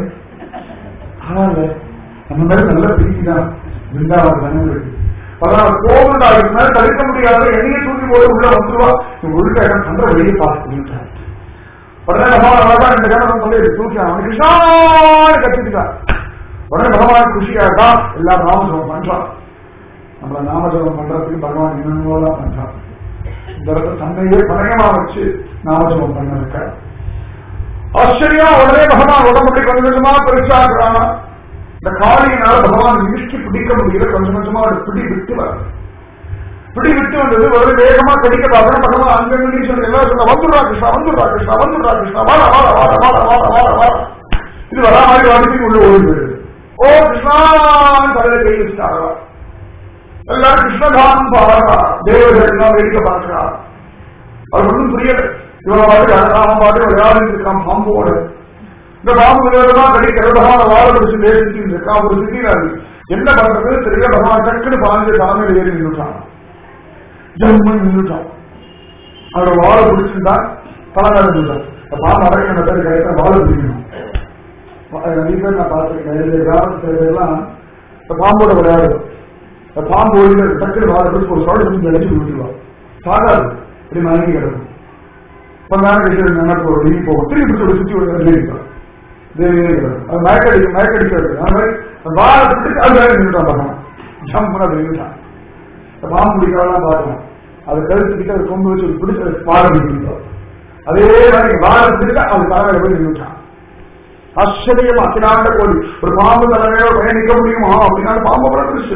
ஆனால நம்ம மேல நல்ல பிரீத்தி தான் பிருந்தாவன் ஜனங்களுக்கு அதான் கோவிந்தா இதுக்கு மேல தடுக்க முடியாத எண்ணெயை தூக்கி போட்டு உள்ள வந்துருவா உள்ள இடம் பண்ற வெளியே பார்த்து உடனே பகவான் அழகா இந்த கணவன் சொல்லி தூக்கி அவன் கிருஷ்ணான்னு கத்திட்டான் உடனே பகவான் குஷியாட்டா எல்லாம் நாமஜபம் பண்றான் நம்மள நாமஜபம் பண்றதுக்கு பகவான் என்னென்னலாம் பண்றான் இந்த இடத்துல தன்னையே பணயமா வச்சு நாமஜபம் பண்ண இருக்க ஆச்சரியம் உடனே பகவான் உடம்புக்கு கொஞ்சம் கொஞ்சமா பெருசாக்குறான் இந்த காளியினால பகவான் இழுக்கி பிடிக்க முடியல கொஞ்சம் கொஞ்சமா ஒரு பிடி விட்டு வருது பிடி விட்டு வந்தது ஒரு வேகமா கடிக்க பார்க்கணும் பகவான் அங்கங்க சொல்லி எல்லாரும் சொல்ல வந்துடுறா கிருஷ்ணா வந்துடுறா கிருஷ்ணா வந்துடுறா கிருஷ்ணா வாட வாட வாட வாட வாட வாட வாட இது வரா மாதிரி வாடிக்கு உள்ள ஓடி போயிடுது ஓ கிருஷ்ணா தலையில கை வச்சுட்டாரா எல்லாரும் கிருஷ்ணகானம் பாடுறா தேவர்கள் எல்லாம் வேடிக்கை பார்க்கிறா அது ஒன்றும் புரியல இவன் பாட்டு ராமன் பாட்டு விளையாடிட்டு இருக்கான் பாம்போட இந்த பாம்பு விதமா கிடைக்கிற பகவான வாழ பிடிச்சு நேசிச்சு இருக்கான் ஒரு சித்திராது என்ன பண்றது தெரியல பகவான் டக்குன்னு பாஞ்ச தலைமையில ஏறி நின்றுட்டான் ஜம்மு நின்றுட்டான் அவரோட வாழை பிடிச்சிருந்தான் தலைமையில நின்றுட்டான் பாம்பு அடக்கின பேர் கிடைத்த வாழை பிடிக்கணும் நிறைய பேர் நான் பார்த்துருக்கேன் கிராமத்துல எல்லாம் இந்த பாம்போட விளையாடும் இந்த பாம்பு ஓடி டக்குனு வாழை பிடிச்சி ஒரு சோழ பிடிச்சி அடிச்சு விட்டுருவான் சாகாது இப்படி மயங்கி கிடக்கும் கொஞ்ச நேரம் கழிச்சு நினைப்பு ஒரு நீ போகும் திரும்பி பிடிச்சி சுற்றி ஒரு தேவிப்பான் தேவியே கிடக்கும் அது மயக்கடி மயக்கடிச்சு வருது அந்த மாதிரி வாழை பிடிச்சி அது வேலை நின்றுட்டான் பகவான் ஜம்முன்னு அது நின்றுட்டான் இந்த பாம்பு பிடிக்கலாம் பார்க்கலாம் அது கழுத்துக்கிட்ட அது கொண்டு வச்சு ஒரு பிடிச்சி அது பாடம் பிடிக்கிறோம் அதே மாதிரி வாழை பிடிச்சா அது தலைமையில போய் நின்றுட்டான் ஆச்சரியம் அத்தினாண்ட கோடி ஒரு பாம்பு தலைமையோட போய் நிக்க முடியுமா அப்படின்னா பாம்பு பிடிச்சு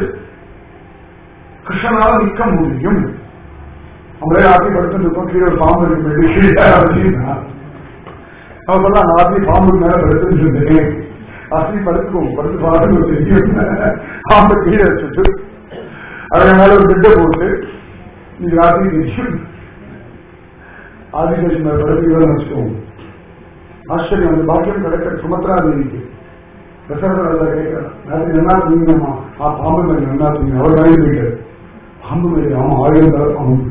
கிருஷ்ணனால நிக்க முடியும் நம்மளே ஆத்தி படுத்துட்டு இருக்கோம் கீழே ஒரு பாம்பு இருக்கு கீழே அப்படின்னா நம்ம சொல்லலாம் நான் ஆத்தி பாம்பு மேல படுத்துட்டு இருந்தேன் ஆத்தி படுத்துக்கும் படுத்து பாருங்க தெரியும் பாம்பு கீழே வச்சுட்டு அதன் மேல ஒரு திட்ட போட்டு நீங்க ராத்திரி தெரியும் ஆதிசேஷன் மேல படுத்துக்கிறோம் வச்சுக்கோங்க ஆச்சரியம் அந்த பாக்கியம் கிடைக்கிற சுமத்ரா தேவிக்கு தசரத கேட்கிறேன் ராத்திரி நல்லா தூங்கினமா ஆ பாம்பு மேல நல்லா தூங்க அவர் வேலையை போயிட்டாரு பாம்பு மேலே ஆமா ஆயிரம் தர பாம்பு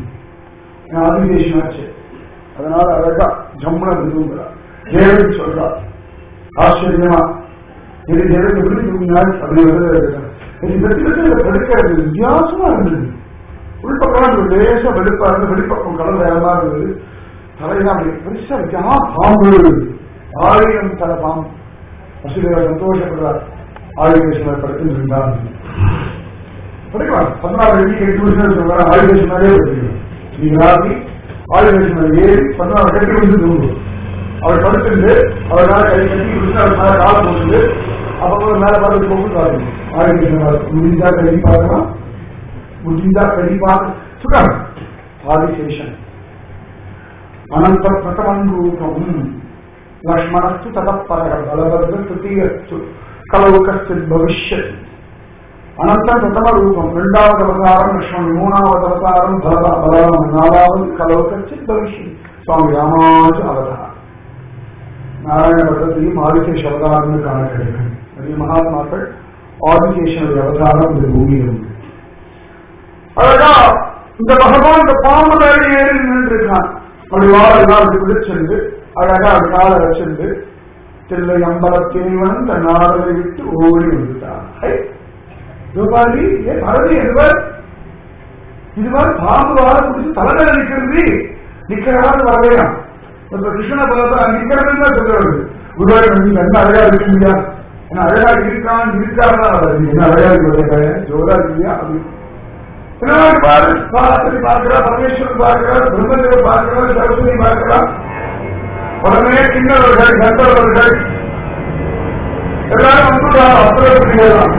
ஆதிசேஷன் ஆச்சு அதனால அழகா ஜம்முன விரும்புகிறார் தேவன் சொல்றார் ஆச்சரியமா இது எனக்கு எப்படி தூங்கினாள் அப்படி வந்து எனக்கு வெற்றி வெற்றி படுக்கிறது வித்தியாசமா இருந்தது உள்பக்கம் ஒரு லேசா வெளுப்பா இருந்து வெளிப்பக்கம் கடல் வேகமா இருந்தது தலையெல்லாம் அப்படி பெருசா இருக்கு ஆ பாம்பு ஆயிரம் தலை பாம்பு வசுதேவர் சந்தோஷப்படுறார் ஆயுர்வேஷனர் படுத்துட்டு இருந்தார் படிக்கலாம் பதினாறு வெள்ளி எட்டு வருஷம் சொல்றாரு ஆயுர்வேஷனாலே படிக்கணும் நீங்க ராத்திரி ஆயுர்வேஷனர் ஏறி பதினாறு கட்டி வந்து தூங்கும் அவர் படுத்துட்டு அவர் மேல கை கட்டி விட்டு அவர் மேல கால போட்டு அப்போ மேல பார்த்து போட்டு பாருங்க ஆயுர்வேஷனர் முடிஞ்சா கை பார்க்கலாம் முடிஞ்சா கை பார்க்க சொல்றாங்க ஆதிசேஷன் అనంత ప్రథమంగూపం లక్ష్మణస్సు తతపర బలభద్ర తృతీయస్సు కలవు కశ్చిత్ భవిష్యత్ అనంత ప్రథమ రూపం రెండవది అవతారం లక్ష్మణుడు మూడవది అవతారం బల బలరామ నాలుగవది కలవు కశ్చిత్ భవిష్యత్ స్వామి రామానుజ అవతారం நாராயண பட்டத்தையும் ஆதிசேஷ அவதாரம்னு காண கிடைக்கும் நிறைய மகாத்மாக்கள் ஆதிசேஷனுடைய அவதாரம் இந்த பூமியில் உண்டு அழகா இந்த பகவான் இந்த பாம்பு மேலே ஏறி நின்று இருக்கான் அப்படி வாழெல்லாம் அப்படி பிடிச்சிருந்து அழகா அது காலை வச்சிருந்து தில்லை அம்பலத்தேவன் தன் நாடலை விட்டு ஓடி வந்துட்டான் ஹை, கோபாலி ஏ பரதி இதுவர் இதுவர் பாம்பு வாழ பிடிச்சி தலைமையில நிக்கிறது நிக்கிறாரு வரலையா இப்ப கிருஷ்ண பதத்தை நிக்கிறதுன்னு தான் சொல்றது குருவாரி நீங்க என்ன அழகா இருக்கீங்க என்ன அழகா இருக்கான் இருக்காருன்னா என்ன அழகா இருக்கு ஜோரா இல்லையா அப்படி திருநாள் பாரு பாரதி பார்க்கிறா பரமேஸ்வரன் பார்க்கிறார் பிரம்மதேவர் பார்க்கிறார் சரஸ்வதி பார்க்கிறார் உடனே கிண்ணவர்கள் கந்தவர்கள் எல்லாரும் வந்துட்டாங்க அப்புறம்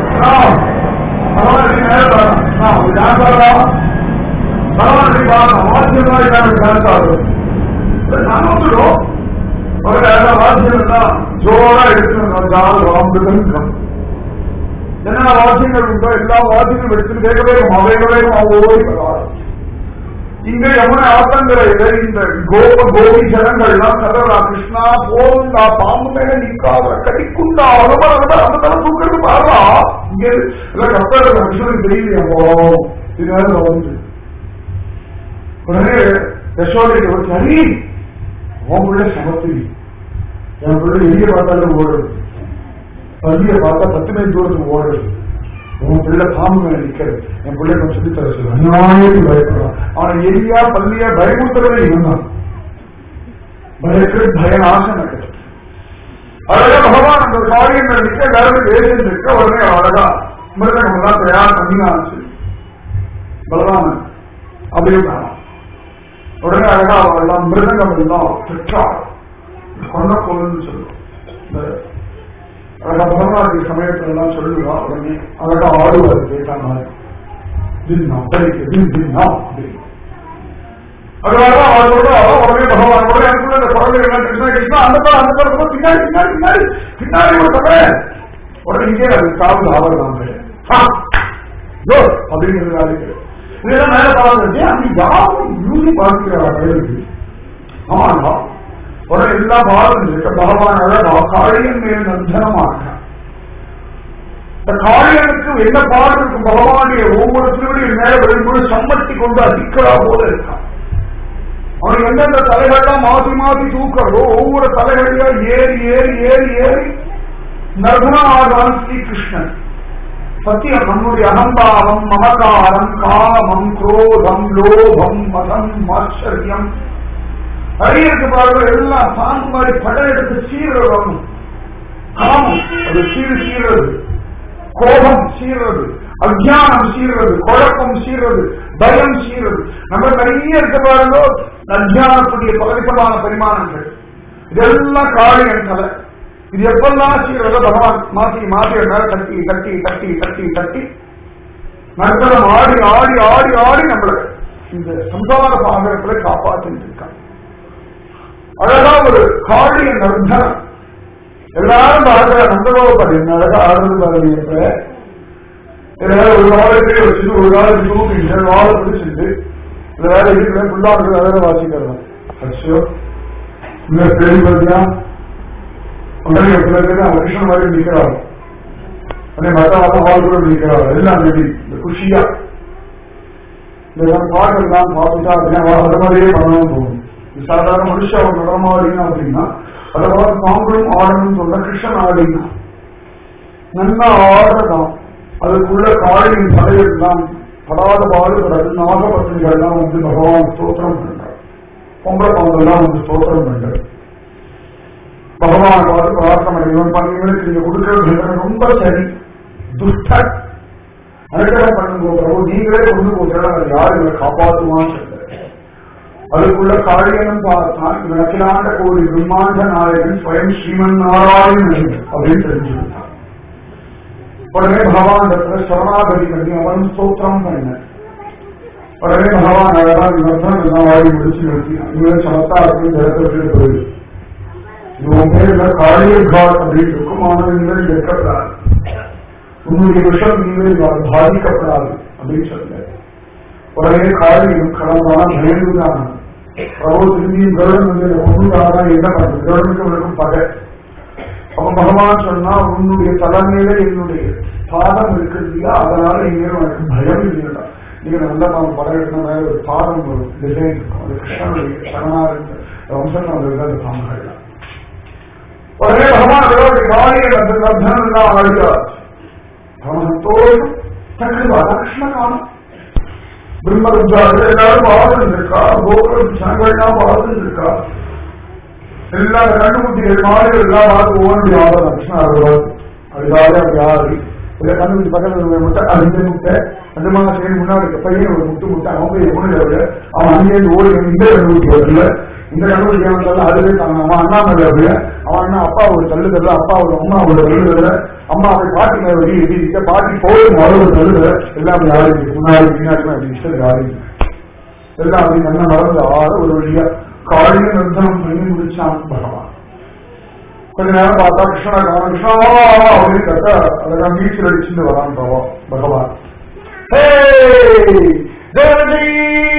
பகவான் நேரம் நான் டான்ஸ் ஆடலாம் பகவான் பாருங்க வாத்தியமா இல்லாம டான்ஸ் ஆடுறோம் நான் வந்துடும் ஒரு வாத்தியம் தான் ஜோரா எடுத்து ராம்புதன் என்னென்ன வாசியங்கள் உண்டோ எல்லா வாசியங்களும் எடுத்து வேக வேகம் அவைக வேகம் ஓடி வருவார் இங்க யமுனை ஆத்தங்கிற இதை இந்த கோப கோபி ஜனங்கள்லாம் கதறா கிருஷ்ணா போந்தா பாம்பு மேல நிக்காத கடிக்குண்டா ரொம்ப ரொம்ப அந்த தலை தூக்கிறது பாருடா இங்க எல்லாம் கத்தர் கிருஷ்ணனுக்கு தெரியலையா போ இதனால வந்து உடனே யசோதை ஒரு சரி உன் பிள்ளை சமத்தி என் பிள்ளை எரிய பார்த்தாலும் ஓடுது பள்ளியை பார்த்தா பத்து மைல் தூரத்துக்கு ஓடுறது உன் பிள்ளை பாம்பு மேல நிக்கிறது என் பிள்ளை கொஞ்சம் சொல்லி தர சொல்லு அநியாயத்துக்கு பயப்படுறான் அவனை எரியா பள்ளியா பயமுறுத்துறதே இவன் தான் பயக்கிறது பயநாசம் நடக்குது அழகா பகவான் அந்த காரியங்கள் நிக்க எல்லாரும் வேலையில் நிற்க உடனே அழகா மிருதகம் எல்லாம் தயார் பண்ணினாச்சு பலராமன் அப்படின்னு உடனே அழகா அவெல்லாம் மிருதங்கம் எல்லாம் பெற்றார் கொண்ட கோல்னு சொல்லுவோம் இந்த அழகா பகவானுடைய சமயத்துல எல்லாம் சொல்லுவா உடனே அழகா ஆடுவார் கேட்டா மாதிரி தின்னா படிக்க தின் தின்னா அப்படின்னு அதனால அவன் சொல்றா உடனே பகவான் உடனே எனக்குள்ள இந்த குழந்தை என்ன கிருஷ்ணா கிருஷ்ணா அந்த படம் அந்த படம் பின்னாடி பின்னாடி பின்னாடி பின்னாடி ஒரு தவிர உடனே இங்கே அது காவல் ஆவரலாம் அப்படிங்கிறது நாளைக்கு இதெல்லாம் மேல பார்த்து அங்க யாரும் யூனி பார்க்கிறாரா கைகளுக்கு ஆமாண்டா உடனே எல்லா பாரம் இருக்க பகவான் அழகா காளியன் மேல் நந்தனமாக இந்த காளியனுக்கு என்ன பாடம் இருக்கும் பகவானுடைய ஒவ்வொரு திருவடியின் மேல விழும்போது சம்மட்டி கொண்டு அதிக்கிறா போல இருக்கான் அவனுக்கு எந்தெந்த தலைகள்லாம் மாத்தி மாத்தி தூக்கிறதோ ஒவ்வொரு தலைகளையா ஏறி ஏறி ஏறி ஏறி நர்மனா ஆகிறான் ஸ்ரீகிருஷ்ணன் சத்தியம் நம்முடைய அகம்பாவம் மமகாரம் காமம் குரோதம் லோபம் மதம் மாச்சரியம் அரியருக்கு பாருங்க எல்லாம் பாம்பு மாதிரி படம் எடுத்து சீரல் வரணும் காமம் அது சீரு சீரது கோபம் சீர்றது அஜானம் சீர்றது குழப்பம் சீர்றது பயம் சீர்றது நம்ம நிறைய இருக்க பாருங்க அஜானத்துடைய பலவிதமான பரிமாணங்கள் இதெல்லாம் காளியன் கலை இது எப்பெல்லாம் சீரத பகவான் மாத்தி மாத்தி மேல தட்டி தட்டி தட்டி தட்டி தட்டி நடுத்தரம் ஆடி ஆடி ஆடி ஆடி நம்மள இந்த சம்சார பாகரத்துல காப்பாற்றிட்டு இருக்கான் அழகா ஒரு காளிய நர்த்தனம் எல்லாரும் பார்க்கிற நந்தகோபால் என்ன அழகா ஆடுறது பாருங்க இப்ப இதுல ஒரு காலத்தை வச்சுட்டு ஒரு காலத்துக்கு தூக்கிட்டு வாழை பிடிச்சிட்டு இந்த வேலை இருக்கிற புல்லாடுறது வேலை வாசிக்கிறோம் அச்சோ இந்த பெரிய பார்த்தியா உடனே சில பேர் அவங்க கிருஷ்ணன் மாதிரி நிற்கிறாங்க அதே மற்ற மற்ற வாழ்க்கை நிற்கிறாங்க எல்லாம் ரெடி இந்த குஷியா இந்த பாடல் தான் பார்த்துட்டா அப்படின்னா அது மாதிரியே பண்ணணும் போகும் இது சாதாரண மனுஷன் அவன் நடமாடினா அப்படின்னா அதை பார்த்து பாம்பும் ஆடணும்னு சொல்ல கிருஷ்ணன் ஆடினா நல்லா ஆடுறதான் அதுக்குள்ள காளியின் தலையெல்லாம் படாத பாடுபடாது நாகபத்திரிகள்லாம் வந்து பகவான் ஸ்தோத்திரம் பண்றார் பொம்பளை பாம்பெல்லாம் வந்து ஸ்தோத்திரம் பண்றாரு பகவான் பார்த்து பிரார்த்தனை இவன் பண்ணீங்களுக்கு நீங்க கொடுக்கறது ரொம்ப சரி துஷ்ட அனுகிரகம் பண்ணுங்க பிரபு நீங்களே கொண்டு போகிறா யாரு இவரை காப்பாற்றுவான்னு சொல்றாரு அதுக்குள்ள காளியனும் பார்த்தான் இவன் அகிலாண்ட கோடி பிரம்மாண்ட நாயகன் ஸ்வயம் ஸ்ரீமன் நாராயணன் அப்படின்னு தெரிஞ்சுக்கிட்டான் உடனே பகவான் இடத்துல சரணாகதி பண்ணி அவன் ஸ்தோத்திரம் பண்ண உடனே பகவான் அழகான் இவர்தான் எல்லாம் வாடி முடிச்சு நிறுத்தினான் இவன் சமத்தா அப்படின்னு இடத்துல போயிடு இவன் பேர்ல காளிய காட் அப்படின்னு இருக்கும் ஆனால் நீங்கள் கேட்கப்படாது உன்னுடைய விஷம் நீங்கள் பாதிக்கப்படாது அப்படின்னு சொல்ல உடனே காளியும் கடந்தான பயந்துதான் பிரபு திரும்பியும் கருடன் வந்து ஒன்றுதானா என்ன பண்ணுறது கருடனுக்கு அவனுக்கும் பகை அப்ப பகவான் சொன்னா உன்னுடைய தலைமையில என்னுடைய பாதம் இருக்கு இல்லையா அதனால இனிமேல் உனக்கு பயம் இல்லையா நீங்க நல்ல நம்ம படம் எடுக்கணும் மேல ஒரு பாதம் ஒரு டிசைன் இருக்கும் அது கிருஷ்ணனுடைய சரணாக வம்சம் நம்ம அந்த பாம்புகள்லாம் உடனே பகவான் அதோட காலியை அந்த லப்னம் எல்லாம் ஆடியார் அவன் சந்தோஷம் தக்கவா கிருஷ்ணகானம் பிரம்மருத்ராஜர் எல்லாரும் வாழ்ந்து இருக்கா கோகுலம் சனங்கள்லாம் வாழ்ந்து இருக்கா எல்லா கண்டுபிடிச்சிகள் மாடுகள் எல்லாம் பார்த்து ஓடி ஆடுறான் கிருஷ்ணா அருவாள் அதுக்காக அப்படி ஆடி இல்ல கண்டுபிடிச்சு பக்கத்துல ஒரு முட்டை அஞ்சு முட்டை ரெண்டு மாதம் சரி முன்னாடி இருக்க பையன் ஒரு முட்டு முட்டை அவன் போய் எவனு அவன் அங்கேயிருந்து ஓடி இந்த கண்டுபிடிச்சி வரல இந்த கண்டுபிடிச்சி அவன் சொல்ல அதுவே தாங்க அவன் அண்ணாமலை அப்படியே அவன் என்ன அப்பா ஒரு தள்ளு தள்ள அப்பா ஒரு அம்மா ஒரு தள்ளு தள்ள அம்மா அப்படி பாட்டி மேல வெளியே எழுதிட்டு பாட்டி போய் மறு ஒரு தள்ளு எல்லாம் அப்படி ஆடி முன்னாடி பின்னாடி அப்படி இஷ்டம் ஆடி எல்லாம் அப்படி நல்லா நடந்து ஆறு ஒரு வழியா காலையில நிறுத்தனம் பண்ணி முடிச்சான் பகவான் கொஞ்ச நேரம் பார்த்தா கிருஷ்ணா காணும் கிருஷ்ணா அப்படின்னு கேட்டா அதெல்லாம் பீச்சில் அடிச்சுட்டு வரான் பகவான் பகவான் ஹே ஜெய்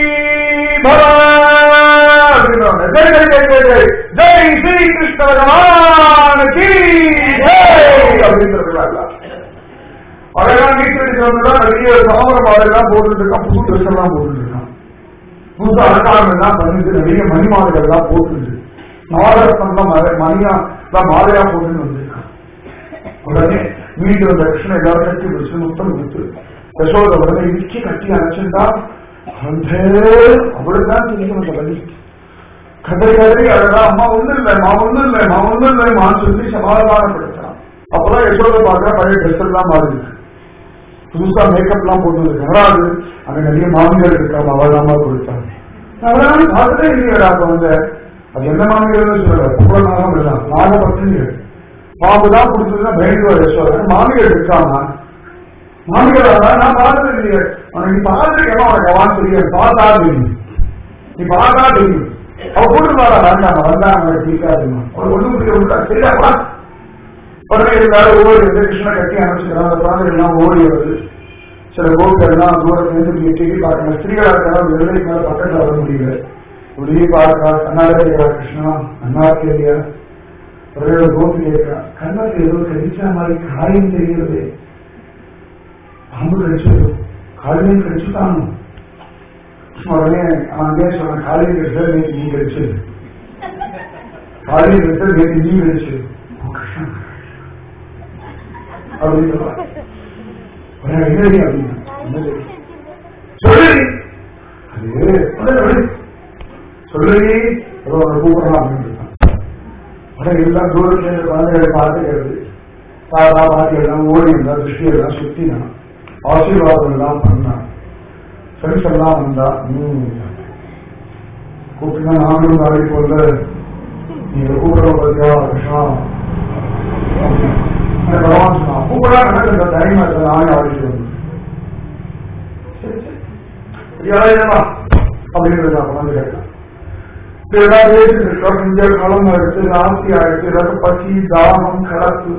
பகவான் ஜெய் ஜெய் ஜெய் ஜெய் ஜெய் ஜெய் ஸ்ரீ கிருஷ்ண பகவான் கீ ஜெய் அப்படின்றாங்க அதெல்லாம் பீச்சில் அடிச்சு வந்தா நிறைய தாமரம் அதெல்லாம் போட்டுட்டு இருக்கான் புது ட்ரெஸ் எல்லாம் போட்டுட்டு இருக்கான் புது அலங்காரம் எல்லாம் பண்ணிட்டு நிறைய மணிமாலைகள் எல்லாம் போட்டுட்டு நாகரத்னம் மணியா மாலையா போட்டுன்னு வந்திருக்கான் உடனே வீட்டுல வந்த கிருஷ்ணன் எல்லாரும் கட்டி வச்சு முத்தம் கொடுத்து யசோத உடனே இடிச்சு கட்டி அணைச்சிருந்தா அவளுக்குதான் தெரியும் அந்த வழி கதை கதை அழகா அம்மா ஒண்ணும் இல்லை மா ஒண்ணும் இல்லை மா ஒண்ணும் இல்லை மான்னு சொல்லி சமாதானப்படுத்தான் அப்பதான் யசோத பாக்குற பழைய ட்ரெஸ் எல்லாம் மாறி புதுசா மேக்கப் எல்லாம் போட்டு வராது அங்க நிறைய மாமியார் இருக்காம அவள் தான் கொடுத்தாங்க அவரால் பார்த்ததே இல்லையடா அப்ப வந்து அது என்ன மாமியார் சொல்லல புகழனாக இல்லை நாக பத்தினி பாம்பு தான் கொடுத்ததுன்னா பயங்கர யசோத மாமியார் இருக்காமா மாமியார் நான் பார்த்தது இல்லையே உனக்கு பார்த்துருக்கேன் உனக்கு அவான் தெரியும் பார்த்தா தெரியும் நீ பார்த்தா தெரியும் அவ கூட்டுவாரா வேண்டாம் வந்தா அவனுக்கு பிடிக்காதுமா அவள் ஒண்ணு புரிய விட்டா சரியாப்பா உடனே எல்லாரும் ஓடி வந்து கிருஷ்ண கட்டி அனுப்பிச்சுக்கிறான் அந்த குழந்தைகள் எல்லாம் ஓடி வருது சில கோபிகள் எல்லாம் தூரத்துல இருந்து டிவி பார்க்கணும் ஸ்திரீகளா இருக்கிறாங்க வெள்ளைக்கு மேல பக்கத்துல வர முடியல இப்படி பார்க்கா கண்ணாலே கேட்கிறா கிருஷ்ணா அண்ணா கேள்வியா ஒரே கோபி கேட்கிறா கண்ணாக்கு ஏதோ கடிச்சா மாதிரி காரியம் தெரிகிறது பாம்பு கடிச்சது காலையும் கடிச்சுட்டாங்க உடனே அவன் அங்கே சொன்ன காலையும் கடிச்சது நேற்று நீ கடிச்சது காலையும் கடிச்சது நேற்று நீ கடிச்சது கிருஷ்ணா அப்படின்னு என்னடி அப்படின்னு சொல்லி அது சொல்லி ஏதோ ஒரு கூப்பிடலாம் அப்படின்னு உடனே எல்லாம் தூரத்துல இருந்து குழந்தைகளை பார்த்துக்கிறது தாத்தா பாட்டி எல்லாம் ஓடி இருந்தா திருஷ்டி எல்லாம் சுத்தினான் ஆசீர்வாதம் எல்லாம் பண்ணான் ஃப்ரெண்ட்ஸ் எல்லாம் வந்தா கூப்பிட்டா நாங்களும் நாளைக்கு போல நீங்க கூப்பிடுற பத்தியா கிருஷ்ணா பகவான் சொன்னான் கூப்பிடா நடக்கிற டைம் நானே ஆடிட்டு வந்து அப்படின்றது வந்து கேட்டான் இதெல்லாம் பேசிட்டு இருக்கோம் இங்க களம் எடுத்து நாஸ்தி ஆயிடுச்சு ஏதாவது பசி தாகம் கலப்பு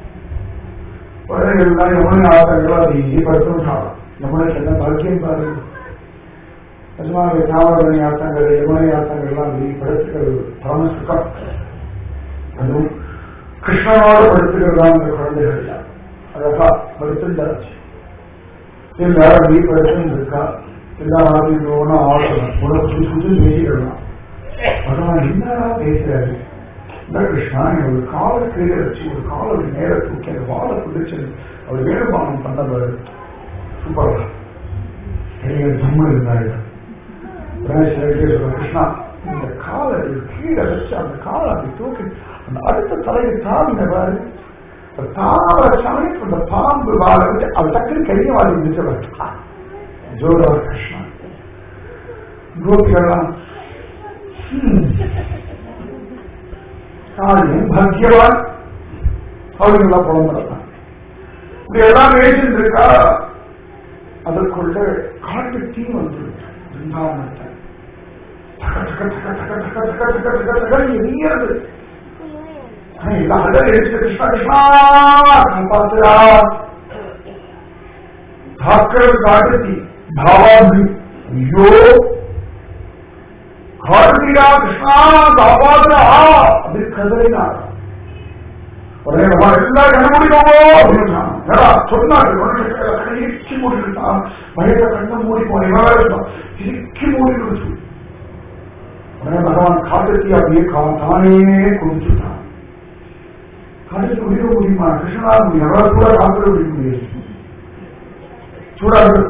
உடனே எல்லாம் எவனே ஆசைகளோ அது படுத்து விட்டாலும் எவனே என்ன பாக்கியம் பாருங்க நிஜமாக தாவரணி ஆசங்கள் யமுனை ஆசங்கள்லாம் அப்படி படுத்துக்கிறது பரம சுகம் அதுவும் கிருஷ்ணனோடு படுத்துக்கிறதா அந்த குழந்தைகள் அழகா படுத்துட்டாச்சு எல்லாரும் வீ படுத்துன்னு இருக்கா எல்லா ஆதியும் ஆடலாம் உனக்கு சுற்றி சுற்றி பேசிக்கலாம் பகவான் என்னடா பேசுறாரு இந்த கிருஷ்ணா நீ ஒரு காலை கீழே வச்சு ஒரு காலை ஒரு நேர தூக்கி அந்த வாழை பிடிச்சு அவர் வேணுமானம் பண்ணவர் சூப்பரா பெரிய ஜம்மு இருந்தாரு கிருஷ்ணா இந்த காலை கீழே வச்சு அந்த காலை அப்படி தூக்கி அந்த அடுத்த தலையை தாவின பாரு தாவர சமயம் அந்த பாம்பு வாழை விட்டு அது டக்குனு கையை வாழை இருந்துச்சு ஜோரா கிருஷ்ணா கோபிகள்லாம் காரியம் பாக்கியவான் அவர்களெல்லாம் புலம்புறதான் இப்படி எல்லாம் பேசிட்டு இருக்கா அதற்குள்ள காட்டு தீ வந்து பிருந்தாவனத்தை தக தக தக தக தக தக தக தக தக எரியறது எல்லாம் அழகு எடுத்து கிருஷ்ணா கிருஷ்ணா காப்பாத்துறா தாக்கள் காட்டு தீ பாவாபி ஐயோ கார்த்திகா கிருஷ்ணா காப்பாத்துறா அப்படி கதறினார் உடனே நம்ம எல்லாரும் கண்ண முடிக்கோமோ அப்படின்னா சொன்னாரு இறுக்கி மூடிட்டான் பயத்தை கண்ண மூடி போனேன் இறுக்கி மூடி விடுச்சு உடனே பகவான் காட்டுத்தி அப்படியே தானே குடிச்சுட்டான் காட்டுக்கு முடிக்க முடியுமா கிருஷ்ணனா முடியும் எவ்வளவு கூட காத்துட முடிக்க முடியாது சூடாக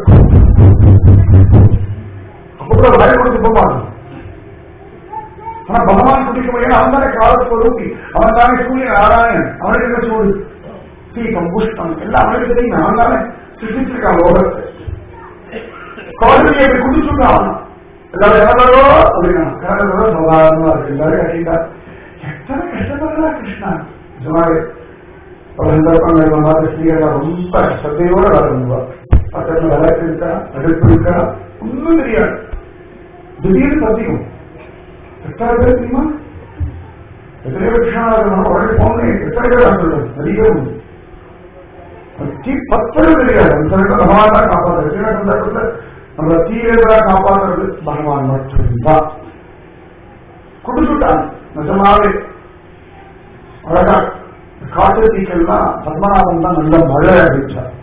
அப்போ வாய் கொடுத்து போவாங்க ஆனா பகவான் குடிக்க முடியாது அவன் தானே காலஸ்வரூபி அவன் தானே சூரிய நாராயணன் அவனுக்கு என்ன சூடு தீ கம்புஷ்டம் எல்லாம் அவனுக்கு தெரியும் அவன் தானே சிருஷ்டிச்சிருக்கான் லோகத்தை காலனியை அப்படி குடிச்சுட்டான் எல்லாரும் இறந்தாரோ அப்படின்னா கரண்டோ சாதாரணமா இருக்கு எல்லாரும் கட்டிட்டார் எத்தனை கஷ்டப்படுறா கிருஷ்ணா நிஜமாவே பல சந்தர்ப்பங்கள் வந்தாலும் ஸ்ரீகரா ரொம்ப கஷ்டத்தையோட வரணுவா பக்கத்துல விளக்கு இருக்கா அடுப்பு இருக்கா ஒன்றும் தெரியாது திடீர்னு பத்திக்கும் எத்தனை பேர் தெரியுமா எத்தனை பேர் கிருஷ்ணா உடனே போனேன் எத்தனை பேர் சொல்லுங்க நிறைய உண்டு தீ பத்தது தெரியாது அந்த சமயத்தில் பகவான் தான் காப்பாற்றுறது சில சந்தர்ப்பத்தில் நம்ம தீவிரதா காப்பாற்றுறது பகவான் மட்டும்தான் குடிச்சுட்டான் நிஜமாவே அழகா காட்டு தீக்கெல்லாம் பத்மநாபன் தான் நல்ல மழை அடிச்சார்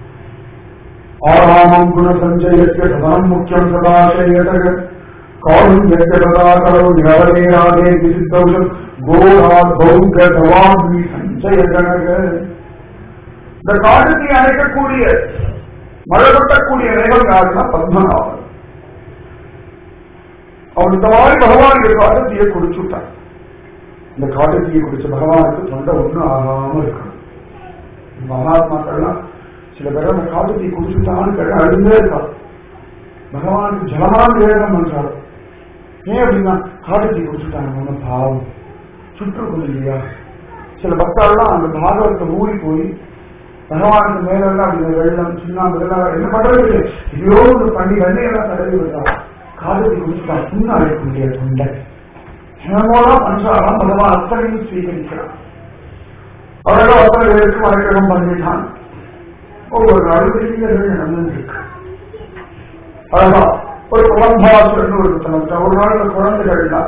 ஆராமம் குண சஞ்சயத்திய சதனம் முக்கியம் சதாசயதக காலும் எத்ததா கலவு நிரவனேராதே விசித்தௌஷம் கோரா பௌக தவாமி சஞ்சய கனக இந்த காட்டுத்தீ அணைக்கக்கூடிய மழை கொட்டக்கூடிய மேகம் யாருன்னா பத்மநாபன் அவன் இந்த மாதிரி பகவான் காட்டுத்தீயை குடிச்சுட்டான் இந்த காட்டுத்தீயை குடிச்ச பகவானுக்கு தொண்டை ஒன்றும் ஆகாம இருக்கணும் மகாத்மாக்கள்லாம் சில பேர் அந்த காட்டுத்தீ குடிச்சுட்டான்னு கேட்ட அழுந்தே இருக்கான் பகவானுக்கு ஜலமான வேகம் பண்றாரு ஏன் அப்படின்னா காட்டுத்தீ குடிச்சுட்டாங்க ஒன்றும் பாவம் சுற்றுக்குள் இல்லையா சில பக்தர்கள்லாம் அந்த பாகவத்தை மூடி போய் பகவானுக்கு மேல எல்லாம் அப்படி வெள்ளம் சுண்ணாம்பு இதெல்லாம் என்ன பண்றது ஐயோ ஒரு பண்ணி வெள்ளையெல்லாம் தடவி விடுறா காலத்தை குடிச்சுட்டா புண்ணு அழைக்க முடியாது தொண்டை என்னமோலாம் பஞ்சாலாம் பகவான் அத்தனையும் ஸ்வீகரிக்கிறான் அவரோட அத்தனை பேருக்கு வழக்கம் பண்ணிட்டான் ஒவ்வொரு நாளும் பெரிய நடந்துருக்கு அழகா ஒரு குழம்பாசுரன் ஒரு புத்தகம் ஒரு நாள் இந்த குழந்தைகள்லாம்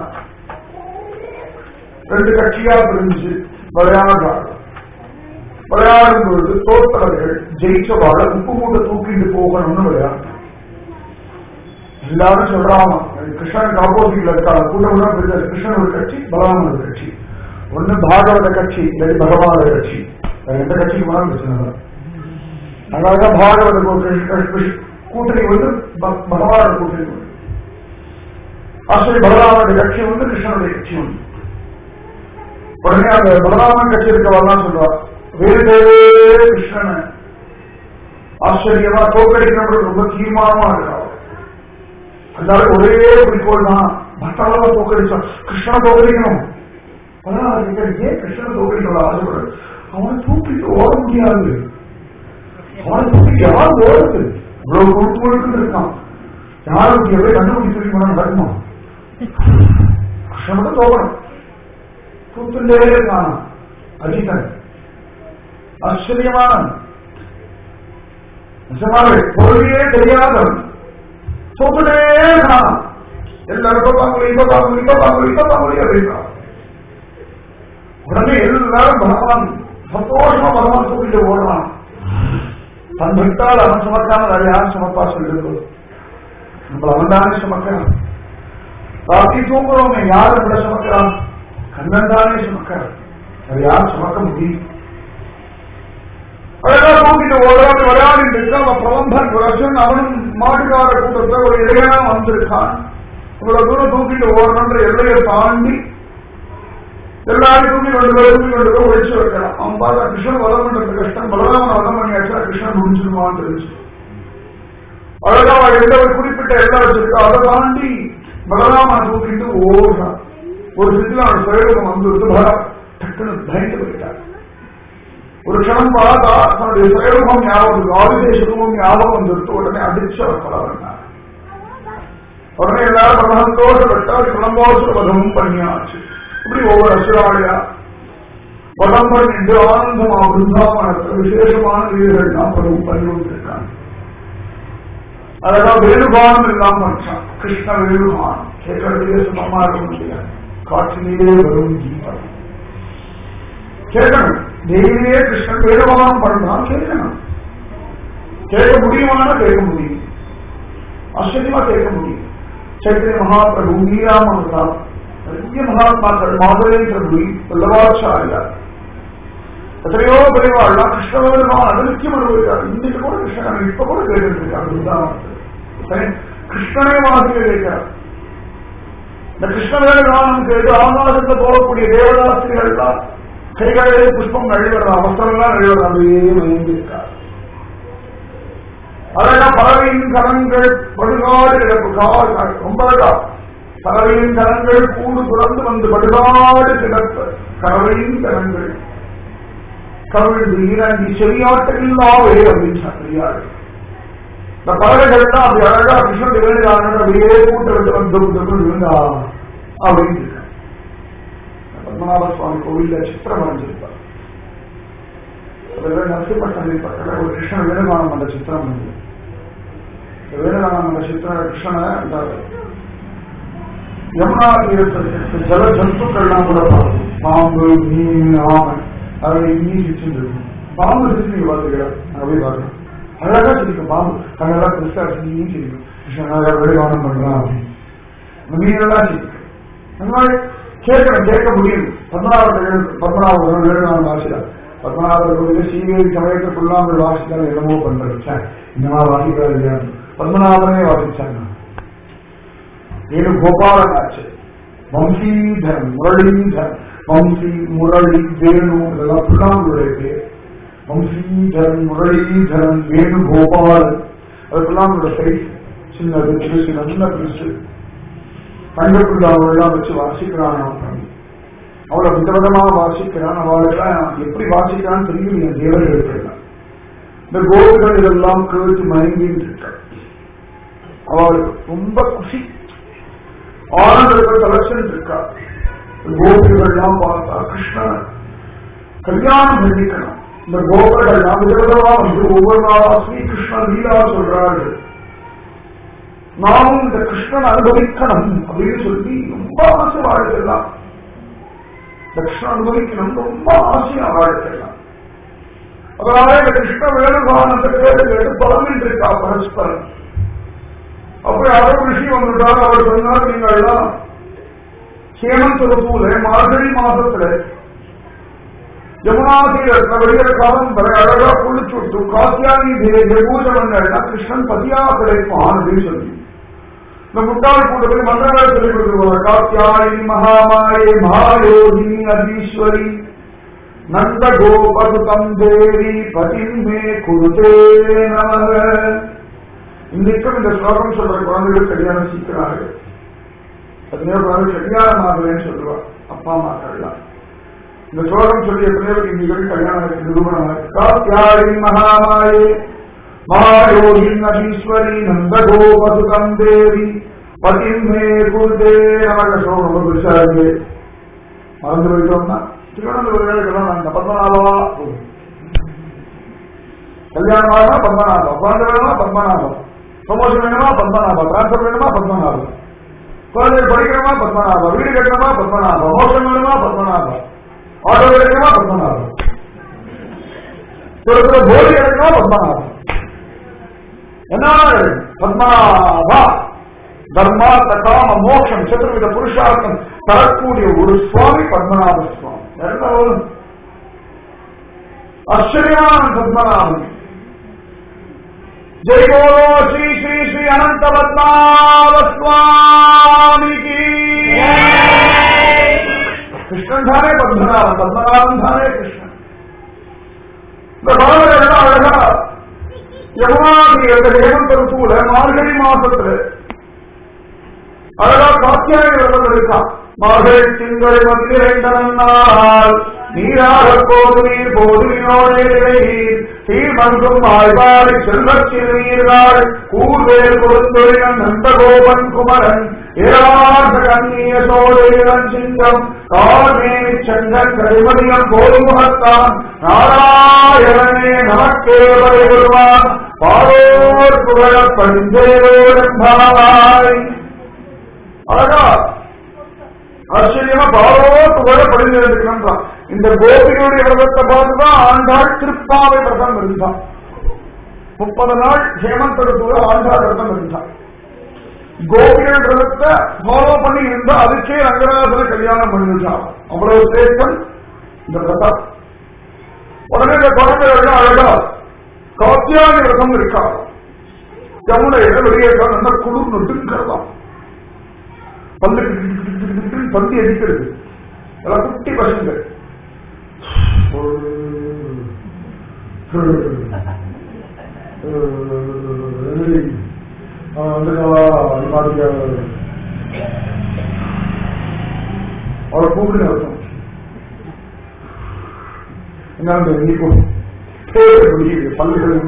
ரெண்டு கட்சியா பிரிஞ்சு விளையாடுறாங்க விளையாடும் பொழுது தோற்றவர்கள் ஜெயிச்சவாழ உப்பு மூட்டை தூக்கிட்டு போகணும்னு விளையாடு எல்லாரும் சொல்றாங்க கிருஷ்ணனுக்கு ஆப்போசிட்ல இருக்காங்க கூட கூட பிரிஞ்சது கிருஷ்ணன் ஒரு கட்சி பலராமன் ஒரு கட்சி ஒண்ணு பாகவத கட்சி இல்லாட்டி பகவான கட்சி வேற எந்த கட்சிக்கு போனாலும் பிரச்சனை தான் அழகா பாகவத கூட்டணி வந்து பகவான கூட்டணி ஒன்று ஆசிரியர் பலராமனுடைய கட்சி வந்து கிருஷ்ணனுடைய கட்சி ஒன்று உடனே அந்த பலராமன் கட்சி இருக்கவெல்லாம் சொல்லுவார் வேறுதேவே கிருஷ்ணன் ஆச்சரியமா தோக்கடிக்கணும் ரொம்ப தீர்மானமா இருக்கா எல்லாரும் ஒரே குறிக்கோள் தான் பக்தால தோக்கடிச்சா கிருஷ்ணனை தோக்கடிக்கணும் ஏன் கிருஷ்ணனை தோக்கடிக்கணும் ஆசைப்படுறது அவனை தூக்கிட்டு ஓட முடியாது அவனை தூக்கி யார் ஓடுது இவ்வளவு குறுக்கு முழுக்கு இருக்கான் யாருக்கு எவ்வளவு கண்டுபிடிச்சு தூக்கி போனா நடக்குமா கிருஷ்ணன் மட்டும் தோக்கணும் தூத்துட்டே இருக்கான் அஜிதன் ஆச்சரியமான நிஜமாவே பொருளையே தெரியாதவன் தூத்துட்டே இருக்கான் எல்லாரும் இப்ப பாங்குலி இப்ப பாங்குலி இப்ப பாங்குலி இப்ப பாங்குலி அப்படின்றான் உடனே எல்லாரும் பகவான் சந்தோஷமா பகவான் தூக்கிட்டு ஓடுறான் தன் பக்தால் அவன் சுமக்காம வேற யாரும் சுமப்பா சொல்லிருக்கு நம்மள அவன் தானே சுமக்கிறான் ராத்திரி தூங்குறவங்க யாரு விட சுமக்கிறான் கண்ணன் தானே சுமக்கிறான் அது யார் சுமக்க முடியும் அழகா தூக்கிட்டு ஓடாது விளையாடிட்டு இருக்க அவன் பிரபந்தன் ரசன் அவனும் மாட்டுக்கார கூட்டத்தை ஒரு இளையனா வந்திருக்கான் இவ்வளவு தூரம் தூக்கிட்டு ஓடணுன்ற எல்லையை தாண்டி எல்லாரும் தூக்கி கொண்டு போய் தூக்கி கொண்டு போய் ஒழிச்சு வைக்கலாம் அவன் பார்த்தா கிருஷ்ணன் வதம் பண்றது கஷ்டம் பலராமன் வதம் பண்ணியாச்சா கிருஷ்ணன் முடிஞ்சிருவான்னு தெரிஞ்சு அழகா அவன் எந்த ஒரு குறிப்பிட்ட எல்லாம் வச்சிருக்கா அதை தாண்டி பலராமனை தூக்கிட்டு ஓடுறான் ஒரு சிட்டில அவன் சுயரூபம் வந்து பலராம் டக்குன்னு பயந்து போயிட்டான் ஒரு க்ஷணம் பார்த்தா தன்னுடைய சுயரூபம் ஞாபகம் ஆதிசேஷரூபம் ஞாபகம் வந்துட்டு உடனே அடிச்சு அவர் பலவனார் உடனே எல்லாரும் ரொம்ப சந்தோஷப்பட்டார் கிளம்போச வதமும் பண்ணியாச்சு இப்படி ஒவ்வொரு அசுராளியா வதம் பண்ணிட்டு ஆனந்தமா பிருந்தாவனத்தில் விசேஷமான வீரர்கள்லாம் பலவும் பண்ணி கொண்டிருக்காங்க அதெல்லாம் வேணுபானம் எல்லாம் பண்ணான் கிருஷ்ண வேணுபானம் கேட்கறதுக்கே சுத்தமா இருக்க முடியாது காற்றிலே வரும் ஜீவன் கேட்கணும் டெய்லியே கிருஷ்ணன் வேணுபானம் பண்றான் கேட்கணும் கேட்க முடியுமானா கேட்க முடியும் ஆச்சரியமா கேட்க முடியும் சைத்தன்ய மகாபிரபு மீராமந்தா நிறைய மகாத்மாக்கள் மாதவேந்திர குடி வல்லவாச்சாரியா எத்தனையோ பெரியவாள்லாம் கிருஷ்ணபெருமான் அதிர்ச்சியம் அனுபவிக்கிறார் இன்னைக்கு கூட கிருஷ்ணன் இப்ப கூட கேட்டுட்டு இருக்காங்க பிருந்தாவனத்தில் கிருஷ்ணனே மாதிரி கேட்கிறார் இந்த கிருஷ்ணவேதானம் கேட்டு ஆகாசத்துல போகக்கூடிய தேவதாசிரியர்கள் எல்லாம் கைகளிலே புஷ்பம் நழிவிடுறான் அவசரம்லாம் நழிவிடுறான் அப்படியே மயங்கிருக்கார் அழகா பறவையின் கரங்கள் படுகாடு கிடப்பு கால் ரொம்ப அழகா பறவையின் கரங்கள் கூடு துறந்து வந்து படுகாடு கிடப்ப கறவையின் கரங்கள் கவிழ்ந்து இறங்கி செவியாட்டமில்லாவே அப்படின்னு சொல்லியாரு இந்த பறவைகள் தான் அப்படி அழகா கிருஷ்ணன் வேணுகான அப்படியே கூட்ட விட்டு வந்து இருந்தா அப்படின்னு இருக்காங்க பத்மநாப சுவாமி கோவில்ல சித்திரம் வரைஞ்சிருப்பார் நரசிம்ம பக்கத்தில் ஒரு கிருஷ்ணன் வேணுகானம் அந்த சித்திரம் வந்து வேணுகானம் அந்த சித்திர கிருஷ்ணனை அந்த யமுனா தீரத்தில் ஜல ஜந்துக்கள்லாம் கூட பார்க்கும் பாம்பு மீன் ஆமன் அதை இன்னி சிரிச்சுட்டு பாம்பு சிரிச்சு நீங்க பாத்துக்கிறா அப்படியே பார்க்கணும் அழகா சிரிக்கும் பாம்பு கண்ணெல்லாம் பெருசா நீ சிரிக்கும் கிருஷ்ணன் வெளிவானம் பண்றான் அப்படின்னு இந்த மீனெல்லாம் சிரிக்கும் அந்த மாதிரி கேட்கணும் கேட்க முடியும் பத்மநாபர் பத்மநாபர் வேணுவான வாசிடா பத்மநாபர் கோவில சீவேரி சமயத்தை புல்லாமல் வாசித்தாலும் என்னமோ பண்றது இந்த மாதிரி வாசிக்கிறார் இல்லையா பத்மநாபனே வாசிச்சாங்க வேணு கோபாலன் ஆச்சு வம்சீதரன் முரளீதரன் வம்சி முரளி வேணு இதெல்லாம் புல்லாங்குடைய பேர் வம்சீதரன் முரளீதரன் வேணு கோபாலன் அது புல்லாங்குடைய சைஸ் சின்னது பெருசு நல்ல பெருசு கண்டுபிள்ளாவெல்லாம் வச்சு வாசிக்கிறான் அவன் அவளை விதவிதமா வாசிக்கிறான் அவளெல்லாம் எப்படி வாசிக்கிறான்னு தெரியும் என் தேவர்களுக்கு எல்லாம் இந்த கோபுகள் இதெல்லாம் கேட்டு மயங்கிட்டு இருக்க அவளுக்கு ரொம்ப குஷி ஆனந்தத்தில் கலெக்ஷன் இருக்கா கோபுகள்லாம் பார்த்தா கிருஷ்ணன் கல்யாணம் பண்ணிக்கணும் இந்த கோபுரங்கள்லாம் விதவிதமா வந்து ஒவ்வொரு நாளா ஸ்ரீ கிருஷ்ணன் லீலா சொல்றாரு நாமும் இந்த கிருஷ்ணன் அனுபவிக்கணும் அப்படின்னு சொல்லி ரொம்ப ஆசை வாழ்க்கைலாம் இந்த கிருஷ்ணன் அனுபவிக்கணும் ரொம்ப ஆசையா வாழ்க்கைலாம் அதனால இந்த கிருஷ்ண வேணுகானத்தை கேட்டு கேட்டு பலமிட்டு இருக்கா பரஸ்பரம் அப்படி யாரோ விஷயம் வந்துட்டார் அவர் சொன்னார் நீங்கள் எல்லாம் ஹேமந்த் ருத்துவில மார்கழி மாசத்துல யமுனா தீரத்துல வெளியிற காலம் வரை அழகா குளிச்சு விட்டு காத்தியானி பூஜை பண்ணா கிருஷ்ணன் பதியா கிடைப்பான் அப்படின்னு சொல்லி இந்த முட்டாள் கூட்டத்தில் மந்திரங்களை சொல்லிக் கொடுத்துருவாங்க காத்தியாயி மகாமாயே மகாயோகினி அதீஸ்வரி நந்த கோபசுதம் தேவி பதிமே குருதே நமக இன்றைக்கும் இந்த ஸ்லோகம் சொல்ற குழந்தைகள் கல்யாணம் சீக்கிரார்கள் எத்தனையோ குழந்தை கல்யாணம் ஆகலன்னு சொல்லுவா அப்பா அம்மாக்கள்லாம் இந்த ஸ்லோகம் சொல்லி எத்தனையோ இன்றைகள் கல்யாணம் நிரூபணம் காத்தியாயி மகாமாயே மகாயோகி நதீஸ்வரி நந்த கோபசுதம் தேவி பதிமே குருதே நமக்கு ஸ்லோகம் ரொம்ப பெருசா இருக்கு மறந்து போயிட்டோம்னா திருவனந்தபுரம் அந்த பத்மநாபா கல்யாணம் ஆகா பத்மநாபம் குழந்தை வேணுமா பத்மநாபம் ப்ரமோஷன் வேணுமா பத்மநாபம் டிரான்ஸ்பர் வேணுமா பத்மநாபம் குழந்தை படிக்கணுமா பத்மநாபம் வீடு கட்டணுமா பத்மநாபம் மோஷன் வேணுமா பத்மநாபம் ஆட்டோ கிடைக்கணுமா பத்மநாபம் ஒரு சில போலி கிடைக்கணுமா பத்மநாபம் என்ன பத்மநாபா தர்மார்த்த காம மோட்சம் சதுர்வித புருஷார்த்தம் தரக்கூடிய ஒரு சுவாமி பத்மநாப சுவாமி எல்லாரும் ஆச்சரியமான பத்மநாபன் ஜெய் போலோ ஸ்ரீ ஸ்ரீ ஸ்ரீ அனந்த பத்மநாப சுவாமிக்கு கிருஷ்ணன் தானே பத்மநாபன் பத்மநாபன் தானே கிருஷ்ணன் இந்த பாலகர்கள் அழகா யமுனாதி அந்த ஹேமந்த ருத்துவுல மார்கழி மாசத்துல அழகா காத்தியாய விரதம் இருக்கான் மார்கழி திங்கள் மதிரைந்தனால் நீராக போது நீர் போது நீரோடே நீர் தீர் மங்கும் ஆய்வாடி செல்வத்தில் நீர்கள் கூர்வேல் கொடுத்தொழிலன் நந்தகோபன் குமரன் ஏராச கண்ணிய சோழன் சிங்கம் கால்மேனி செங்கன் கரிமதியம் கோல்முகத்தான் நாராயணனே நமக்கே வருவான் பாரோர் புகழப் பணிந்தேரோடம்பாவாய் அழகா ஆச்சரியமா பாரோ புகழ படிந்திருக்கிறான் இந்த கோபிகளுடைய விரதத்தை பார்த்துதான் ஆண்டாள் திருப்பாவை விரதம் இருந்தான் முப்பது நாள் ஹேமந்த ருத்துவ ஆண்டாள் விரதம் இருந்தான் கோபிகள் விரதத்தை ஃபாலோ பண்ணி இருந்தா அதுக்கே ரங்கராசன கல்யாணம் பண்ணிருக்கான் அவ்வளவு சேஷம் இந்த விரதம் உடனே இந்த குழந்தைகள் அழகா காத்தியாதி விரதம் இருக்கா யமுனையில வெளியே நல்ல குளிர் நொட்டுங்கிறதாம் பல்லு பந்தி அடிக்கிறது எல்லாம் குட்டி பசங்க அவரை கூப்பிடு அர்த்தம் என்ன இப்போ பல்லுகள்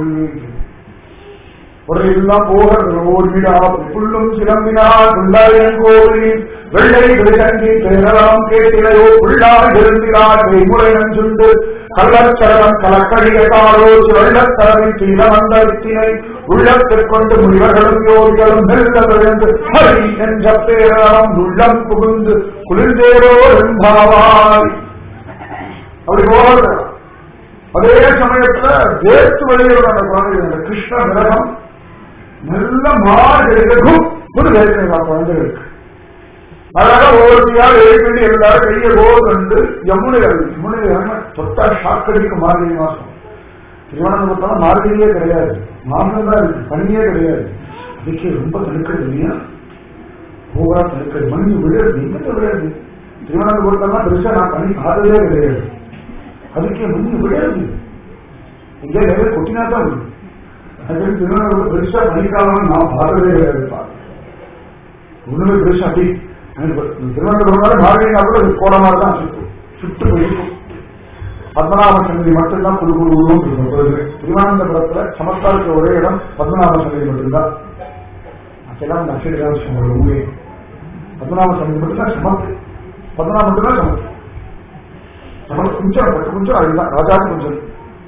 உடனே எல்லாம் போக ஒரு வீடா புல்லும் சிலம்பினார் புல்லாயன் கோவில் வெள்ளை விழுங்கி பேரலாம் கேட்டிலையோ புள்ளாய் விருந்தினார் மெய்முறை நஞ்சுண்டு கள்ளச்சரணம் கலக்கடிகாரோ வெள்ளத்தரவை செய்த வந்தத்தினை உள்ளத்திற்கொண்டு முனிவர்களும் யோகிகளும் நெருங்க விழுந்து ஹரி என்ற பேரலாம் உள்ளம் புகுந்து குளிர்ந்தேரோ என்பாவாய் அப்படி போகிறது அதே சமயத்துல வேர்த்து வெளியோட அந்த குழந்தைகள் கிருஷ்ண விரகம் நல்ல மாறுகளுக்கும் ஒரு வேதனை குழந்தைகளுக்கு அழகா ஒவ்வொருத்தையால் எழுப்பி எல்லாரும் கையை போல் கண்டு யமுனைகள் யமுனைகள் தொட்டா ஷாக்கடிக்கு மார்கழி மாசம் திருவனந்தபுரத்தால மார்கழியே கிடையாது மாசம் தான் இருக்கு பனியே கிடையாது அதுக்கே ரொம்ப தடுக்கிறது இல்லையா பூரா தடுக்கிறது மணி விழுறது எங்க விழுறது திருவனந்தபுரத்தெல்லாம் பெருசா நான் பனி பார்த்ததே கிடையாது அதுக்கே மணி விழுறது இங்கே நிறைய கொட்டினா தான் விழுது அதுக்கு திருவனந்தபுரம் பெருசா பனிக்காலம் நான் பார்த்ததே கிடையாது ஒண்ணுமே பெருசா அப்படி திருவனந்தபுரம் மார்கழினா கூட போன மாதிரி தான் சுற்றும் சுட்டு போயிருக்கும் பத்மநாப சன்னதி மட்டும்தான் குழு குழுவும் இருக்கும் திருவனந்தபுரத்துல சமஸ்தாருக்கு ஒரே இடம் பத்மநாப சன்னதி மட்டும்தான் அதெல்லாம் நட்சத்திரம் ஊரே பத்மநாப சன்னதி மட்டும்தான் சமத்து பத்மநாப மட்டும்தான் சமத்து சமத்து குஞ்சம் பட்டு குஞ்சம் அதுதான் ராஜாக்கு குஞ்சம்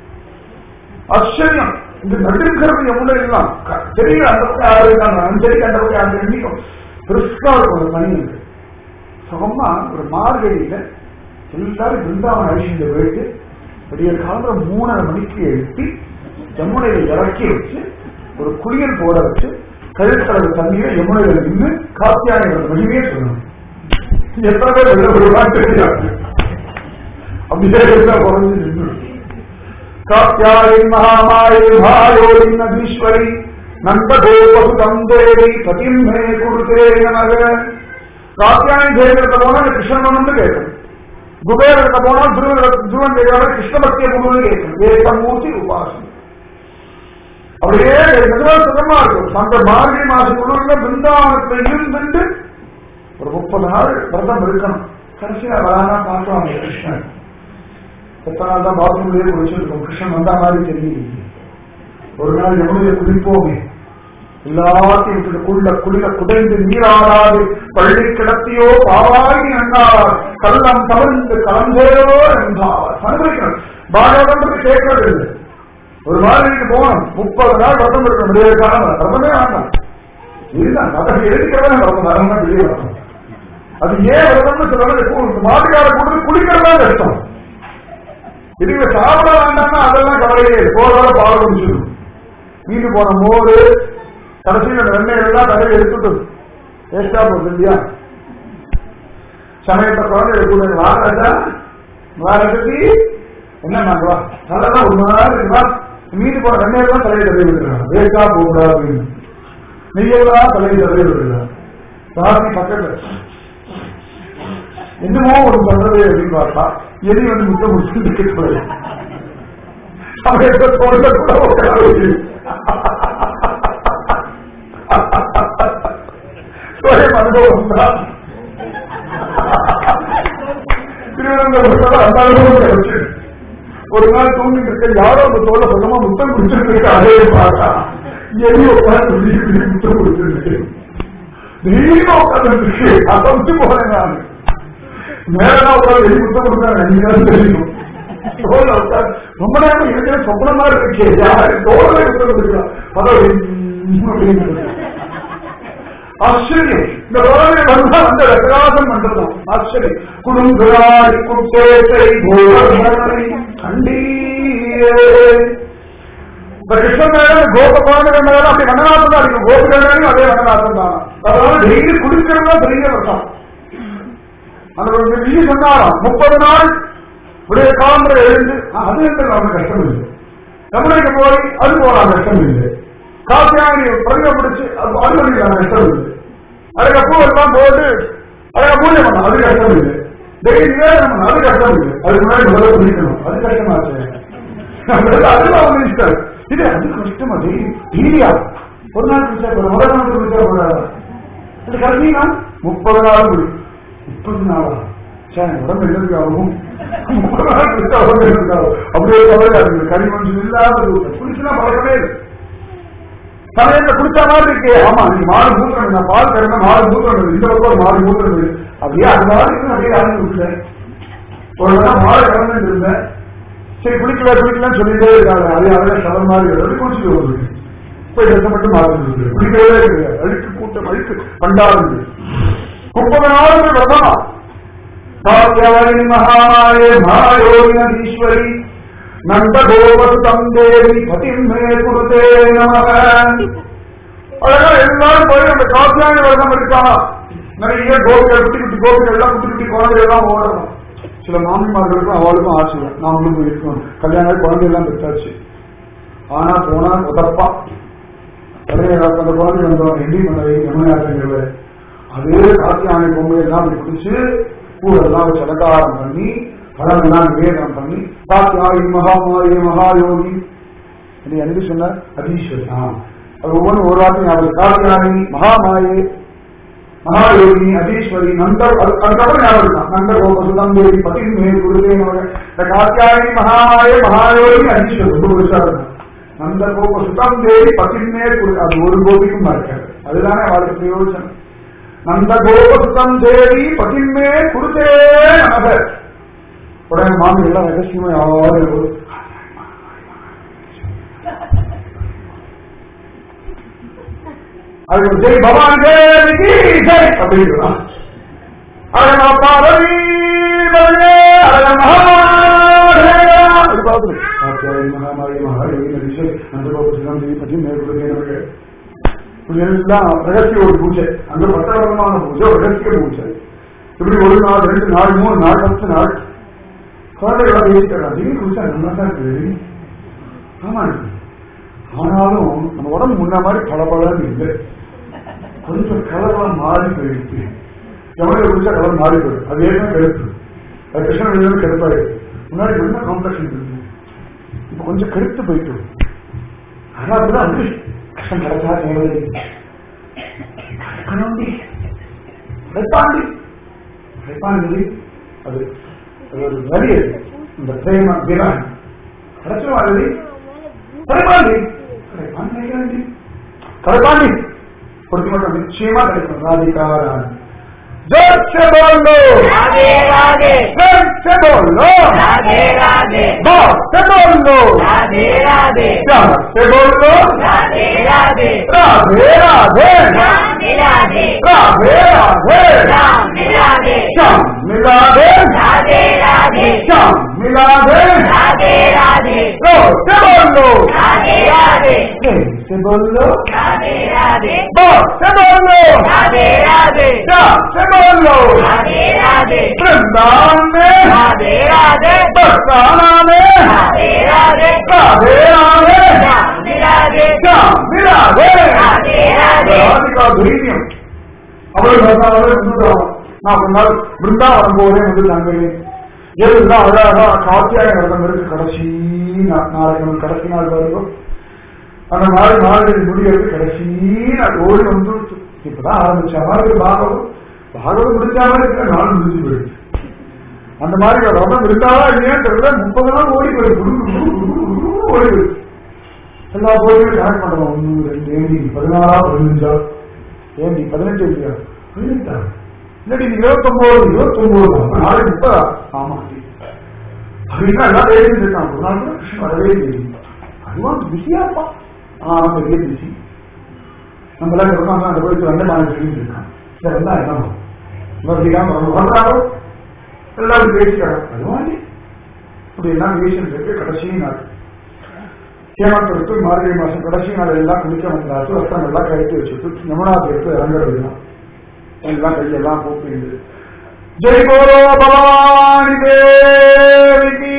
ஆச்சரியம் இந்த நடுங்கிறது எவ்வளவு எல்லாம் தெரியல அந்த பக்கம் யாரு இருக்காங்க அஞ்சலிக்கு அந்த பக்கம் யாரு எண்ணிக்கும் பெருசா இருக்கும் ஒரு பணி சுகமா ஒரு மார்கழியில எல்லாரும் பிருந்தாவன் அழிச்சுட்டு போயிட்டு விடிய காலம் மூணரை மணிக்கு எழுப்பி யமுனையில இறக்கி வச்சு ஒரு குளியல் போட வச்சு கழுத்தளவு தண்ணீரை யமுனையில நின்று காத்தியான மகிமையே சொல்லணும் எத்தனை பேர் வெளில விடுவான்னு தெரியாது அப்படியே இருந்தா குறைஞ்சு நின்று காத்தியாயை மகாமாயை பாயோரி நதீஸ்வரி நந்தகோபசுதம் தேவி பதிமே குருதே நமக காத்தியாயன் தேவிடத்த போனா கிருஷ்ணன் கேட்கணும் குபேரத்தை போனா துருவன் துருவன் கேட்கிறாங்க கிருஷ்ண பக்திய குருன்னு கேட்கணும் ஏகமூர்த்தி உபாசனம் அப்படியே மெதுவாக சுகமா இருக்கும் அந்த மார்கழி மாசத்துக்குள்ள பிருந்தாவனத்துல இருந்து ஒரு முப்பது நாள் விரதம் இருக்கணும் கடைசியா வரானா பார்க்கலாம் கிருஷ்ணன் எத்தனை நாள் தான் பாத்ரூம்லயே குளிச்சிருக்கோம் கிருஷ்ணன் வந்த மாதிரி தெரியல ஒரு நாள் எவ்வளவு குளிப்போமே எல்லாத்தையும் விட்டுட்டு குள்ள குளிர குடைந்து நீராடாது பள்ளி கிடத்தியோ பாவாகி நன்னார் கள்ளம் தவிர்த்து கலந்தேரோ என்றார் அனுபவிக்கணும் பாகவதம் கேட்கறது இல்லை ஒரு மாதிரி போகணும் முப்பது நாள் விரதம் இருக்க முடியாது காரணம் விரதமே வேண்டாம் இதுதான் அதை எடுக்கிறதா விரதம் வரணும் வெளியே வரணும் அது ஏன் விரதம்னு சொல்றாங்க மாட்டுக்கார கூட குளிக்கிறதா கஷ்டம் இதுக்கு சாப்பிட வேண்டாம்னா அதெல்லாம் கவலையே போறதோட பால் குடிச்சிடும் மீண்டு போன மோர் கடைசியில் அந்த வெண்ணெய் எல்லாம் தலையை எடுத்துட்டு வேஸ்டா போகுது இல்லையா சமயத்தை குழந்தை கூட வாராஜா வாரதி என்ன பண்ணுவா அதெல்லாம் ஒரு மாதிரி இருக்குவா மீது போன ரெண்டு தான் தலையை தடவி விடுறாங்க வேஸ்டா போகக்கூடாது அப்படின்னு நெய்யெல்லாம் தலையை தடவி விடுறாங்க ராசி பக்கத்துல என்னமோ ஒரு பண்றது அப்படின்னு பார்த்தா எலி வந்து முட்டை முடிச்சுட்டு கேட்கல சமயத்தை தோல்ல கூட உட்காந்து சுயம் அனுபவம் தான் திருவனந்தபுரத்தில் அந்த அனுபவம் கிடைச்சு ஒரு நாள் தூங்கிட்டு இருக்க யாரோ அந்த தோலை சொன்னமா முத்தம் குடிச்சிட்டு இருக்க அதே பார்த்தா எலி உட்காந்து முத்தம் குடிச்சிருக்கு திடீர்னு உட்காந்து இருக்கு அசந்து போறேன் நான் மேலதான் உட்காந்து எலி முத்தம் கொடுத்தாங்க நீங்க தெரியும் தோல்ல உட்காந்து ரொம்ப நேரம் இருக்கிற சொப்பனமா இருக்கு யாரு தோலை முத்தம் கொடுக்கலாம் அதாவது ஆச்சரியம் இந்த உலகை வந்தா அந்த ரகராசம் பண்றதும் ஆச்சரியம் குடும்பராய் குட்டேசை கோபமனை கண்டீரே இந்த கிருஷ்ணன் மேல கோப குழந்தைகள் மேல அப்படி வண்ணநாசம் தான் இருக்கும் கோபிகள் மேலும் அதே வண்ணநாசம் தான் அதனால டெய்லி குடிக்கிறதா பெரிய ரசம் அந்த ஒரு விதி சொன்னாராம் முப்பது நாள் விடைய காலம்பரை எழுந்து ஆ, அது என்று நமக்கு கஷ்டம் இல்லை தமிழுக்கு போய் அது போலாம் கஷ்டம் இல்லை காசியாணி பருக பிடிச்சு அது அது பண்ணிக்கலாம் கஷ்டம் இல்லை அதுக்கு பூ எல்லாம் போட்டு அதுக்கு பூஜை பண்ணலாம் அது கஷ்டம் இல்லை டெய்லி வேலை அது கஷ்டம் இல்லை அதுக்கு முன்னாடி முதல்ல குடிக்கணும் அது கஷ்டமாச்சு அதுதான் அவங்க இஷ்டம் இது அது கஷ்டமா டெய்லி டெய்லியா ஒரு நாள் குடிச்சா ஒரு முதல் நாள் குடிச்சா போறாரு இது கடைசினா முப்பது நாள் குடி முப்பது நாளா சே உடம்பு என்னதுக்கு ஆகும் முப்பது நாள் குடிச்சா உடம்பு என்னதுக்கு ஆகும் அப்படியே கவலை கறி மனுஷன் இல்லாத குடிச்சுனா பழக்கமே இல்லை சமயத்தை குடிச்ச மாதிரி இருக்கு ஆமா நீ மாடு மூத்திரம் நான் பால் கறந்த மாடு மூத்திரம் இந்த பக்கம் ஒரு மாடு மூத்திரம் இருக்கு. அப்படியே அது மாதிரி இருந்து அப்படியே ஆரம்பி விட்டேன் ஒரு நேரம் மாடு கறந்து இருந்தேன் சரி குளிக்கல குளிக்கலன்னு சொல்லிட்டே இருக்காங்க அதே அதே சதம் மாதிரி வருது குளிச்சுட்டு வருது போய் ட்ரெஸ் மட்டும் மாறுது குளிக்கவே கிடையாது அழுக்கு கூட்டம் அழுக்கு பண்டாருது முப்பது நாளுக்கு விரதமா காத்தியாவரி மகாமாயே மகாயோகினீஸ்வரி நந்த கோபசுதம் தேவி பதிமே குருதே நமக அழகா எல்லாரும் போய் அந்த காத்தியானி விரதம் இருக்கானா நிறைய கோபிகள் குட்டி குட்டி கோபிகள் எல்லாம் குட்டி குட்டி குழந்தை எல்லாம் ஓடணும் சில மாமிமார்களுக்கும் அவளுக்கும் ஆசை நாமளும் போய் இருக்கணும் கல்யாணம் ஆகி குழந்தை எல்லாம் பெற்றாச்சு ஆனா போனா உதப்பா நிறைய அந்த குழந்தை வந்தவங்க எண்ணி பண்ணவை யமுனாசங்கள் அதே காத்தியானை பொம்மை எல்லாம் அப்படி பிடிச்சு பூவெல்லாம் வச்சு அலங்காரம் பண்ணி பழமெல்லாம் நிவேதனம் பண்ணி காத்தியாயி மகாமாயி மகாயோகி இது எனக்கு சொன்ன அதீஸ்வரி ஆ அது ஒவ்வொன்றும் ஒரு வார்த்தை ஞாபகம் காத்தியாயி மகாமாயே மகாயோகி அதீஸ்வரி நந்தர் அது- அதுக்கப்புறம் ஞாபகம் இருக்கான் நந்தர் கோபசுதம் தேவி பதி மேல் குருதே நமக இந்த காத்தியாயி மகாமாயே மகாயோகி அதீஸ்வரி ரொம்ப பெருசா இருக்கும் நந்த கோப சுதம் தேவி பதினே அது ஒரு கோபிக்கும் மறக்காது அதுதானே அவளுக்கு பிரயோஜனம் நந்த கோப சுதம் தேவி பதின்மே குருதே நமக உடனே மாமி எல்லாம் ரகசியமா யாரும் ஒரு- அதுக்கு ஒரு ஜெய் பவான் தேவிக்கு ஜெய் அப்படிங்கிறான் அழகா பார்வதி பவனே, அழகா மகாதேவா. அது பார்த்து, காத்தியாயி மகாமாயி மகாயோகி நதீஸ்வரி, நந்தகோபசுரம் தேவி பதி மேற்கொள்கை நமக்கு இப்படி எல்லாம் ரகசிய ஒரு பூஜை அந்த பத்திரமான பூஜை ஒரு ரகசிய பூஜை இப்படி ஒரு நாள் ரெண்டு நாள் மூணு நாள் பத்து நாள் குழந்தைகளை யோசிக்கிறான் திடீர்னு பூஜை நல்லா தான் இருக்குது ஆமா ஆனாலும் நம்ம உடம்பு முன்ன மாதிரி பளபளன்னு இல்லை கொஞ்சம் கலர்லாம் மாறி போயிடுச்சு எவ்வளவு குடிச்சா கலர் மாறி போயிடும் அது ஏற்கனவே கருப்பு அது கிருஷ்ணன் வெளியில கருப்பாயிடுச்சு முன்னாடி நல்ல காம்ப்ளெக்ஷன் இருக்கு இப்ப கொஞ்சம் கருத்து போயிட்டு ஆனா அதுதான் வந்து கஷ்டம் கிடைச்சா தேவை கணவண்டி கிடைப்பாண்டி கிடைப்பாண்டி அது அது ஒரு வரி அது இந்த பிரேம வீராணி கிடைச்சிருவா அது கிடைப்பாண்டி கிடைப்பாண்டி கிடைப்பாண்டி கொடுத்து மட்டும் நிச்சயமா கிடைக்கும் ராதிகாராணி जोर से बोलो राधे राधे जोर से बोलो राधे राधे जोर से बोलो राधे राधे प्यार से बोलो राधे राधे राधे राधे राम राधे राधे राधे राम राधे श्याम मिला दे राधे राधे श्याम मिला राधे राधे राधे लो से बोलो राधे राधे से बोलो राधे राधे बो से बोलो राधे राधे क्या से बोलो राधे राधे वृंदावन में राधे राधे बरसाना में राधे राधे राधे राधे राधे राधे श्याम राधे राधे राधे ராதிகா துரியம் அவள் வந்தாலே வந்துட்டான் நான் ஒரு நாள் பிருந்தாவனம் போதே வந்து தங்குறேன் எதுதான் அழகா காத்தியாக நடந்த இருக்கு கடைசி நா- நாளைக்கு நம்ம கடைசி நாள் வருவோம் அந்த மாதிரி நாள் முடியறது கடைசி நாள் ஓடி வந்து இப்பதான் ஆரம்பிச்ச மாதிரி பாகவம் பாகவம் முடிஞ்ச மாதிரி இருக்கிற நாள் முடிஞ்சு போயிடுச்சு அந்த மாதிரி ஒரு ரதம் இருந்தாவா இல்லையா தெரியல முப்பது நாள் ஓடி போயிடுது குடு, குடு, குடு, குடு, குடு, குடு, ஓடி போயிடுச்சு எல்லா கோயிலும் கணக்கு பண்றோம் ஒன்னு ரெண்டு ஏண்டி பதினாறா பதினஞ்சா ஏண்டி பதினஞ்சு இல்லையா பதினெட்டா இல்லடி நீ இருபத்தொன்பது இருபத்தொன்பது நாளைக்கு முப்பதா ஆமா அப்படின்னா எல்லாம் எழுதி இருக்கான் ஒரு நாள் கூட கிருஷ்ணன் வரவே இல்லை அதுவும் பிஸியாப்பா ஆ பெரிய பிஸி நம்ம எல்லாம் இருக்கோம் அந்த கோயிலுக்கு ரெண்டு நாள் சொல்லிட்டு இருக்கான் சரி இருந்தா என்ன மறுபடியும் ரொம்ப பண்றாரோ எல்லாரும் பேசிக்கிறாங்க அதுவும் இப்படி எல்லாம் பேசிட்டு இருக்கு கடைசி நாள் கேமத்திற்கு மார்கழி மாசம் கடைசி நாள் எல்லாம் குளிக்க வந்தாச்சு வஸ்திரம் எல்லாம் கழித்து வச்சுட்டு யமுனா தீர்த்து இறங்குறது எல்லாம் கையெல்லாம் கூப்பிட்டு ஜெய் போலோ பவானி தேவிக்கு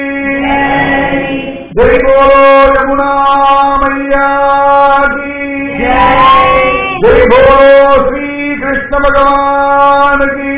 ஜெய் போலோ யமுனா மையா கி ஜெய் போலோ ஸ்ரீ கிருஷ்ண பகவான் கி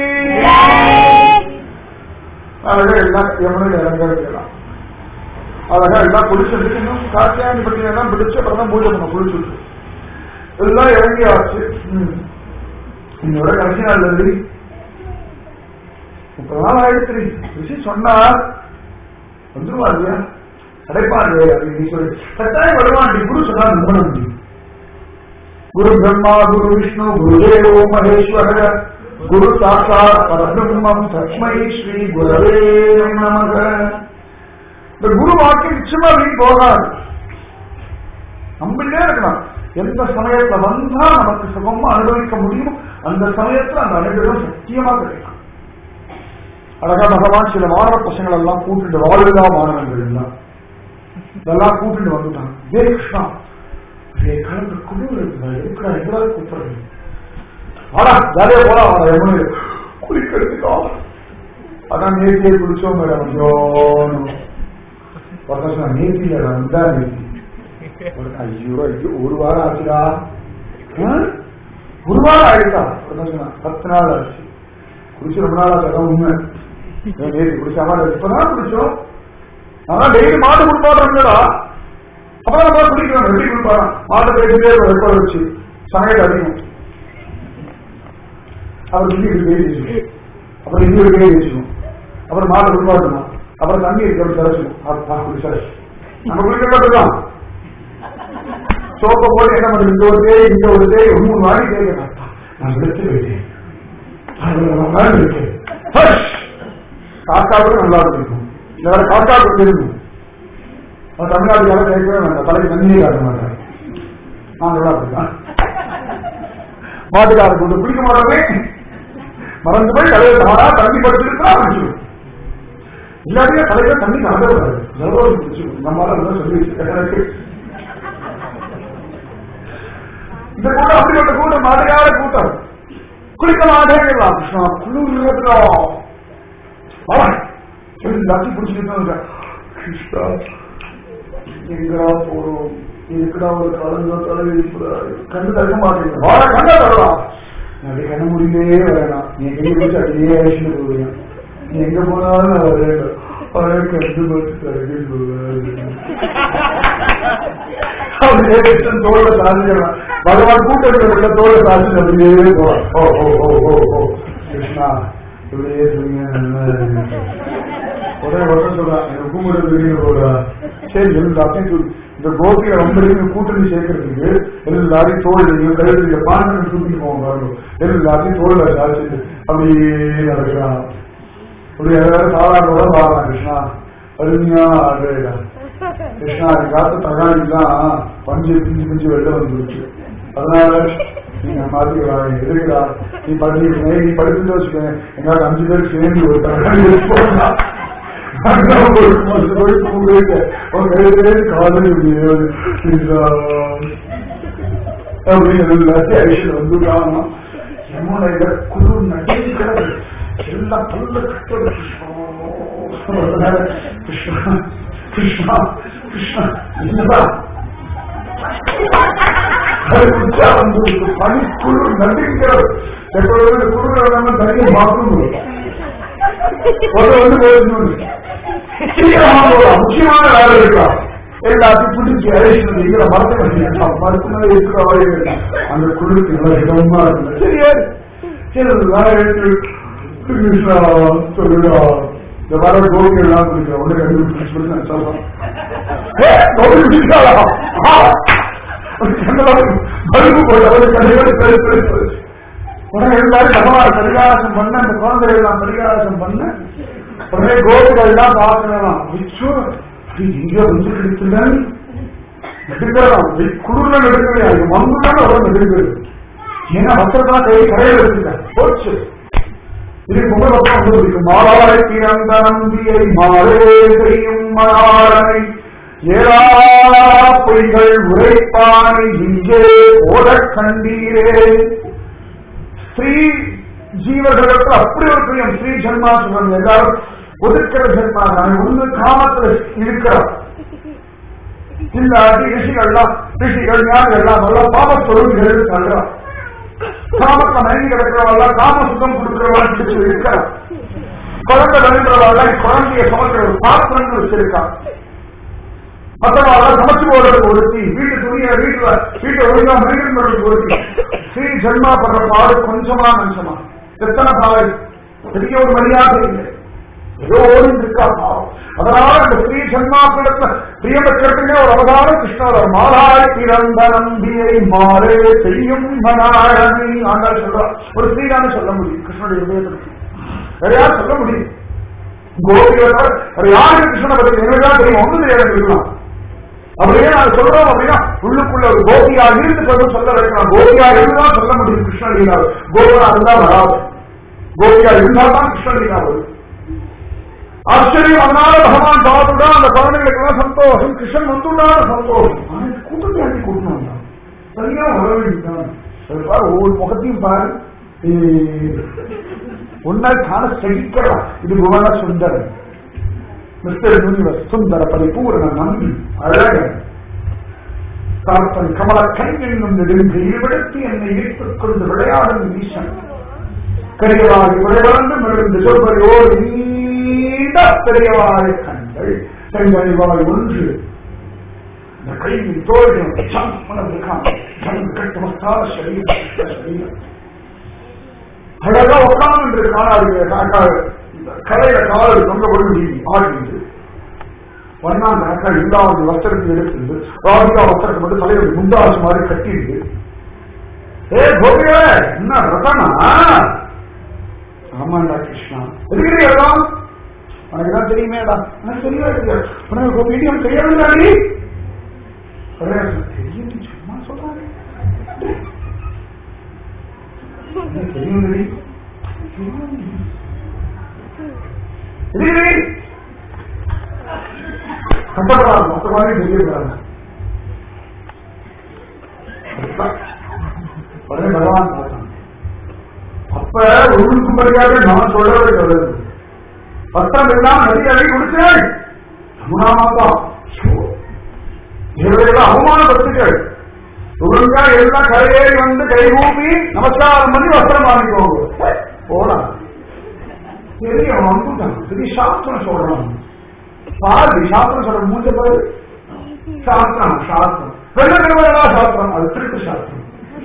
அழகா எல்லாம் யமுனை இறங்குறது எல்லாம் அழகா எல்லாம் குளிச்சுட்டு இன்னும் காத்தியானி பட்டி எல்லாம் பிடிச்சு அப்புறம் தான் பூஜை பண்ண குளிச்சுட்டு எல்லாம் இறங்கியாச்சு ம். இன்னோட கடைசி நாள் எழுதி முப்பது நாள் ஆயிடுச்சு ரிஷி சொன்னார் வந்துருவா இல்லையா கிடைப்பான் இல்லையா நீ சொல்லி கட்டாயம் வருவான் நீ குரு சொன்னா நம்பணும் நீ குரு பிரம்மா குரு விஷ்ணு குருதேவோ மகேஸ்வர குரு சாட்சாத் பரபிரம்மம் தஸ்மை ஸ்ரீ குரவே நமக இந்த குரு வாக்கியம் நிச்சயமா வீண் போகாது நம்பிட்டே இருக்கலாம் எந்த சமயத்துல வந்தா நமக்கு சுகமா அனுபவிக்க முடியும் அந்த சமயத்துல அந்த அனுகிரகம் சத்தியமா கிடைக்கும் அழகா பகவான் சில மாணவ பசங்கள் எல்லாம் கூட்டிட்டு வாழ்விழா மாணவர்கள் எல்லாம் இதெல்லாம் கூட்டிட்டு வந்துட்டாங்க ஜெய கிருஷ்ணா ஏ கலந்து குளிர் இருக்கிறா எங்களால் கூப்பிடுறது ஆனா ஜாலியா போலாம் அவன் எவ்வளவு குளிக்கிறதுக்கா அதான் நேத்தியே குளிச்சோம் மேடம் ஐயோ ஒருத்தன் சொன்னா நேத்தி இல்லடா இந்த நேத்தி ஒரு- ஐயோ ஐயோ ஒரு வாரம் ஆச்சுடா ஆ? ஒரு வாரம் ஆயிடுதா ஒருத்தன் சொன்னா பத்து நாள் ஆச்சு குடிச்சு ரொம்ப நாள் ஆச்சு அதான் உண்மை ஏன் நேத்தி குடிச்சாமா இப்பதான் குடிச்சோம் அதான் டெய்லி மாட்டு குடிப்பாடுறோம்லடா அப்புறம் நம்ம குடிக்கிறோம் எப்படி குடிப்பாராம் மாட்டை பேசிட்டே ரெக்கார்ட் வச்சு சமையல் அதிகம் அவர் இங்கே ஒரு பேர் வச்சுக்கணும் அப்புறம் இங்கே ஒரு பேர் வச்சுக்கணும் அப்புறம் மாட்டை குடிப்பாடணும் அப்புறம் தண்ணி இருக்கிற தரச்சுணும் அப்பா குடிச்சாச்சு நம்ம குடிக்கிறதான் சோப்பை போட்டு என்ன பண்றது இந்த ஒரு தேய் இந்த ஒரு தேய் மூணு வாரி தேய்க்கிறேன் நான் விடுத்து போயிட்டேன் அது நல்லா இருக்கு ஹஷ்! காக்காவுக்கு நல்லா இருக்கும் இந்த வேற காக்காவுக்கு இருக்கும் அவன் தமிழ்நாட்டுக்காக கேட்கவே வேண்டாம் தலைக்கு தண்ணியே காட்ட மாட்டாங்க நான் நல்லா அப்படிதான் மாட்டுக்காரர் கொண்டு குடிக்க மாட்டோமே மறந்து போய் தலையில தானா தண்ணி படுத்துட்டு ஆரம்பிச்சிடும் இல்லாட்டியே தலையில தண்ணி கலந்துடாது ஜலதோஷம் பிடிச்சிடும் நம்மளால அதெல்லாம் சொல்லி வச்சிருக்கேன் எனக்கு இந்த கூட்டம் அப்படிப்பட்ட கூட்டம் மாட்டுக்கார கூட்டம் குளிக்க மாட்டேங்கிறான் கிருஷ்ணா குளிர்றதுடா எல்லாத்தையும் பிடிச்சிட்டு கிருஷ்ணா எங்கடா போறோம் எதுக்குடா ஒரு கலந்த தலைவி கண்ணு தடுக்க மாட்டேங்குது வாழ கண்ண தரலாம் அப்படி கண்ண முடியலே வரேன் நீ எங்க பிடிச்சி அப்படியே அழிச்சுட்டு போவீங்க நீ எங்க போனாலும் நான் வரேன் பழைய கண்டு பார்த்து தரேன்னு சொல்லுவேன் அப்படியே கிருஷ்ணன் தோல்ல சாதிக்கிறான் பகவான் கூட்டத்துல தோல்ல சாதிச்சு அப்படியே போறான் ஓ ஓ ஓ ஓ ஓ கிருஷ்ணா இப்படியே சொல்லுங்க நல்லா இருக்கு. ஒரே வருஷம் சொல்றான் எனக்கு கூப்பிட்டு வெளியே போறா சரி எல்லாத்தையும் சொல்லு இந்த கோபியை ரொம்ப இருக்கு கூட்டணி சேர்க்கறதுக்கு எல்லாரையும் தோல் நீங்க கழுத்து பாண்டனை தூக்கி போவோம் பாருங்க எல்லாத்தையும் தோல்ல சாதிச்சுட்டு அப்படியே நடக்கிறான் அப்படி எல்லாரும் சாதாரண பாக்கலாம் கிருஷ்ணா அருமையா ஆடுறா கிருஷ்ணா காத்து தகாணிலாம் பஞ்சு பிஞ்சு பிஞ்சு வெளில வந்துருச்சு அதனால நீங்க மாத்திக்கலாம் எதுக்குடா நீ படிச்சு நீ படிச்சுட்டு வச்சுக்கேன் எங்காவது அஞ்சு பேர் சேர்ந்து ஒரு தகாணி வச்சு போடலாம் குரு நடிக்கிறது எல்லாம் பல்ல கிருஷ்ணா கிருஷ்ணா கிருஷ்ணா என்னதான் அது குடிச்சா வந்து பனிக்குழு நடுங்கிறது எப்பொழுது இந்த குழுக்கள் நம்ம தனியாக பார்க்கணும் ஒரு வந்து போயிடணும் சீக்கிரமா போகலாம் முக்கியமான வேலை இருக்கலாம் எல்லாத்தையும் பிடிச்சி அழைச்சிட்டு இருக்கிற மரத்தை மருத்துவமனை இருக்கிற வரையும் அந்த குழுக்கு நல்ல இடமா இருக்கு சரியா சரி அது வேலை எடுத்து கிருஷ்ணா சொல்லுடா இந்த வர கோபி எல்லாம் பிடிக்கிற உடனே கண்டுபிடிச்சு நான் சொல்றேன் ஏ, கோபி பிடிச்சாளா? ஆ. பல்பு போட்டவர் கண்ணுகள் பெரு பெரு பெரு. உடனே எல்லாரும் பகவான் பரிகாசம் பண்ண அந்த குழந்தைகள் எல்லாம் பரிகாசம் பண்ண உடனே கோபிகள் எல்லாம் பார்க்கலாம் விச்சு இது இங்க வந்து கிடைக்கலன்னு நடுக்கலாம் குளிர்ல நடுக்கலையா இது மங்குதான் அவர் நடுக்கிறது ஏன்னா வஸ்திரத்தான் கை கரையில் வச்சுக்க போச்சு இது முகலப்பம் அனுபவிக்கு மாறாய் பிறந்த நம்பியை மாறே செய்யும் மணாளனை ஏரா பொய்கள் உரைப்பானை இங்கே ஓடக் கண்டீரே ஸ்ரீ ஜீவர்களுக்கு அப்படி ஒரு பிரியம் ஸ்ரீ ஜென்மா சொல்றாங்க எல்லாரும் ஒதுக்கிற ஜென்மா நான் ஒண்ணு காமத்துல இருக்கிறார் இல்லாட்டி ரிஷிகள்லாம் ரிஷிகள் ஞானிகள்லாம் நல்லா பாம சொல்லுங்கள் சொல்றான் காமத்தை மயங்கி கிடக்கிறவெல்லாம் காம சுத்தம் கொடுக்கிறவெல்லாம் பிடிச்சு இருக்கிறான் குழந்தை வருகிறவெல்லாம் குழந்தைய சமைக்கிற பாத்திரங்கள் வச்சிருக்கான் மற்றவெல்லாம் சமைச்சு போடுறது ஒருத்தி வீட்டு துணியை வீட்டுல வீட்டை ஒழுங்கா மனிதர்களுக்கு ஒருத்தி ஸ்ரீ ஜென்மா படுற பாடு கொஞ்சமா நிமிஷமா எத்தனை பாவை பெரிய ஒரு மரியாதை இல்லை ஏதோ ஓடிட்டு இருக்கா பாவம் அதனால அந்த ஸ்ரீ ஜென்மாக்களிடத்துல பிரியம் வைக்கிறதுக்கே ஒரு அவதாரம் கிருஷ்ணர் மாலாய் பிறந்த நம்பியை மாறே செய்யும் மனாரணி ஆண்டாள் சொல்றா ஒரு ஸ்ரீதானே சொல்ல முடியும் கிருஷ்ணனுடைய இதயத்திற்கு வேற யார் சொல்ல முடியும் கோபிகள் வேற யாருக்கு கிருஷ்ணனை பத்தி என்னதான் தெரியும் ஒன்று தெரியாது இருக்கலாம் அப்படியே நான் சொல்றோம் அப்படின்னா உள்ளுக்குள்ள ஒரு கோபியா இருந்து சொல்ல சொல்ல வைக்கலாம் கோபியா இருந்துதான் சொல்ல முடியும் கிருஷ்ண லீலா கோபியா இருந்தா வராது கோபியா இருந்தா தான் கிருஷ்ண லீலா வரும் ஆச்சரியம் அதனால பகவான் பார்த்துட்டா அந்த குழந்தைகளுக்கு எல்லாம் சந்தோஷம் கிருஷ்ணன் வந்துள்ளான சந்தோஷம் ஆனா இது கூட்டத்தை அள்ளி கூட்டணும் வந்தான். தனியா வர வேண்டியதுதான் அது பாரு ஒவ்வொரு முகத்தையும் பாரு ஒன்னால் காண செழிக்கலாம் இது புவன சுந்தரன் மிஸ்டர் யூனிவர்ஸ் சுந்தர பரிபூரண நம்பி அழக கார்த்தன் கமல கண்ணின் நெடுந்து ஈடுபடுத்தி என்னை ஈர்த்துக் கொண்டு விளையாடும் ஈசன் கரியவாய் விளையாண்டு மிகுந்து சொல்வரையோ நீண்ட பெரியவாய் கண்கள் செங்கனிவாய் ஒன்று இந்த கையின் தோழியும் சம்மனம் கட்டுமஸ்தான சரீரம் சரீரம் அழகா உட்கார்ந்து காணாது கரையில காலில் தொங்க கொண்டு ஆடிந்து வண்ணாந்த அக்கா இல்லாத வஸ்திரத்தை எடுத்து ராதிகா வஸ்திரத்தை மட்டும் தலையில முந்தாசு மாதிரி கட்டிட்டு ஏ கோபிய என்ன ரத்தனா ஆமாண்டா கிருஷ்ணா இருக்கிறீங்களா உனக்கு தான் தெரியுமேடா எனக்கு தெரியாது உனக்கு கோபியும் தெரியாதுடாடி தெரியும் சும்மா சொல்றாரு தெரியும் கஷ்டப்படாது மொத்தமாக தெரியுறாங்க உடனே பகவான் பார்த்தான் அப்ப ஒழுங்கும்படியாக நான் சொல்றது சொல்றது பத்திரம் எல்லாம் நதி அடி கொடுத்தேன் குணாமாதா இவர்களெல்லாம் அவமானப்படுத்துகள் ஒழுங்கா எல்லாம் கரையேறி வந்து கைகூப்பி நமஸ்காரம் பண்ணி வஸ்திரம் வாங்கிக்கோங்க போனா சரி அவன் வந்துட்டான் சரி சாஸ்திரம் சொல்றான் பாரு சாஸ்திரம் சொல்ற மூஞ்ச பாரு சாஸ்திரம் சாஸ்திரம் வெள்ள கிழமையா சாஸ்திரம் அது திருட்டு சாஸ்திரம்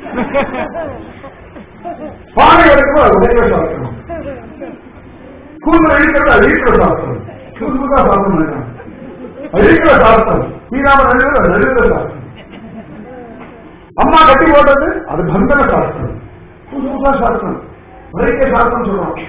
பானை எடுக்கும் அது உடைய சாஸ்திரம் கூந்தல் அழிக்கிறது அழிக்கிற சாஸ்திரம் கூந்தலுக்கா சாஸ்திரம் நினைக்கிறான் அழிக்கிற சாஸ்திரம் ஸ்ரீராமன் அழிக்கிறது நடுக்கிற சாஸ்திரம் அம்மா கட்டி போட்டது அது பந்தன சாஸ்திரம் புது புதுசா சாஸ்திரம் நிறைய சாஸ்திரம் சொல்றான்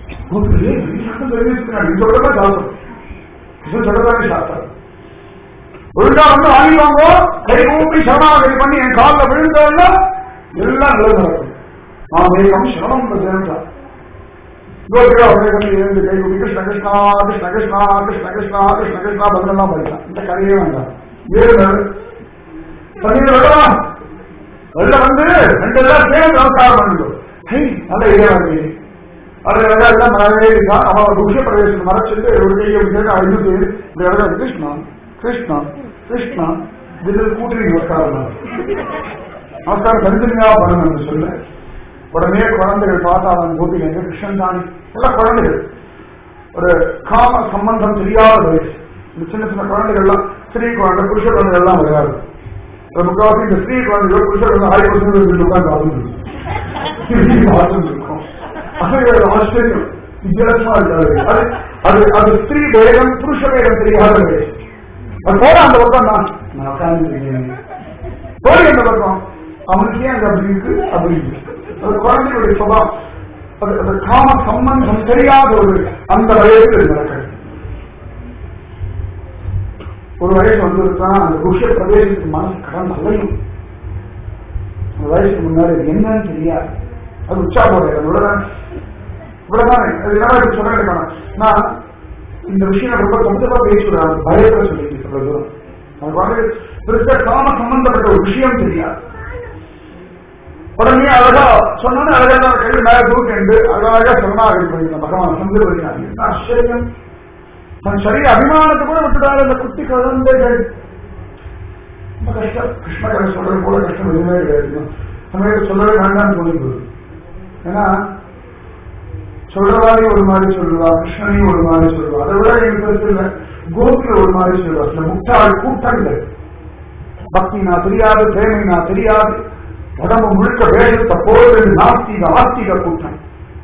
ஒழுங்கா வந்து வாங்கிவாங்க கை கூப்பி சரணாகதி பண்ணி என் காலில் விழுந்தோம்னா எல்லாம் நல்லது நடக்கும் நான் மேகம் சிரமம் சேர்ந்தா கோபிகா உடனே வந்து எழுந்து கை கூப்பி கிருஷ்ண கிருஷ்ணா கிருஷ்ண கிருஷ்ணா கிருஷ்ண கிருஷ்ணா கிருஷ்ண கிருஷ்ணா பதினெல்லாம் படிக்கலாம் இந்த கதையே வேண்டாம் ஏழு நாள் தண்ணீர் வரலாம் வெளில வந்து ரெண்டு எல்லாம் சேர்ந்து நமஸ்காரம் பண்ணுங்க ஹை நல்ல இதே வாங்கி அது எல்லாம் மறவே இருக்கா அவன் ருஷ பிரவேசம் மறைச்சிட்டு ஒரு கையை விட்டு அழுது இந்த இடத்துல கிருஷ்ணா கிருஷ்ணா கிருஷ்ணா இதுல கூட்டி நமஸ்காரம் பண்ணு. நமஸ்காரம் தனித்தனியாக பண்ணணும்னு சொல்ல உடனே குழந்தைகள் பார்த்தா அவன் கோபிங்க கிருஷ்ணன் தானே எல்லாம் குழந்தைகள் ஒரு காம சம்பந்தம் தெரியாத வயசு இந்த சின்ன சின்ன குழந்தைகள்லாம் ஸ்ரீ குழந்தை புருஷ குழந்தைகள் எல்லாம் விளையாடு ஒரு முக்காவாசி இந்த ஸ்ரீ குழந்தைகள் புருஷ குழந்தை ஆய் பசங்க உட்காந்து பார்த்துட்டு இருக்கோம் அது ஒரு ஆச்சரியம் வித்தியாசமா இருக்காது அது அது அது ஸ்திரீ வேகம் புருஷ வேகம் தெரியாத வயசு அது போற அந்த பக்கம் நான் நான் உட்கார்ந்து போய் அந்த பக்கம் அவனுக்கு ஏன் அது அப்படி இருக்கு அப்படி இருக்கு அது குழந்தைகளுடைய சுபாவம் அது அது காம சம்பந்தம் தெரியாத ஒரு அந்த வயசுல இது நடக்கிறது ஒரு வயசு வந்துருக்கா அந்த ருஷ பிரதேசத்துக்கு மனசு கடந்து அலையும் அந்த வயசுக்கு முன்னாடி அது என்னன்னு தெரியாது அது உச்சா போடுறது இவ்வளவுதான் இவ்வளவுதான் அது என்ன இப்படி சொல்ல நான் இந்த விஷயம் ரொம்ப கொஞ்சமா பேசுறேன் பயத்துல சொல்லிட்டு சொல்ல தூரம் அது வந்து பெருசா காம சம்பந்தப்பட்ட ஒரு விஷயம் தெரியாது உடனே அழகா சொன்னோன்னே அழகா நான் கையில் மேல தூக்கிண்டு அழகா சொன்னார்கள் பண்ணிருந்த பகவான் சந்திரபதினாங்க என்ன ஆச்சரியம் தன் சரீர அபிமானத்தை கூட விட்டுட்டாரு அந்த குட்டி குழந்தைகள் ரொம்ப கஷ்டம் கிருஷ்ணகரை சொல்றது போல கஷ்டம் எதுவுமே கிடையாது சமயத்தை சொல்லவே வேண்டாம்னு தோணிது ஏன்னா சொல்றவாரி ஒரு மாதிரி சொல்லுவா கிருஷ்ணனையும் ஒரு மாதிரி சொல்லுவா அதை விட எனக்கு பெருசு இல்லை கோபியில் ஒரு மாதிரி சொல்லுவா சில முட்டாள் கூட்டங்கள் பக்தி நான் தெரியாது பிரேமை நான் தெரியாது உடம்பு முழுக்க வேகத்தை போது நாஸ்திக ஆஸ்திக கூட்டம்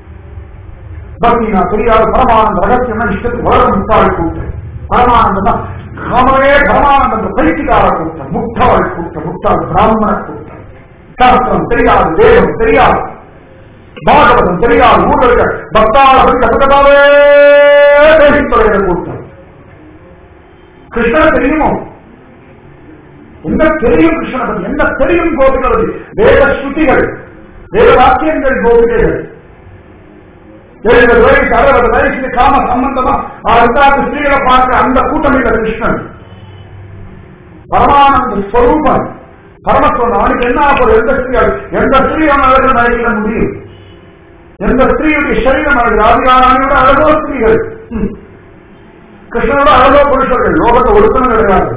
பக்தி நான் தெரியாத பரமானந்த ரகசியம் இஷ்டத்துக்கு வளர முட்டாள் கூட்டம் பரமானந்தம் தான் காமவே பரமானந்த பைத்திகார கூட்டம் முட்டாள் கூட்டம் முட்டாள் பிராமண கூட்டம் சாஸ்திரம் தெரியாது வேதம் தெரியாது பாகவதம் தெரியாது ஊர்ல இருக்க பக்தாளர்கள் கசகதாவே பேசி தொலைகிற கூட்டம் கிருஷ்ணன் தெரியுமோ என்ன தெரியும் கிருஷ்ணனை பத்தி என்ன தெரியும் கோபிகளை பத்தி வேத ஸ்ருதிகள் வேத வாக்கியங்கள் கோபிகைகள் எழுபது வயசு அறுபது வயசு காம சம்பந்தமா அடுத்தாத்து ஸ்திரீகளை பார்க்க அந்த கூட்டம் இல்ல கிருஷ்ணன் பரமானந்த ஸ்வரூபம் பரமஸ்வரன் அவனுக்கு என்ன ஆகும் எந்த ஸ்திரீகள் எந்த ஸ்திரீ அவன் அழகு நினைக்கிற முடியும் எந்த ஸ்திரீயுடைய சரீரம் அழகு ஆதிகாராணியோட அழகோ ஸ்திரீகள் ம். கிருஷ்ணனோட அழகோ புருஷர்கள் லோகத்தை ஒடுக்கணும் கிடையாது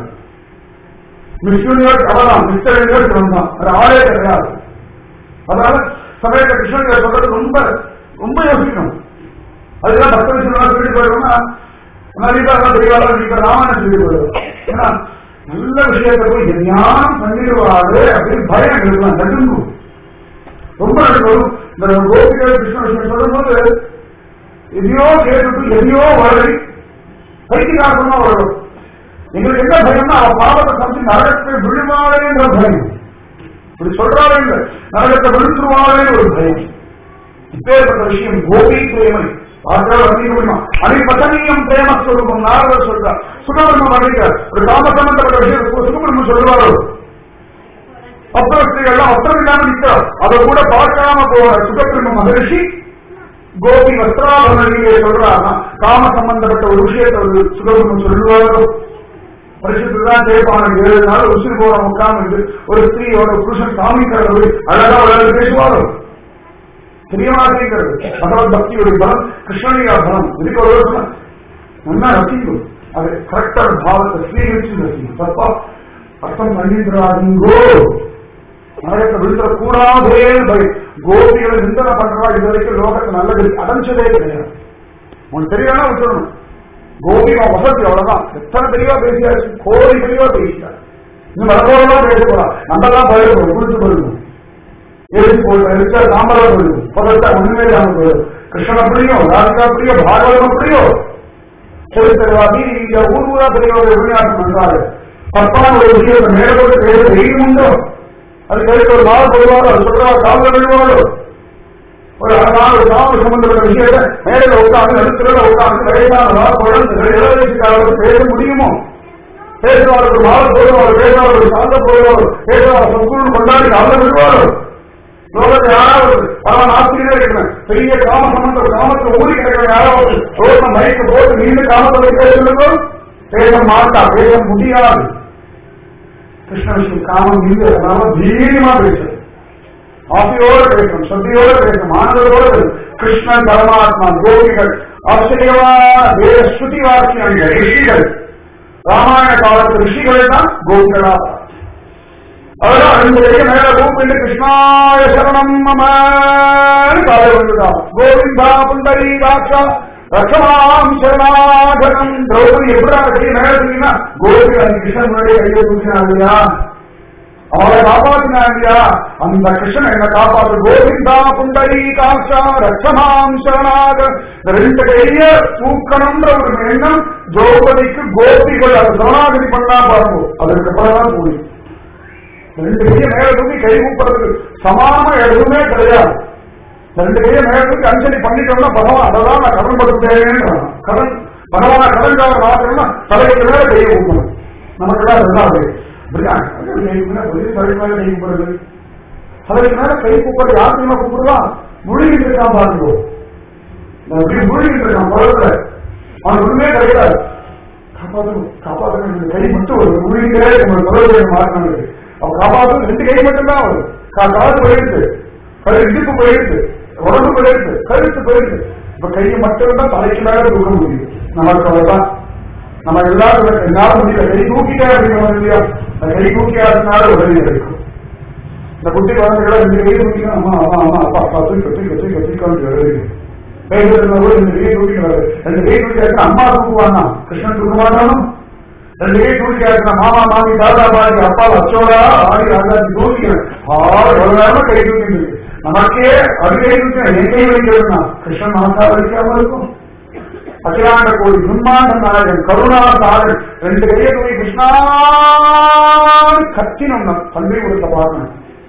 மிஸ் யூனிவர்ஸ் அவதான் மிஸ்டர் யூனிவர்ஸ் வந்தான் அது ஆளே கிடையாது அதனால சமயத்தை கிருஷ்ணன் சொல்றது ரொம்ப ரொம்ப யோசிக்கணும் அதுதான் பக்த விஷயம் சொல்லிட்டு போயிடுவோம்னா நிறைய பெரியவாளர் இப்ப ராமாயணம் சொல்லிட்டு போயிடுவோம் ஏன்னா நல்ல விஷயத்தை போய் எதையானம் பண்ணிடுவாரு அப்படின்னு பயம் இருக்கலாம் நடுங்கும் ரொம்ப நடுங்கும் இந்த கோபிகள் கிருஷ்ண விஷயம் சொல்லும்போது எதையோ கேட்டுட்டு எதையோ வளரி பைத்தியகாரமா வரும் எங்களுக்கு என்ன பயம்னா அவ பாவத்தை சமைச்சு நரகத்தை விழுவாளேன்ற பயம் இப்படி சொல்றாரு இல்ல நரகத்தை விழுத்துருவாளே ஒரு பயம் இப்பேற்பட்ட விஷயம் கோபி பிரேமை பார்த்தால் வர்ணிக்க முடியுமா அனைப்பத்தனியம் பிரேம ஸ்வரூபம் நாரதர் சொல்றார் சுகபிரம்மம் வர்ணிக்கிறார் ஒரு காம சம்பந்தப்பட்ட விஷயம் சுகபிரம்மம் சொல்லுவாரோ அப்புறம் அப்புறம் இல்லாம நிற்கிறார் அதை கூட பார்க்காம போற சுகபிரம்ம மகரிஷி கோபி வஸ்திராபரணியை சொல்றாருன்னா காம சம்பந்தப்பட்ட ஒரு விஷயத்தை ஒரு சுகபிரம்மம் சொல்லுவாரோ வருஷத்துக்குதான் தேய்ப்பான ஏழு நாள் உசிறு போற உட்கார்ந்து ஒரு ஸ்திரீயோட புருஷன் காமிக்கிறது அழகா விளையாடு பேசுவாரோ தெரிய மாட்டேங்கிறது பகவத் பக்தியுடைய பலம் கிருஷ்ணனியா பலம் இதுக்கு ஒரு பலம் நல்லா ரசிக்கும் அது கரெக்டான பாவத்தை ஸ்வீகரிச்சு ரசிக்கும் தப்பா அர்த்தம் பண்ணிடுறாதீங்கோ நரகத்தை விழுந்துட கூடாதே பயம் கோபிகளை நிந்தனை பண்றா இது வரைக்கும் லோகத்தை நல்லது அடைஞ்சதே கிடையாது உனக்கு தெரியலன்னா விட்டுறணும் கோபிமா வசதி அவ்வளவுதான் எத்தனை தெளிவா பேசியாச்சு கோடி தெளிவா பேசிட்டார் இன்னும் வரப்போறதெல்லாம் பேச போறா நம்ம தான் பயப்படும் குளிச்சு போயிடும் எழுதி போய் எடுத்தா சாம்பலா போயிடும் புதத்தா ஒண்ணுமே இல்லாம போயிடும் கிருஷ்ணன் அப்படியோ ராதிகா அப்படியோ பாகவதம் அப்படியோ செலுத்தருவா வீதியில ஊர் ஊரா பெரியவர்கள் விளையாட்டு பண்றாரு பத்தான் ஒரு விஷயத்தை மேலோடு பேச வெயில் உண்டோ அது கழித்து ஒரு நாள் போடுவாரோ அது சொல்றா காவல் விழுவாரோ ஒரு அழகான ஒரு காவல் சம்பந்தப்பட்ட விஷயத்தை மேடையில உட்கார்ந்து நடுத்தர உட்கார்ந்து வயதான குழந்தை இளவரசிக்காரர்கள் பேச முடியுமோ பேசுவார் ஒரு மாலை போடுவார் பேசுவார் ஒரு சாந்த போடுவார் பேசுவார் சங்குரு கொண்டாடி காவல் விடுவாரோ லோகத்தில் யாராவது பல நாட்களிலே இருக்கிறேன் பெரிய காம சம்பந்த காமத்தில் ஊறி கிடக்கிற யாராவது ரோட்ல மயக்க போட்டு நீண்டு காமத்தை பேசுகிறதோ பேச மாட்டா பேச முடியாது கிருஷ்ண விஷயம் காமம் இல்லை அதனால தீரியமா பேசுறது ஆசையோடு பேசணும் சத்தியோடு பேசணும் ஆனந்தோடு பேசணும் கிருஷ்ணன் பரமாத்மா கோபிகள் ஆச்சரியமான வேத ஸ்ருதி வாக்கியங்கள் ரிஷிகள் ராமாயண காலத்து ரிஷிகள் தான் கோபிகளா அதெல்லாம் ரெண்டு கையை மேல கூப்பிட்டு கிருஷ்ணாய சரணம் மமன்னு காலை வந்துதான் கோவிந்தா புண்டரி தாட்சா ரசமாம் சரணாகரம் திரௌபதி எப்படா கையை மேல தூக்கினா கோபி அந்த கிருஷ்ணன் முன்னாடி கையை தூக்கினா இல்லையா அவளை காப்பாத்தினாங்க அந்த கிருஷ்ணன் என்ன காப்பாத்து கோவிந்தா புண்டரி காசா ரட்சமாம் சரணாக இந்த ரெண்டு கைய தூக்கணும்ன்ற ஒரு எண்ணம் திரௌபதிக்கு கோபிகள் அதை சரணாகதி பண்ணா பாருங்க அதற்கு அப்புறம் தான் முடியும் ரெண்டு கையை மேல தூக்கி கை கூப்பிடுறதுக்கு சமானமா எதுவுமே கிடையாது ரெண்டு கையை மேல தூக்கி அஞ்சலி பண்ணிட்டோம்னா பகவான் அதெல்லாம் நான் கடன் படுத்தேன் கடன் பகவான கடன்காரன் ஆகணும்னா தலைக்கு மேல கையை கூப்பிடணும் நமக்கெல்லாம் ரெண்டாவது தலைக்கு மேல கை கூப்பிடுறது தலைக்கு மேல கை கூப்பிடுறது யார் தெரியுமா கூப்பிடுவா முழுகிட்டு இருக்கான் பாருங்க முழுகிட்டு இருக்கான் குழந்தை அவன் ஒண்ணுமே கிடையாது காப்பாற்றணும் காப்பாற்றணும் கை மட்டும் ஒரு முழுகிட்டே நம்ம குழந்தைய மாறினாங்க அவன் காப்பாற்ற ரெண்டு கை மட்டும்தான் வரும் காது போயிடுது கழு இடுப்பு போயிடுது உடம்பு போயிடுது கழுத்து போயிடுது இப்ப கையை மட்டும் தான் தலைக்கு மேல தூக்க முடியும் நமக்கு அவ்வளவுதான் நம்ம எல்லாரும் என்னால முடியல கை தூக்கிட்டே அப்படிங்கிற இல்லையா அந்த கை தூக்கியாதனால உதவி கிடைக்கும் இந்த குட்டி குழந்தைகளை ரெண்டு கை தூக்கினா அம்மா அம்மா அம்மா அப்பா அப்பா தூக்கி தூக்கி தூக்கி தூக்கி எழுதி பேசுறதுல கூட ரெண்டு கை தூக்கி வராது ரெண்டு கை தூக்கி அம்மா தூக்குவானா கிருஷ்ணன் தூக்க மாட்டானோ ரெண்டு கை தூக்கி ஆச்சுனா மாமா மாமி தாத்தா பாட்டி அப்பா அச்சோடா ஆடி ராஜாஜி தூக்கிக்கிறேன் ஆறு எவ்வளவு நேரமா கை தூக்கி நமக்கே அது கை தூக்கி என் கை வைக்கிறதுனா கிருஷ்ணன் மனசா வைக்காம இருக்கும் அகிலாண்ட கோடி பிரம்மாண்ட நாயகன் கருணா சாரன் ரெண்டு கையை தூக்கி கிருஷ்ணா கத்தினோம் நம் தந்தை கொடுத்த பார்க்கணும்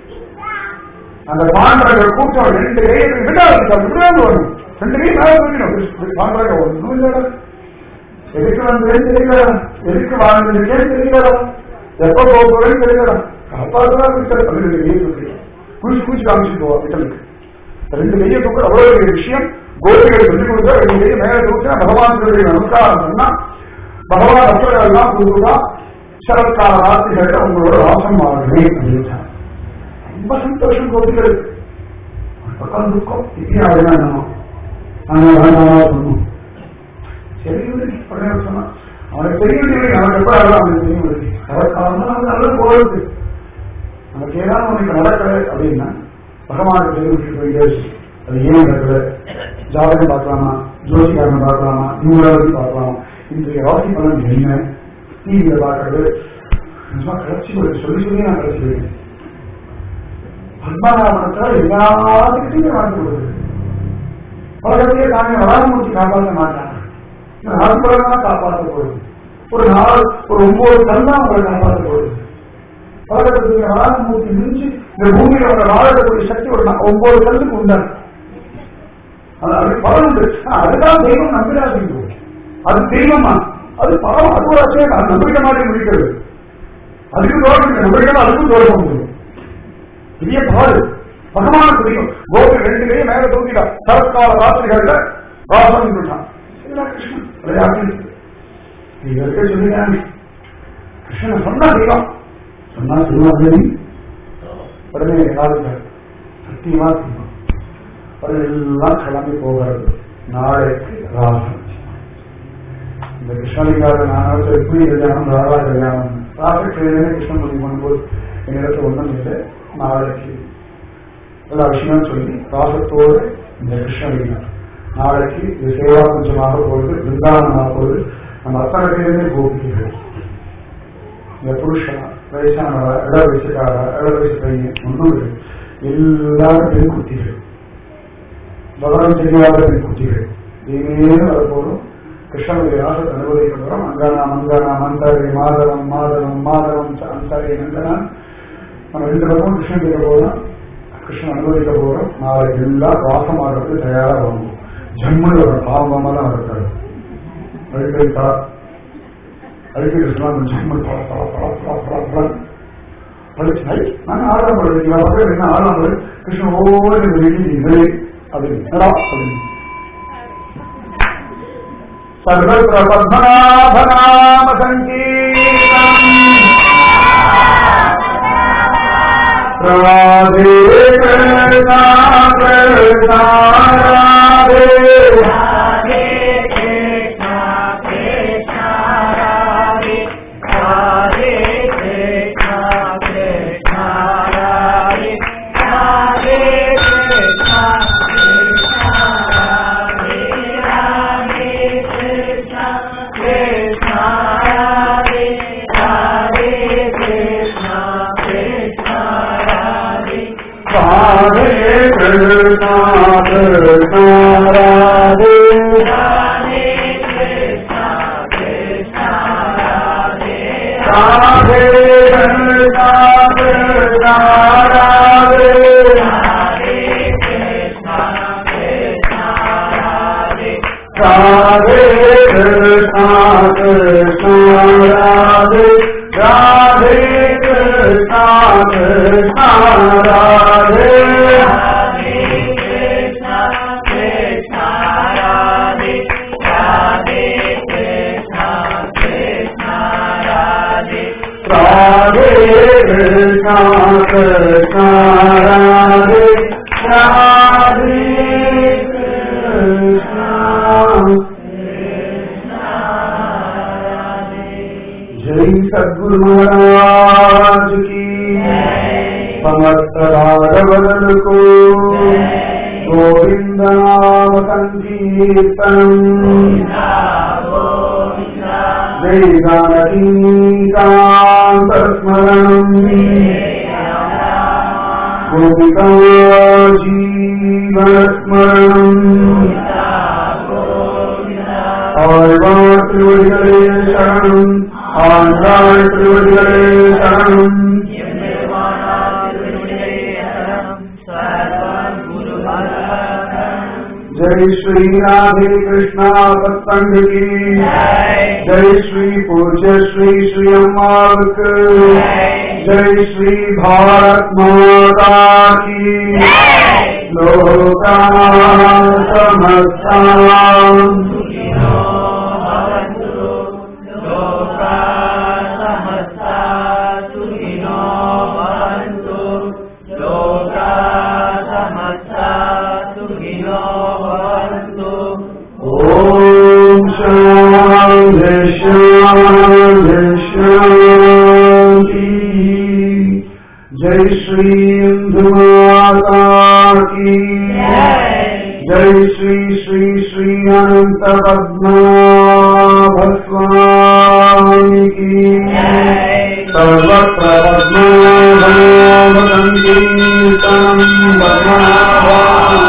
அந்த பாண்டவர்கள் கூட்டம் ரெண்டு கையை விடாது விடாது வரும் ரெண்டு கை மேல தூக்கணும் பாண்டவர்கள் ஒன்றும் இல்லடா எதுக்கு வந்தேன்னு தெரியல எதுக்கு வாழ்ந்ததுக்கே தெரியல எப்ப போகிறேன்னு தெரியல காப்பாற்றுதான் இருக்கிற பன்னெண்டு கையை தூக்கி குச்சி குச்சி காமிச்சு போவா விட்டலுக்கு ரெண்டு கையை தூக்க அவ்வளவு பெரிய விஷயம் கோபிகள் சொல்லிக் கொடுத்தா ரெண்டு கையை மேல தூக்கினா பகவான் நமஸ்காரம் பண்ணா பகவான் அசுரர்கள் எல்லாம் கொடுத்துதான் சரத்கால ராத்திரிகள் உங்களோட வாசம் ஆகவே அப்படின்ட்டாங்க ரொம்ப சந்தோஷம் கோபிகள் பக்கம் துக்கம் இப்பயும் அப்படிதான் நம்ம நாங்கள் வேண்டாமா சொன்னோம் சரி உடனே சொன்னான் அவனுக்கு தெரியும் நமக்கு எப்ப ஆகலாம் அவனுக்கு தெரியும் சரத்காலம் நல்லது போகுது நமக்கு ஏதாவது உனக்கு நடக்கல அப்படின்னா பகவானுக்கு தெரிவிச்சு போயிட்டே அது ஏன் நடக்கல ஜாதகம் பார்க்கலாமா ஜோசிகாரன் பார்க்கலாமா நியூமராலஜி பார்க்கலாமா இன்றைய ராசி பலன் என்ன டிவியில பார்க்கறது கடைச்சி சொல்லி சொல்லி நான் கடைச்சி போயிருக்கேன் பத்மநாபனத்தில் எல்லாத்துக்கிட்டையுமே வாழ்ந்து கொடுக்குது உலகத்தையே தாங்க வராமூர்த்தி காப்பாற்ற மாட்டாங்க நாற்பதமா காப்பாற்ற போகுது ஒரு நாலு ஒரு ஒன்பது கண்ணா உங்களை காப்பாற்ற போகுது உலகத்துக்கு வராமூர்த்தி மிஞ்சி இந்த பூமியில உள்ள வாழக்கூடிய சக்தி ஒரு ஒன்பது கல்லுக்கு உண்டான அது பலன் உண்டு அதுதான் தெய்வம் நம்பிடாதீங்க அது தெய்வமா அது பலம் அது ஒரு அச்சயம் அது நம்பிக்கை மாதிரி முடிக்கிறது அதுக்கு தோற்றம் நம்பிக்கை அதுக்கும் தோற்றம் முடியும் பெரிய பாடு பகவான தெரியும் கோபி ரெண்டு கையும் மேல தூக்கிட்டா சரத்கால ராத்திரிகள்ல ராசம் விட்டான் கிருஷ்ணன் விளையாட்டு இதற்கு சொல்லிட்டாங்க கிருஷ்ணன் சொன்னா தெய்வம் சொன்னா திருவாதிரி உடனே யாருங்க சத்தியமா செய்யும் எல்லாம் கிளம்பி போகிறது நாளைக்கு ராசம் இந்த கிருஷ்ணலிங்கார நான் எப்படி கல்யாணம் ராதா கல்யாணம் ராசக்கிழமை கிருஷ்ணமூர்த்தி பண்ணும்போது என்னிடத்துல ஒன்றும் இல்லை நாளைக்கு எல்லா விஷயமும் சொல்லி ராசத்தோடு இந்த கிருஷ்ணலிங்கம் நாளைக்கு இது சேவா கொஞ்சமாக போகுது பிருந்தாவனமாக போகுது நம்ம அத்தனை பேருமே கோபிக்கிறோம் இந்த புருஷன் வயசானவ இட வயசுக்கார இட வயசு பையன் ஒன்றும் இல்லை எல்லாரும் பெண் குட்டிகள் பகவான் தெரியாத பெண் குட்டிகள் இதே அது போதும் கிருஷ்ணனுடைய ராசத்தை அனுபவிக்க போறோம் அங்கனா மங்கனா மந்தரை மாதவம் மாதவம் மாதவம் அந்தரை நந்தனா நம்ம ரெண்டு பக்கம் கிருஷ்ணன் கேட்க போறோம் கிருஷ்ணன் அனுபவிக்க போறோம் நாளைக்கு எல்லாம் வாசமாகிறதுக்கு தயாரா வாங்குவோம் ஜம்முன்னு ஒரு பாவமா தான் இருக்காரு அடிக்கடி தா அடிக்கடி கிருஷ்ணன் ஜம்மு தள தள தள தள தள தள படிச்சு ஹை, நான் ஆறாம் படிக்கிறா என்ன ஆறாம் படி கிருஷ்ணன் ஓடி வெளியே அப்படின்னு என்னடா அப்படின்னு सर्वत्र पद्मनाभनाम सङ्कीर्तम् राधे कृष्णा कृष्णा राधे राधे कृष्णा कृष्णा राधे राधे कृष्णा कृष्णा राधे राधे कृष्णा कृष्णा राधे राधे कृष्णा कृष्णा राधे राधे कृष्णा कृष्णा राधे राधे कृष्णा कृष्णा राधे राधे कृष्णा कृष्णा राधे राधे कृष्णा कृष्णा राधे राधे कृष्णा कृष्णा राधे राधे कृष्णा कृष्णा राधे राधे कृष्णा कृष्णा राधे राधे कृष्णा कृष्णा राधे राधे कृष्णा कृष्णा राधे राधे कृष्णा कृष्णा राधे राधे जय सद्गुरु महाराज की समस्त भागवदल को गोविंद नाम संकीर्तनम जय जानकी स्मरणम गोपिका जीवन स्मरणम ஆழ்வார் திருவடிகளே சரணம் ஆண்டாள் திருவடிகளே சரணம் जय श्री राधे कृष्णा सत्संग की जय श्री पूज्य श्री श्री अम्मावक जय श्री भारत माता की लोका समस्ता ॐ शान्ति शान्ति शान्ति जय श्री इंदु माता की जय श्री श्री श्री अनंत पद्माभस्वामी की सर्वत्र पद्माभवन्तीर्थम् पद्माभा